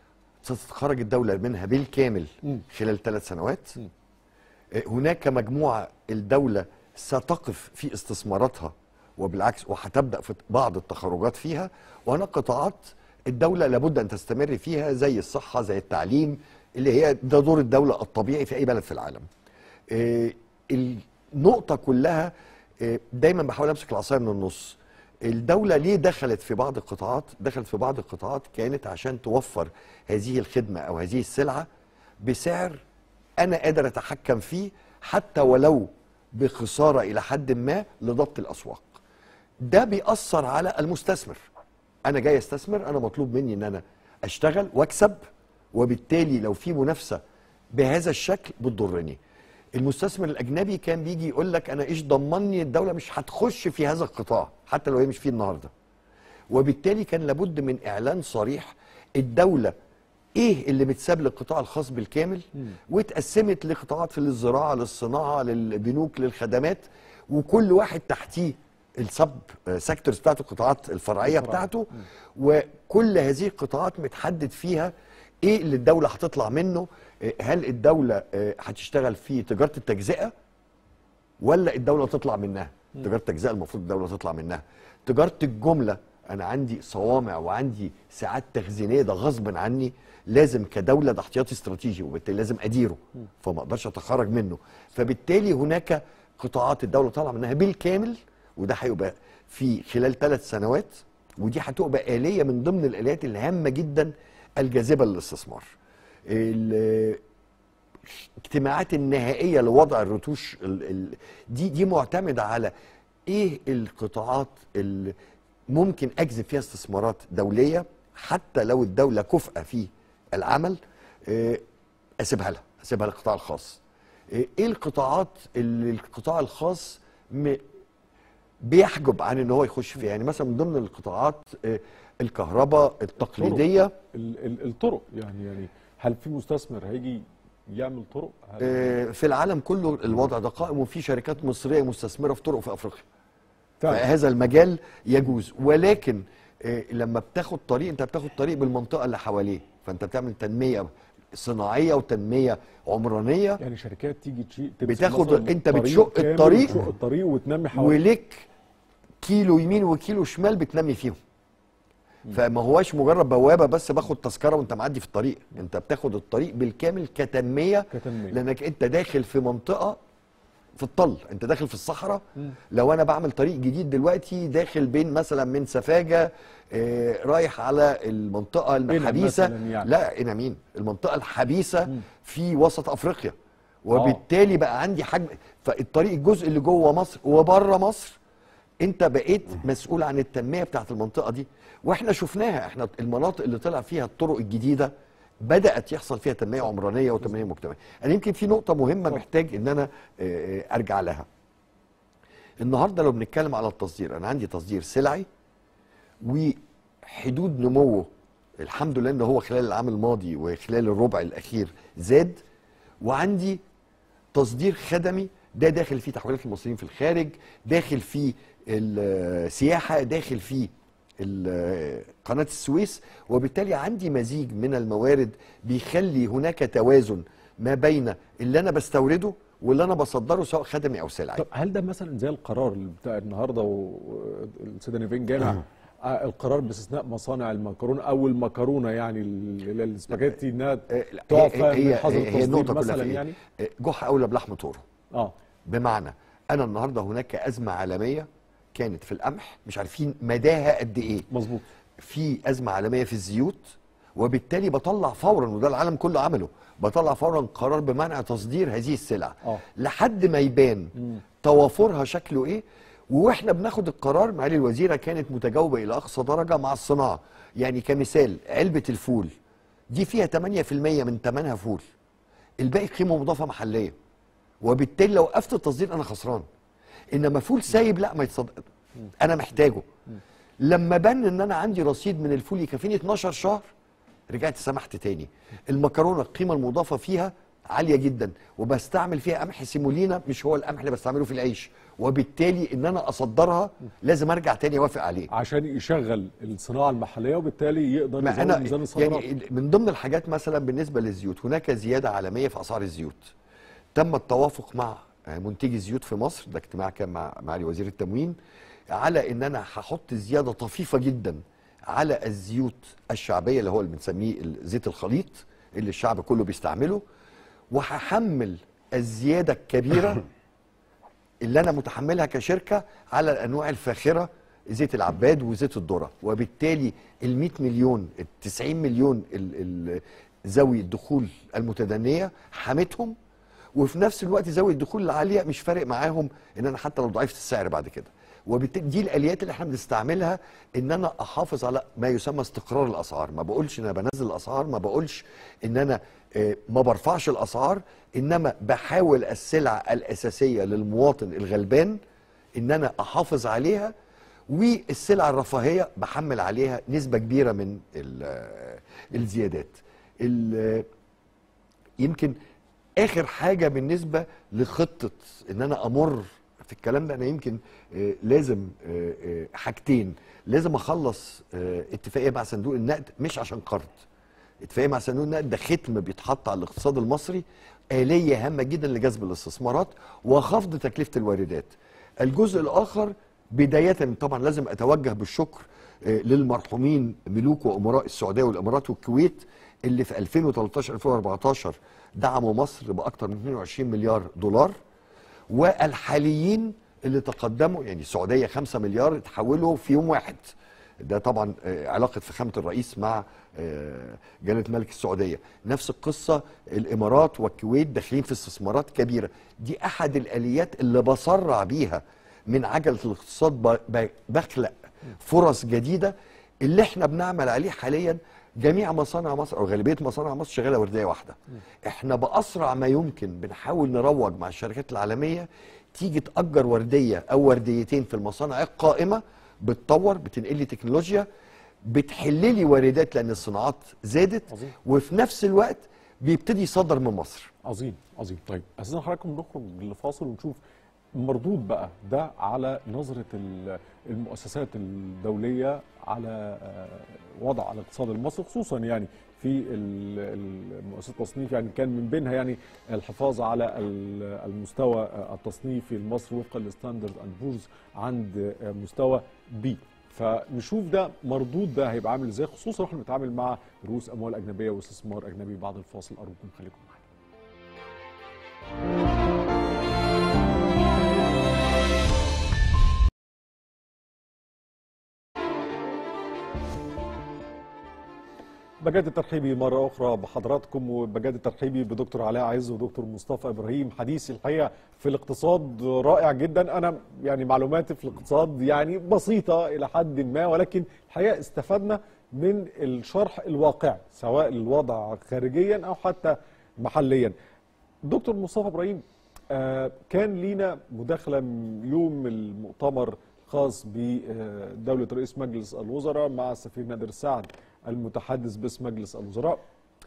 ستتخرج الدولة منها بالكامل خلال ثلاث سنوات آه، هناك مجموعة الدولة ستقف في استثماراتها وبالعكس وهتبدأ في بعض التخرجات فيها وهناك قطاعات الدولة لابد أن تستمر فيها زي الصحة زي التعليم اللي هي ده دور الدولة الطبيعي في أي بلد في العالم آه، النقطة كلها آه، دايما بحاول أمسك العصاية من النص الدولة ليه دخلت في بعض القطاعات دخلت في بعض القطاعات كانت عشان توفر هذه الخدمة أو هذه السلعة بسعر أنا قادر أتحكم فيه حتى ولو بخسارة إلى حد ما لضبط الأسواق ده بيأثر على المستثمر أنا جاي أستثمر أنا مطلوب مني إن أنا أشتغل وأكسب وبالتالي لو في منافسة بهذا الشكل بتضرني المستثمر الاجنبي كان بيجي يقول لك انا ايش ضمني الدوله مش هتخش في هذا القطاع حتى لو هي مش فيه النهارده وبالتالي كان لابد من اعلان صريح الدوله ايه اللي بتساب للقطاع الخاص بالكامل واتقسمت لقطاعات في الزراعه للصناعه للبنوك للخدمات وكل واحد تحتيه السب سيكتورز بتاعته القطاعات الفرعيه بتاعته وكل هذه القطاعات متحدد فيها ايه اللي الدوله هتطلع منه آه، هل الدوله آه، هتشتغل في تجاره التجزئه ولا الدوله تطلع منها مم. تجاره التجزئه المفروض الدوله تطلع منها تجاره الجمله انا عندي صوامع وعندي ساعات تخزينيه ده غصب عني لازم كدوله ده احتياطي استراتيجي وبالتالي لازم اديره مم. فما اقدرش اتخرج منه فبالتالي هناك قطاعات الدوله طالعه منها بالكامل وده هيبقى في خلال ثلاث سنوات ودي هتبقى آلية من ضمن الآليات الهامة جدا الجاذبة للاستثمار ال- الاجتماعات النهائية لوضع الرتوش ال- ال- دي دي معتمدة على ايه القطاعات اللي ممكن اجذب فيها استثمارات دولية حتى لو الدولة كفءة في العمل آه، اسيبها لها اسيبها للقطاع الخاص آه، ايه القطاعات اللي القطاع الخاص م- بيحجب عن ان هو يخش فيها يعني مثلا من ضمن القطاعات آه، الكهرباء التقليديه ال- ال- الطرق يعني يعني هل في مستثمر هيجي يعمل طرق؟ هل آه، في العالم كله الوضع ده قائم وفي شركات مصريه مستثمره في طرق في افريقيا فعلا. فهذا المجال يجوز ولكن آه، لما بتاخد طريق انت بتاخد طريق بالمنطقه اللي حواليه فانت بتعمل تنميه صناعيه وتنميه عمرانيه يعني شركات تيجي تشي تمسك بتاخد مثلاً انت طريق بتشق كامل الطريق وتشق الطريق وتنمي حواليه وليك كيلو يمين وكيلو شمال بتنمي فيهم فما هواش مجرد بوابه بس باخد تذكره وانت معدي في الطريق انت بتاخد الطريق بالكامل كتنميه كتنمية. لانك انت داخل في منطقه في الطل انت داخل في الصحراء مم. لو انا بعمل طريق جديد دلوقتي داخل بين مثلا من سفاجه آه رايح على المنطقه المحبيسه مثلاً يعني. لا انا مين المنطقه الحبيسه في وسط افريقيا وبالتالي بقى عندي حجم فالطريق الجزء اللي جوه مصر وبره مصر انت بقيت مسؤول عن التنميه بتاعت المنطقه دي واحنا شفناها احنا المناطق اللي طلع فيها الطرق الجديده بدات يحصل فيها تنميه عمرانيه وتنميه مجتمعيه انا يمكن في نقطه مهمه محتاج ان انا آه، آه، ارجع لها النهارده لو بنتكلم على التصدير انا عندي تصدير سلعي وحدود نموه الحمد لله ان هو خلال العام الماضي وخلال الربع الاخير زاد وعندي تصدير خدمي ده داخل فيه تحويلات المصريين في الخارج داخل فيه السياحه داخل فيه ال- قناه السويس وبالتالي عندي مزيج من الموارد بيخلي هناك توازن ما بين اللي انا بستورده واللي انا بصدره سواء خدمي او سلعي طب هل ده مثلا زي القرار اللي بتاع النهارده والسيده نيفين جالها آه، القرار باستثناء مصانع المكرونه او المكرونه يعني ال- ال- السباجيتي انها تعفى هي من حظر هي, هي التصدير النقطه كلها مثلا في إيه؟ يعني آه، جحا اولى بلحم طوره اه بمعنى انا النهارده هناك ازمه عالميه كانت في القمح مش عارفين مداها قد ايه مظبوط في ازمه عالميه في الزيوت وبالتالي بطلع فورا وده العالم كله عمله بطلع فورا قرار بمنع تصدير هذه السلع اه لحد ما يبان توافرها شكله ايه واحنا بناخد القرار معالي الوزيره كانت متجاوبه الى اقصى درجه مع الصناعه يعني كمثال علبه الفول دي فيها 8% من ثمنها فول الباقي قيمه مضافه محليه وبالتالي لو وقفت التصدير انا خسران انما فول سايب لا ما يتصدق انا محتاجه لما بان ان انا عندي رصيد من الفول يكفيني 12 شهر رجعت سمحت تاني المكرونه القيمه المضافه فيها عاليه جدا وبستعمل فيها قمح سيمولينا مش هو القمح اللي بستعمله في العيش وبالتالي ان انا اصدرها لازم ارجع تاني اوافق عليه عشان يشغل الصناعه المحليه وبالتالي يقدر ما يزود انا ميزان الصادرات يعني من ضمن الحاجات مثلا بالنسبه للزيوت هناك زياده عالميه في اسعار الزيوت تم التوافق مع منتجي الزيوت في مصر ده اجتماع كان مع معالي وزير التموين على ان انا هحط زياده طفيفه جدا على الزيوت الشعبيه اللي هو اللي بنسميه زيت الخليط اللي الشعب كله بيستعمله وهحمل الزياده الكبيره اللي انا متحملها كشركه على الانواع الفاخره زيت العباد وزيت الذره وبالتالي ال 100 مليون ال 90 مليون ال- ال- ذوي الدخول المتدنيه حامتهم وفي نفس الوقت ذوي الدخول العاليه مش فارق معاهم ان انا حتى لو ضعفت السعر بعد كده وبالتالي دي الاليات اللي احنا بنستعملها ان انا احافظ على ما يسمى استقرار الاسعار ما بقولش ان انا بنزل الاسعار ما بقولش ان انا آه، ما برفعش الاسعار انما بحاول السلع الاساسيه للمواطن الغلبان ان انا احافظ عليها والسلع الرفاهيه بحمل عليها نسبه كبيره من ال- الزيادات ال- يمكن اخر حاجه بالنسبه لخطه ان انا امر في الكلام ده انا يمكن آه، لازم آه، آه، حاجتين لازم اخلص آه، اتفاقيه مع صندوق النقد مش عشان قرض اتفاقيه مع صندوق النقد ده ختم بيتحط على الاقتصاد المصري آلية هامة جدا لجذب الاستثمارات وخفض تكلفة الواردات الجزء الآخر بداية طبعا لازم أتوجه بالشكر آه، للمرحومين ملوك وأمراء السعودية والإمارات والكويت اللي في 2013 2014 دعموا مصر بأكثر من 22 مليار دولار والحاليين اللي تقدموا يعني السعودية 5 مليار اتحولوا في يوم واحد ده طبعا آه، علاقة فخامة الرئيس مع آه، جلالة الملك السعودية نفس القصة الإمارات والكويت داخلين في استثمارات كبيرة دي أحد الآليات اللي بسرع بيها من عجلة الاقتصاد ب- ب- بخلق فرص جديدة اللي احنا بنعمل عليه حاليا جميع مصانع مصر او غالبيه مصانع مصر شغاله ورديه واحده احنا باسرع ما يمكن بنحاول نروج مع الشركات العالميه تيجي تاجر ورديه او ورديتين في المصانع القائمه بتطور بتنقل لي تكنولوجيا بتحل لي واردات لان الصناعات زادت عظيم. وفي نفس الوقت بيبتدي يصدر من مصر عظيم عظيم طيب عايزين حضراتكم نخرج لفاصل ونشوف مردود بقى ده على نظرة ال- المؤسسات الدولية على آه، وضع الاقتصاد المصري خصوصا يعني في ال- ال- مؤسسات التصنيف يعني كان من بينها يعني الحفاظ على ال- المستوى آه، التصنيفي المصري وفقا لستاندرد اند بورز عند آه، مستوى بي فنشوف ده مردود ده هيبقى عامل ازاي خصوصا واحنا بنتعامل مع رؤوس اموال اجنبيه واستثمار اجنبي بعد الفاصل ارجوكم خليكم معانا بجد ترحيبي مرة أخرى بحضراتكم وبجد ترحيبي بدكتور علاء عز ودكتور مصطفى إبراهيم حديث الحقيقة في الاقتصاد رائع جدا أنا يعني معلوماتي في الاقتصاد يعني بسيطة إلى حد ما ولكن الحقيقة استفدنا من الشرح الواقعي سواء الوضع خارجيا أو حتى محليا دكتور مصطفى إبراهيم آه، كان لينا مداخلة يوم المؤتمر خاص بدولة رئيس مجلس الوزراء مع السفير نادر سعد المتحدث باسم مجلس الوزراء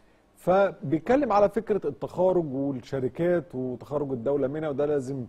فبيتكلم على فكرة التخارج والشركات وتخارج الدولة منها وده لازم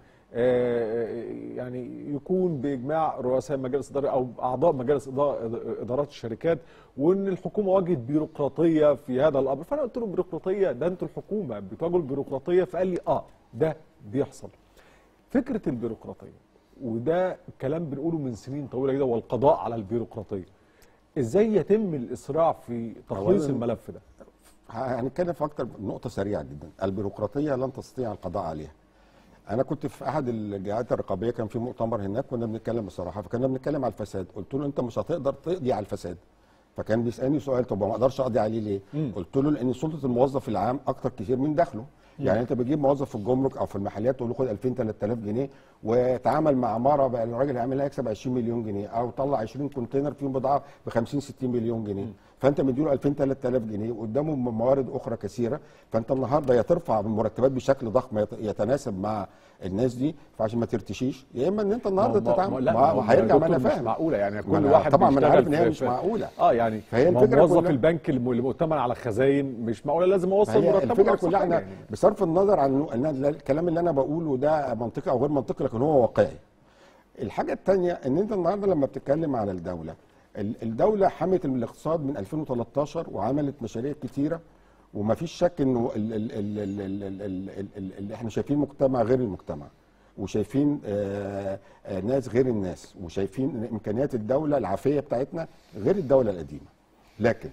آه، يعني يكون بإجماع رؤساء مجالس إدارة أو أعضاء مجالس إدارة- إدارات الشركات وإن الحكومة واجهت بيروقراطية في هذا الأمر فأنا قلت له بيروقراطية ده أنتوا الحكومة بتواجهوا البيروقراطية فقال لي آه ده بيحصل فكرة البيروقراطية وده كلام بنقوله من سنين طويلة جدا والقضاء على البيروقراطية ازاي يتم الاسراع في تخليص أولاً الملف ده هنتكلم في اكتر نقطه سريعه جدا البيروقراطيه لن تستطيع القضاء عليها انا كنت في احد الجهات الرقابيه كان في مؤتمر هناك كنا بنتكلم بصراحه فكنا بنتكلم على الفساد قلت له انت مش هتقدر تقضي على الفساد فكان بيسالني سؤال طب ما اقدرش اقضي عليه ليه مم. قلت له لان سلطه الموظف العام اكتر كتير من دخله مم. يعني انت بتجيب موظف في الجمرك او في المحلات تقول له خد 2000 3000 جنيه وتعامل مع عماره بقى الراجل هيعمل هيكسب 20 مليون جنيه او طلع 20 كونتينر فيهم بضاعه ب 50 60 مليون جنيه فانت مديله 2000 3000 جنيه وقدامه موارد اخرى كثيره فانت النهارده يا ترفع المرتبات بشكل ضخم يت- يتناسب مع الناس دي فعشان ما ترتشيش يا اما ان انت النهارده ما- ما- تتعامل لا، ما- ما- ما هيرجع يا ما انا دكتور مش فاهم معقوله يعني كل ما أنا واحد طبعا ما انا بيشتغل عارف ان هي في- مش في- معقوله اه يعني فهي ما هو الفكره موظف كلها- البنك الم- اللي مؤتمن على خزاين مش معقوله لازم اوصل فهي مرتبه الفكره لأقصى كلها حاجة احنا يعني. بصرف النظر عن ان أنا الكلام اللي انا بقوله ده منطقي او غير منطقي لكن هو واقعي الحاجه الثانيه ان انت النهارده لما بتتكلم على الدوله ال- الدوله حمت الاقتصاد من 2013 وعملت مشاريع كتيره وما فيش شك انه ال- ال- ال- ال- ال- ال- ال- ال- ال- ال- احنا شايفين مجتمع غير المجتمع وشايفين آه، آه، ناس غير الناس وشايفين إن امكانيات الدوله العافيه بتاعتنا غير الدوله القديمه لكن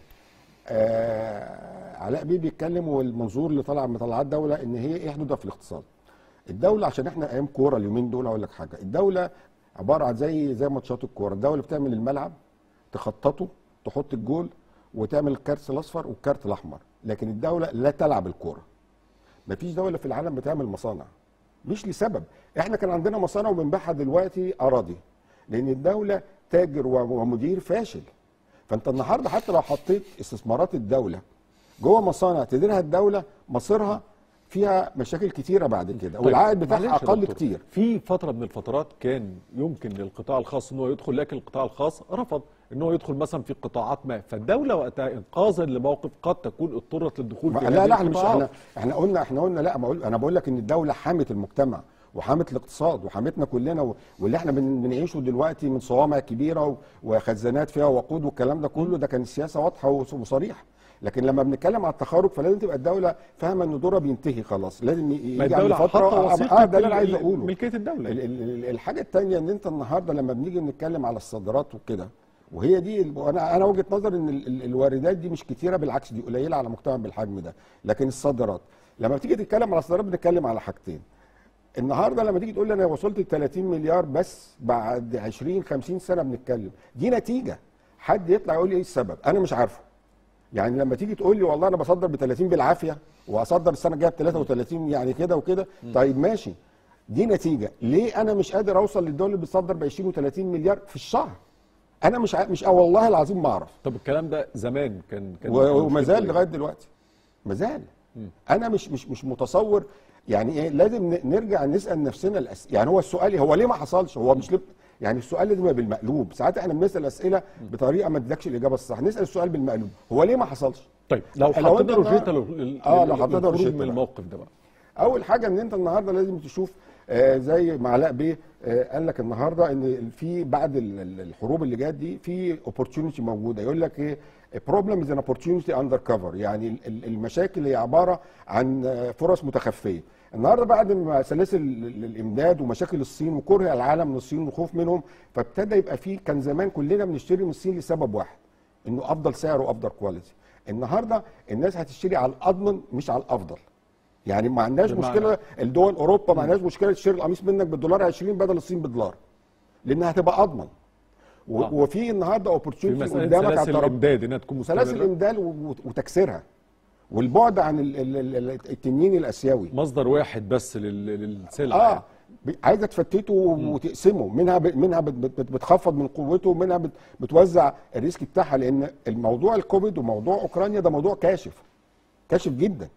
آه علاء بيه بيتكلم والمنظور اللي طالع من طلعات الدوله ان هي ايه حدودها في الاقتصاد الدوله عشان احنا ايام كوره اليومين دول اقول لك حاجه الدوله عباره عن زي زي ماتشات الكوره الدوله بتعمل الملعب تخططه تحط الجول وتعمل الكارت الاصفر والكارت الاحمر لكن الدوله لا تلعب الكوره مفيش دوله في العالم بتعمل مصانع مش لسبب احنا كان عندنا مصانع وبنبيعها دلوقتي اراضي لان الدوله تاجر و- ومدير فاشل فانت النهارده حتى لو حطيت استثمارات الدوله جوه مصانع تديرها الدوله مصيرها فيها مشاكل كتيره بعد كده طيب، والعائد معلش بتاعها يا اقل دكتور، كتير في فتره من الفترات كان يمكن للقطاع الخاص ان هو يدخل لكن القطاع الخاص رفض ان هو يدخل مثلا في قطاعات ما فالدوله وقتها انقاذا لموقف قد تكون اضطرت للدخول ما- في لا هذه لا احنا مش القطاعات. احنا احنا قلنا احنا قلنا لا بقول انا بقول لك ان الدوله حامت المجتمع وحامت الاقتصاد وحامتنا كلنا و- واللي احنا بن- بنعيشه دلوقتي من صوامع كبيره و- وخزانات فيها وقود والكلام ده كله ده كان السياسه واضحه وص- وصريحه لكن لما بنتكلم على التخارج فلازم تبقى الدوله فاهمه ان دورها بينتهي خلاص لازم ي- ما يجي عند الدولة فتره حاطة آه، وثيقة آه، ده اللي انا عايز ال- اقوله ملكية الدولة. ال- ال- ال- الحاجه الثانيه ان انت النهارده لما بنيجي نتكلم على الصادرات وكده وهي دي ال- وانا انا وجهه نظر ان ال- ال- الواردات دي مش كتيره بالعكس دي قليله على مجتمع بالحجم ده لكن الصادرات لما بتيجي تتكلم على الصادرات بنتكلم على حاجتين النهارده لما تيجي تقول لي انا وصلت ل 30 مليار بس بعد 20 50 سنه بنتكلم دي نتيجه حد يطلع يقول لي ايه السبب انا مش عارفه يعني لما تيجي تقول لي والله انا بصدر ب 30 بالعافيه واصدر السنه الجايه ب 33 يعني كده وكده طيب ماشي دي نتيجه ليه انا مش قادر اوصل للدول اللي بتصدر ب 20 و30 مليار في الشهر انا مش ع... مش آه والله العظيم ما اعرف طب الكلام ده زمان كان كان و- كان وما مشكلته زال إيه؟ لغايه دلوقتي ما زال انا مش مش مش متصور يعني ايه لازم ن- نرجع نسال نفسنا الأس... يعني هو السؤال هو ليه ما حصلش هو مش لب... يعني السؤال لازم يبقى بالمقلوب ساعات احنا بنسال اسئله بطريقه ما تدكش الاجابه الصح نسال السؤال بالمقلوب هو ليه ما حصلش طيب لو أنت حطينا النهار- روجيتا لل- اه لو لل- حطينا للخروج روجيتا من بقى. الموقف ده بقى اول حاجه ان انت النهارده لازم تشوف آه زي ما علاء بيه آه قال لك النهارده ان في بعد ال- ال- الحروب اللي جت دي في اوبورتيونيتي موجوده يقول لك ايه بروبلم از ان اوبورتيونيتي اندر كفر يعني ال- ال- المشاكل هي عباره عن آه، فرص متخفيه النهارده بعد ما سلاسل ال- ال- الامداد ومشاكل الصين وكره العالم من الصين والخوف منهم فابتدى يبقى في كان زمان كلنا بنشتري من الصين لسبب واحد انه افضل سعر وافضل كواليتي النهارده الناس هتشتري على الاضمن مش على الافضل يعني ما عندناش بمعنى- مشكله الدول اوروبا ما عندهاش مشكله تشتري القميص منك بالدولار 20 بدل الصين بدولار لانها هتبقى اضمن و- آه. وفي النهارده في اوبورتيونيتي مساله قدامك على سلاسل الترابيزه الامداد انها تكون سلاسل مستمره الامداد و- و- وتكسيرها والبعد عن ال- ال- ال- ال- التنين الاسيوي مصدر واحد بس لل- للسلع اه ب- عايزه تفتته وتقسمه منها ب... منها بت... بت... بتخفض من قوته ومنها بت... بتوزع الريسك بتاعها لان الموضوع الكوفيد وموضوع اوكرانيا ده موضوع كاشف كاشف جدا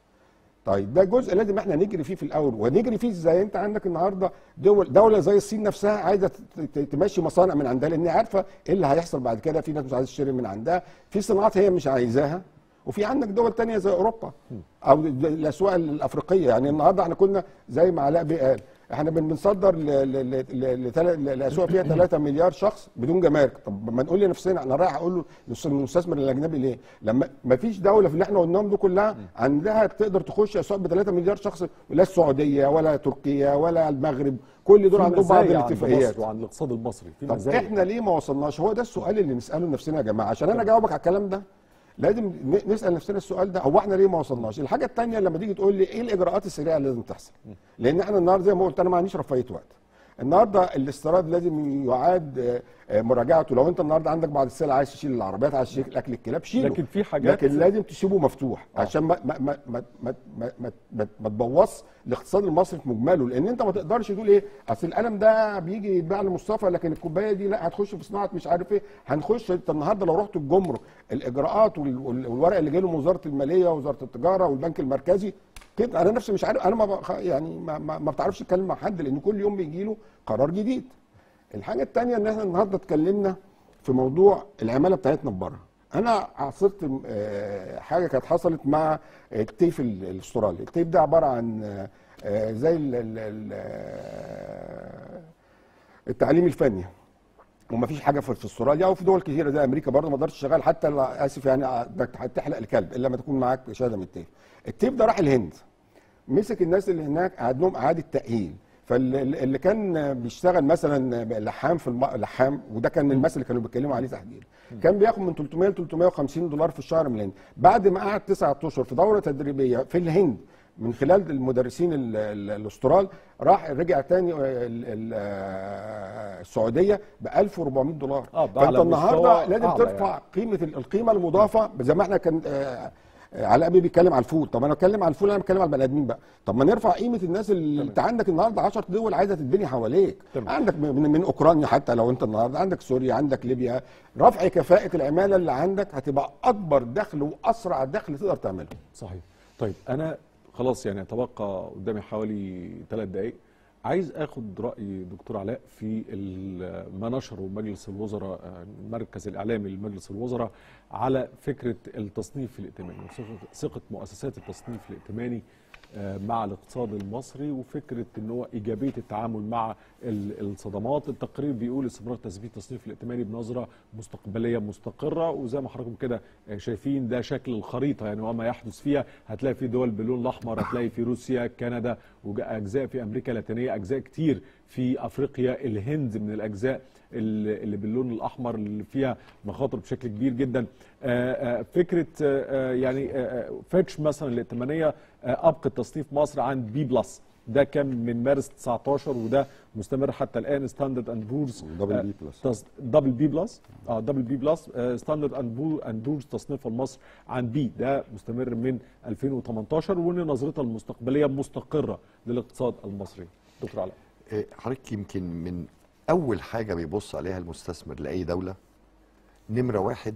طيب ده جزء لازم احنا نجري فيه في الاول ونجري فيه ازاي انت عندك النهارده دول دوله زي الصين نفسها عايزه ت- ت- تمشي مصانع من عندها لان هي عارفه ايه اللي هيحصل بعد كده في ناس مش عايزه تشتري من عندها في صناعات هي مش عايزاها وفي عندك دول تانية زي اوروبا او د- الاسواق الافريقيه يعني النهارده احنا كنا زي ما علاء بيه قال احنا بن- بنصدر ل- ل- ل- ل- لتل- ل- لاسواق فيها 3 مليار شخص بدون جمارك طب ما نقول لنفسنا انا رايح اقول له للس- للمستثمر الاجنبي ليه لما ما فيش دوله في اللي احنا قلناهم دول كلها عندها تقدر تخش اسواق ب 3 مليار شخص لا السعوديه ولا تركيا ولا المغرب كل دول في عندهم بعض مزايا عند الاتفاقيات مصر وعن الاقتصاد المصري في طب مزايا احنا ليه ما وصلناش هو ده السؤال اللي نساله لنفسنا يا جماعه عشان انا اجاوبك على الكلام ده لازم ن- نسال نفسنا السؤال ده هو احنا ليه ما وصلناش الحاجه الثانيه لما تيجي تقول لي ايه الاجراءات السريعه اللي لازم تحصل لان احنا النهارده زي ما قلت انا ما عنديش رفاهيه وقت النهارده الاستيراد لازم يعاد آه، آه، مراجعته لو انت النهارده عندك بعض السلع عايز تشيل العربيات عايز تشيل اكل الكلاب شيله لكن في حاجات- لكن لازم تسيبه مفتوح عشان ما ما ما ما ما ما, ما, ما, ما تبوظ الاقتصاد المصري في مجمله لان انت ما تقدرش تقول ايه اصل القلم ده بيجي يتباع لمصطفى لكن الكوبايه دي لا هتخش في صناعه مش عارف ايه هنخش انت النهارده لو رحت الجمرك الاجراءات وال- وال- والورق اللي جاي له من وزاره الماليه ووزاره التجاره والبنك المركزي كده انا نفسي مش عارف انا ما بخ- يعني ما, ما, ما بتعرفش اتكلم مع حد لان كل يوم بيجي له قرار جديد الحاجه الثانيه ان احنا النهارده اتكلمنا في موضوع العماله بتاعتنا بره انا عاصرت آه، حاجه كانت حصلت مع التيف ال- الاسترالي التيف ده عباره عن آه، آه، زي ال- ال- ال- آه، التعليم الفني وما فيش حاجه في في استراليا او في دول كثيره زي امريكا برضه ما قدرتش تشتغل حتى لا- اسف يعني انك تحلق الكلب الا لما تكون معاك شهاده من التيف التيف ده راح الهند مسك الناس اللي هناك قعد لهم اعاده تاهيل فاللي كان بيشتغل مثلا لحام في الم... لحام وده كان المثل اللي كانوا بيتكلموا عليه تحديدا كان بياخد من 300 ل 350 دولار في الشهر من الهند بعد ما قعد تسعة اشهر في دوره تدريبيه في الهند من خلال المدرسين ال- ال- الاسترال راح رجع تاني ال- ال- آه، السعوديه ب 1400 دولار آه، ده فانت على النهارده مستوى لازم أعلى ترفع يعني. قيمه ال- القيمه المضافه زي ما احنا كان آه، آه، علاء بيه بيتكلم على الفول طب انا اتكلم على الفول انا بتكلم على البني ادمين بقى طب ما نرفع قيمه الناس اللي انت عندك النهارده 10 دول عايزه تتبني حواليك عندك من, من, من اوكرانيا حتى لو انت النهارده عندك سوريا عندك ليبيا رفع كفاءه العماله اللي عندك هتبقى اكبر دخل واسرع دخل تقدر تعمله صحيح طيب انا خلاص يعني تبقى قدامي حوالي ثلاث دقائق عايز اخد راي دكتور علاء في ال- ما نشره مجلس الوزراء آه، المركز الاعلامي لمجلس الوزراء على فكره التصنيف الائتماني وثقة- ثقه مؤسسات التصنيف الائتماني آه، مع الاقتصاد المصري وفكره ان هو ايجابيه التعامل مع ال- الصدمات التقرير بيقول استمرار تثبيت التصنيف الائتماني بنظره مستقبليه مستقره وزي ما حضراتكم كده آه، شايفين ده شكل الخريطه يعني وما يحدث فيها هتلاقي في دول باللون الاحمر هتلاقي في روسيا كندا واجزاء في امريكا اللاتينيه اجزاء كتير في افريقيا الهند من الاجزاء اللي اللي باللون الاحمر اللي فيها مخاطر بشكل كبير جدا آه، آه، فكره آه، آه، يعني آه، آه، فيتش مثلا الائتمانيه آه، ابقت تصنيف مصر عند بي بلس ده كان من مارس 19 وده مستمر حتى الان ستاندرد اند بورز دبل بي بلس. دبل بي بلس اه دبل بي بلس ستاندرد اند بور اند بورز تصنيفها لمصر عن بي ده مستمر من 2018 وان نظرتها المستقبليه مستقره للاقتصاد المصري دكتور علاء آه، حضرتك يمكن من اول حاجه بيبص عليها المستثمر لاي دوله نمره واحد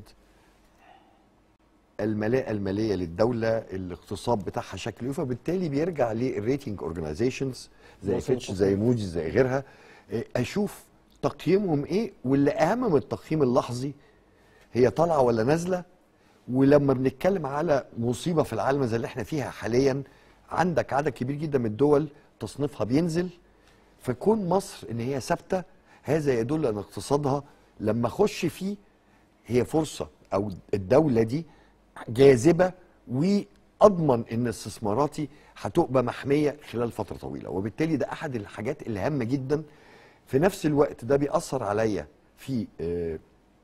الملاءه الماليه للدوله الاقتصاد بتاعها شكله إيه، فبالتالي بيرجع للريتنج اورجانيزيشنز زي مؤسسات فيتش زي التقييم. موجي زي غيرها آه، اشوف تقييمهم ايه واللي اهم من التقييم اللحظي هي طالعه ولا نازله ولما بنتكلم على مصيبه في العالم زي اللي احنا فيها حاليا عندك عدد كبير جدا من الدول تصنيفها بينزل فكون مصر ان هي ثابته هذا يدل ان اقتصادها لما اخش فيه هي فرصه او الدوله دي جاذبه واضمن ان استثماراتي هتبقى محميه خلال فتره طويله وبالتالي ده احد الحاجات اللي هامه جدا في نفس الوقت ده بيأثر عليا في آه،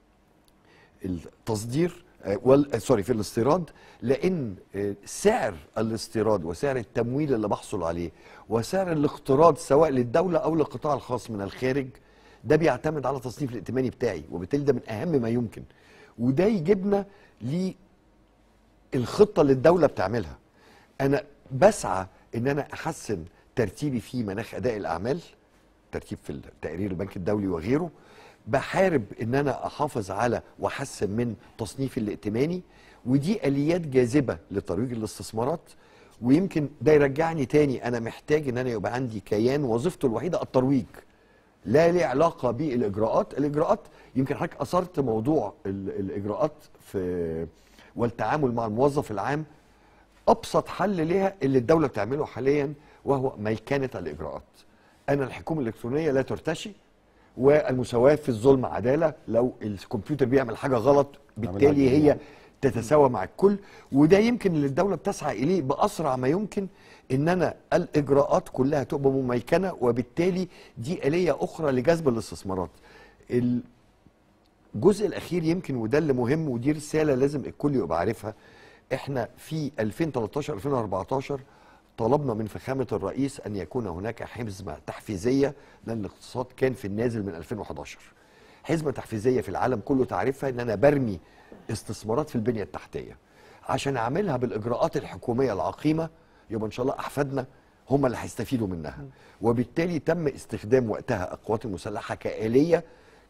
التصدير آه، وال- آه، سوري في الاستيراد لان آه، سعر الاستيراد وسعر التمويل اللي بحصل عليه وسعر الاقتراض سواء للدوله او للقطاع الخاص من الخارج ده بيعتمد على تصنيف الائتماني بتاعي وبالتالي ده من اهم ما يمكن وده يجيبنا للخطه اللي الدوله بتعملها انا بسعى ان انا احسن ترتيبي في مناخ اداء الاعمال ترتيب في تقرير البنك الدولي وغيره بحارب ان انا احافظ على واحسن من تصنيفي الائتماني ودي اليات جاذبه لترويج الاستثمارات ويمكن ده يرجعني تاني انا محتاج ان انا يبقى عندي كيان وظيفته الوحيده الترويج لا ليه علاقه بالاجراءات الاجراءات يمكن حضرتك اثرت موضوع ال- الاجراءات في والتعامل مع الموظف العام ابسط حل ليها اللي الدوله بتعمله حاليا وهو ميكنه الاجراءات انا الحكومه الالكترونيه لا ترتشي والمساواه في الظلم عداله لو الكمبيوتر بيعمل حاجه غلط بالتالي هي تتساوى مع الكل وده يمكن اللي الدوله بتسعى اليه باسرع ما يمكن ان انا الاجراءات كلها تبقى مميكنه وبالتالي دي اليه اخرى لجذب الاستثمارات الجزء الاخير يمكن وده اللي مهم ودي رساله لازم الكل يبقى عارفها احنا في 2013 2014 طلبنا من فخامه الرئيس ان يكون هناك حزمه تحفيزيه لان الاقتصاد كان في النازل من 2011 حزمه تحفيزيه في العالم كله تعرفها ان انا برمي استثمارات في البنيه التحتيه عشان اعملها بالاجراءات الحكوميه العقيمه يبقى ان شاء الله احفادنا هم اللي هيستفيدوا منها وبالتالي تم استخدام وقتها القوات المسلحه كاليه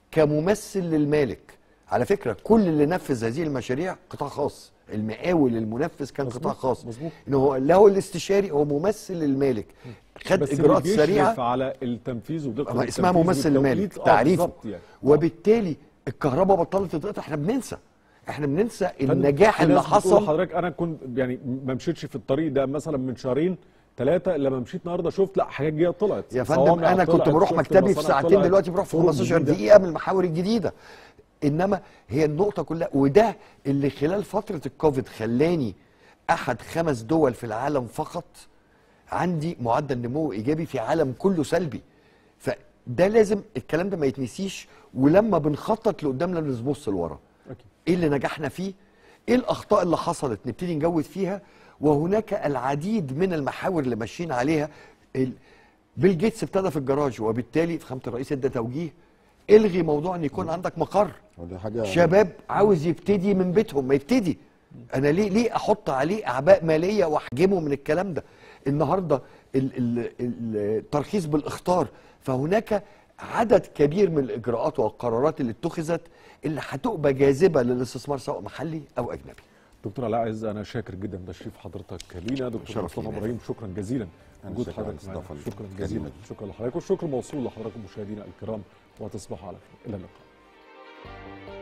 كممثل للمالك على فكره كل اللي نفذ هذه المشاريع قطاع خاص المقاول المنفذ كان قطاع خاص مظبوط. ان هو اللي هو الاستشاري هو ممثل للمالك خد بس اجراءات اللي بيشرف سريعه على التنفيذ ودقه ما اسمها التنفيذ ممثل المالك والتوقيت. آه، تعريفه بالظبط يعني. وبالتالي الكهرباء بطلت تتقطع احنا بننسى احنا بننسى فن- النجاح في اللي ناس بتقول حصل لحضرتك انا كنت يعني ما مشيتش في الطريق ده مثلا من شهرين ثلاثه لما مشيت النهارده شفت لا حاجات جديده طلعت يا فندم صوامع انا كنت طلعت، بروح شفت مكتبي في مصانع ساعتين طلعت، دلوقتي بروح في طرق 15 جديدة. دقيقه من المحاور الجديده انما هي النقطه كلها وده اللي خلال فتره الكوفيد خلاني احد خمس دول في العالم فقط عندي معدل نمو ايجابي في عالم كله سلبي فده لازم الكلام ده ما يتنسيش ولما بنخطط لقدام لازم نبص لورا ايه اللي نجحنا فيه ايه الاخطاء اللي حصلت نبتدي نجود فيها وهناك العديد من المحاور اللي ماشيين عليها ال- بيل جيتس ابتدى في الجراج وبالتالي فخامه الرئيس ادى توجيه الغي موضوع ان يكون عندك مقر ودي حاجه شباب عاوز يبتدي من بيتهم ما يبتدي انا ليه ليه احط عليه اعباء ماليه واحجمه من الكلام ده النهارده ال- ال- ال- الترخيص بالاخطار فهناك عدد كبير من الاجراءات والقرارات اللي اتخذت اللي هتبقى جاذبه للاستثمار سواء محلي او اجنبي دكتور علاء عز انا شاكر جدا تشريف حضرتك لينا دكتور شرف مصطفى لينا. ابراهيم شكرا جزيلا أنا وجود شاكر على حضرتك معنا الاستضافة شكرا الكريمة جزيلا دي. شكرا لحضرتك والشكر موصول لحضراتكم مشاهدينا الكرام وتصبحوا على خير الى اللقاء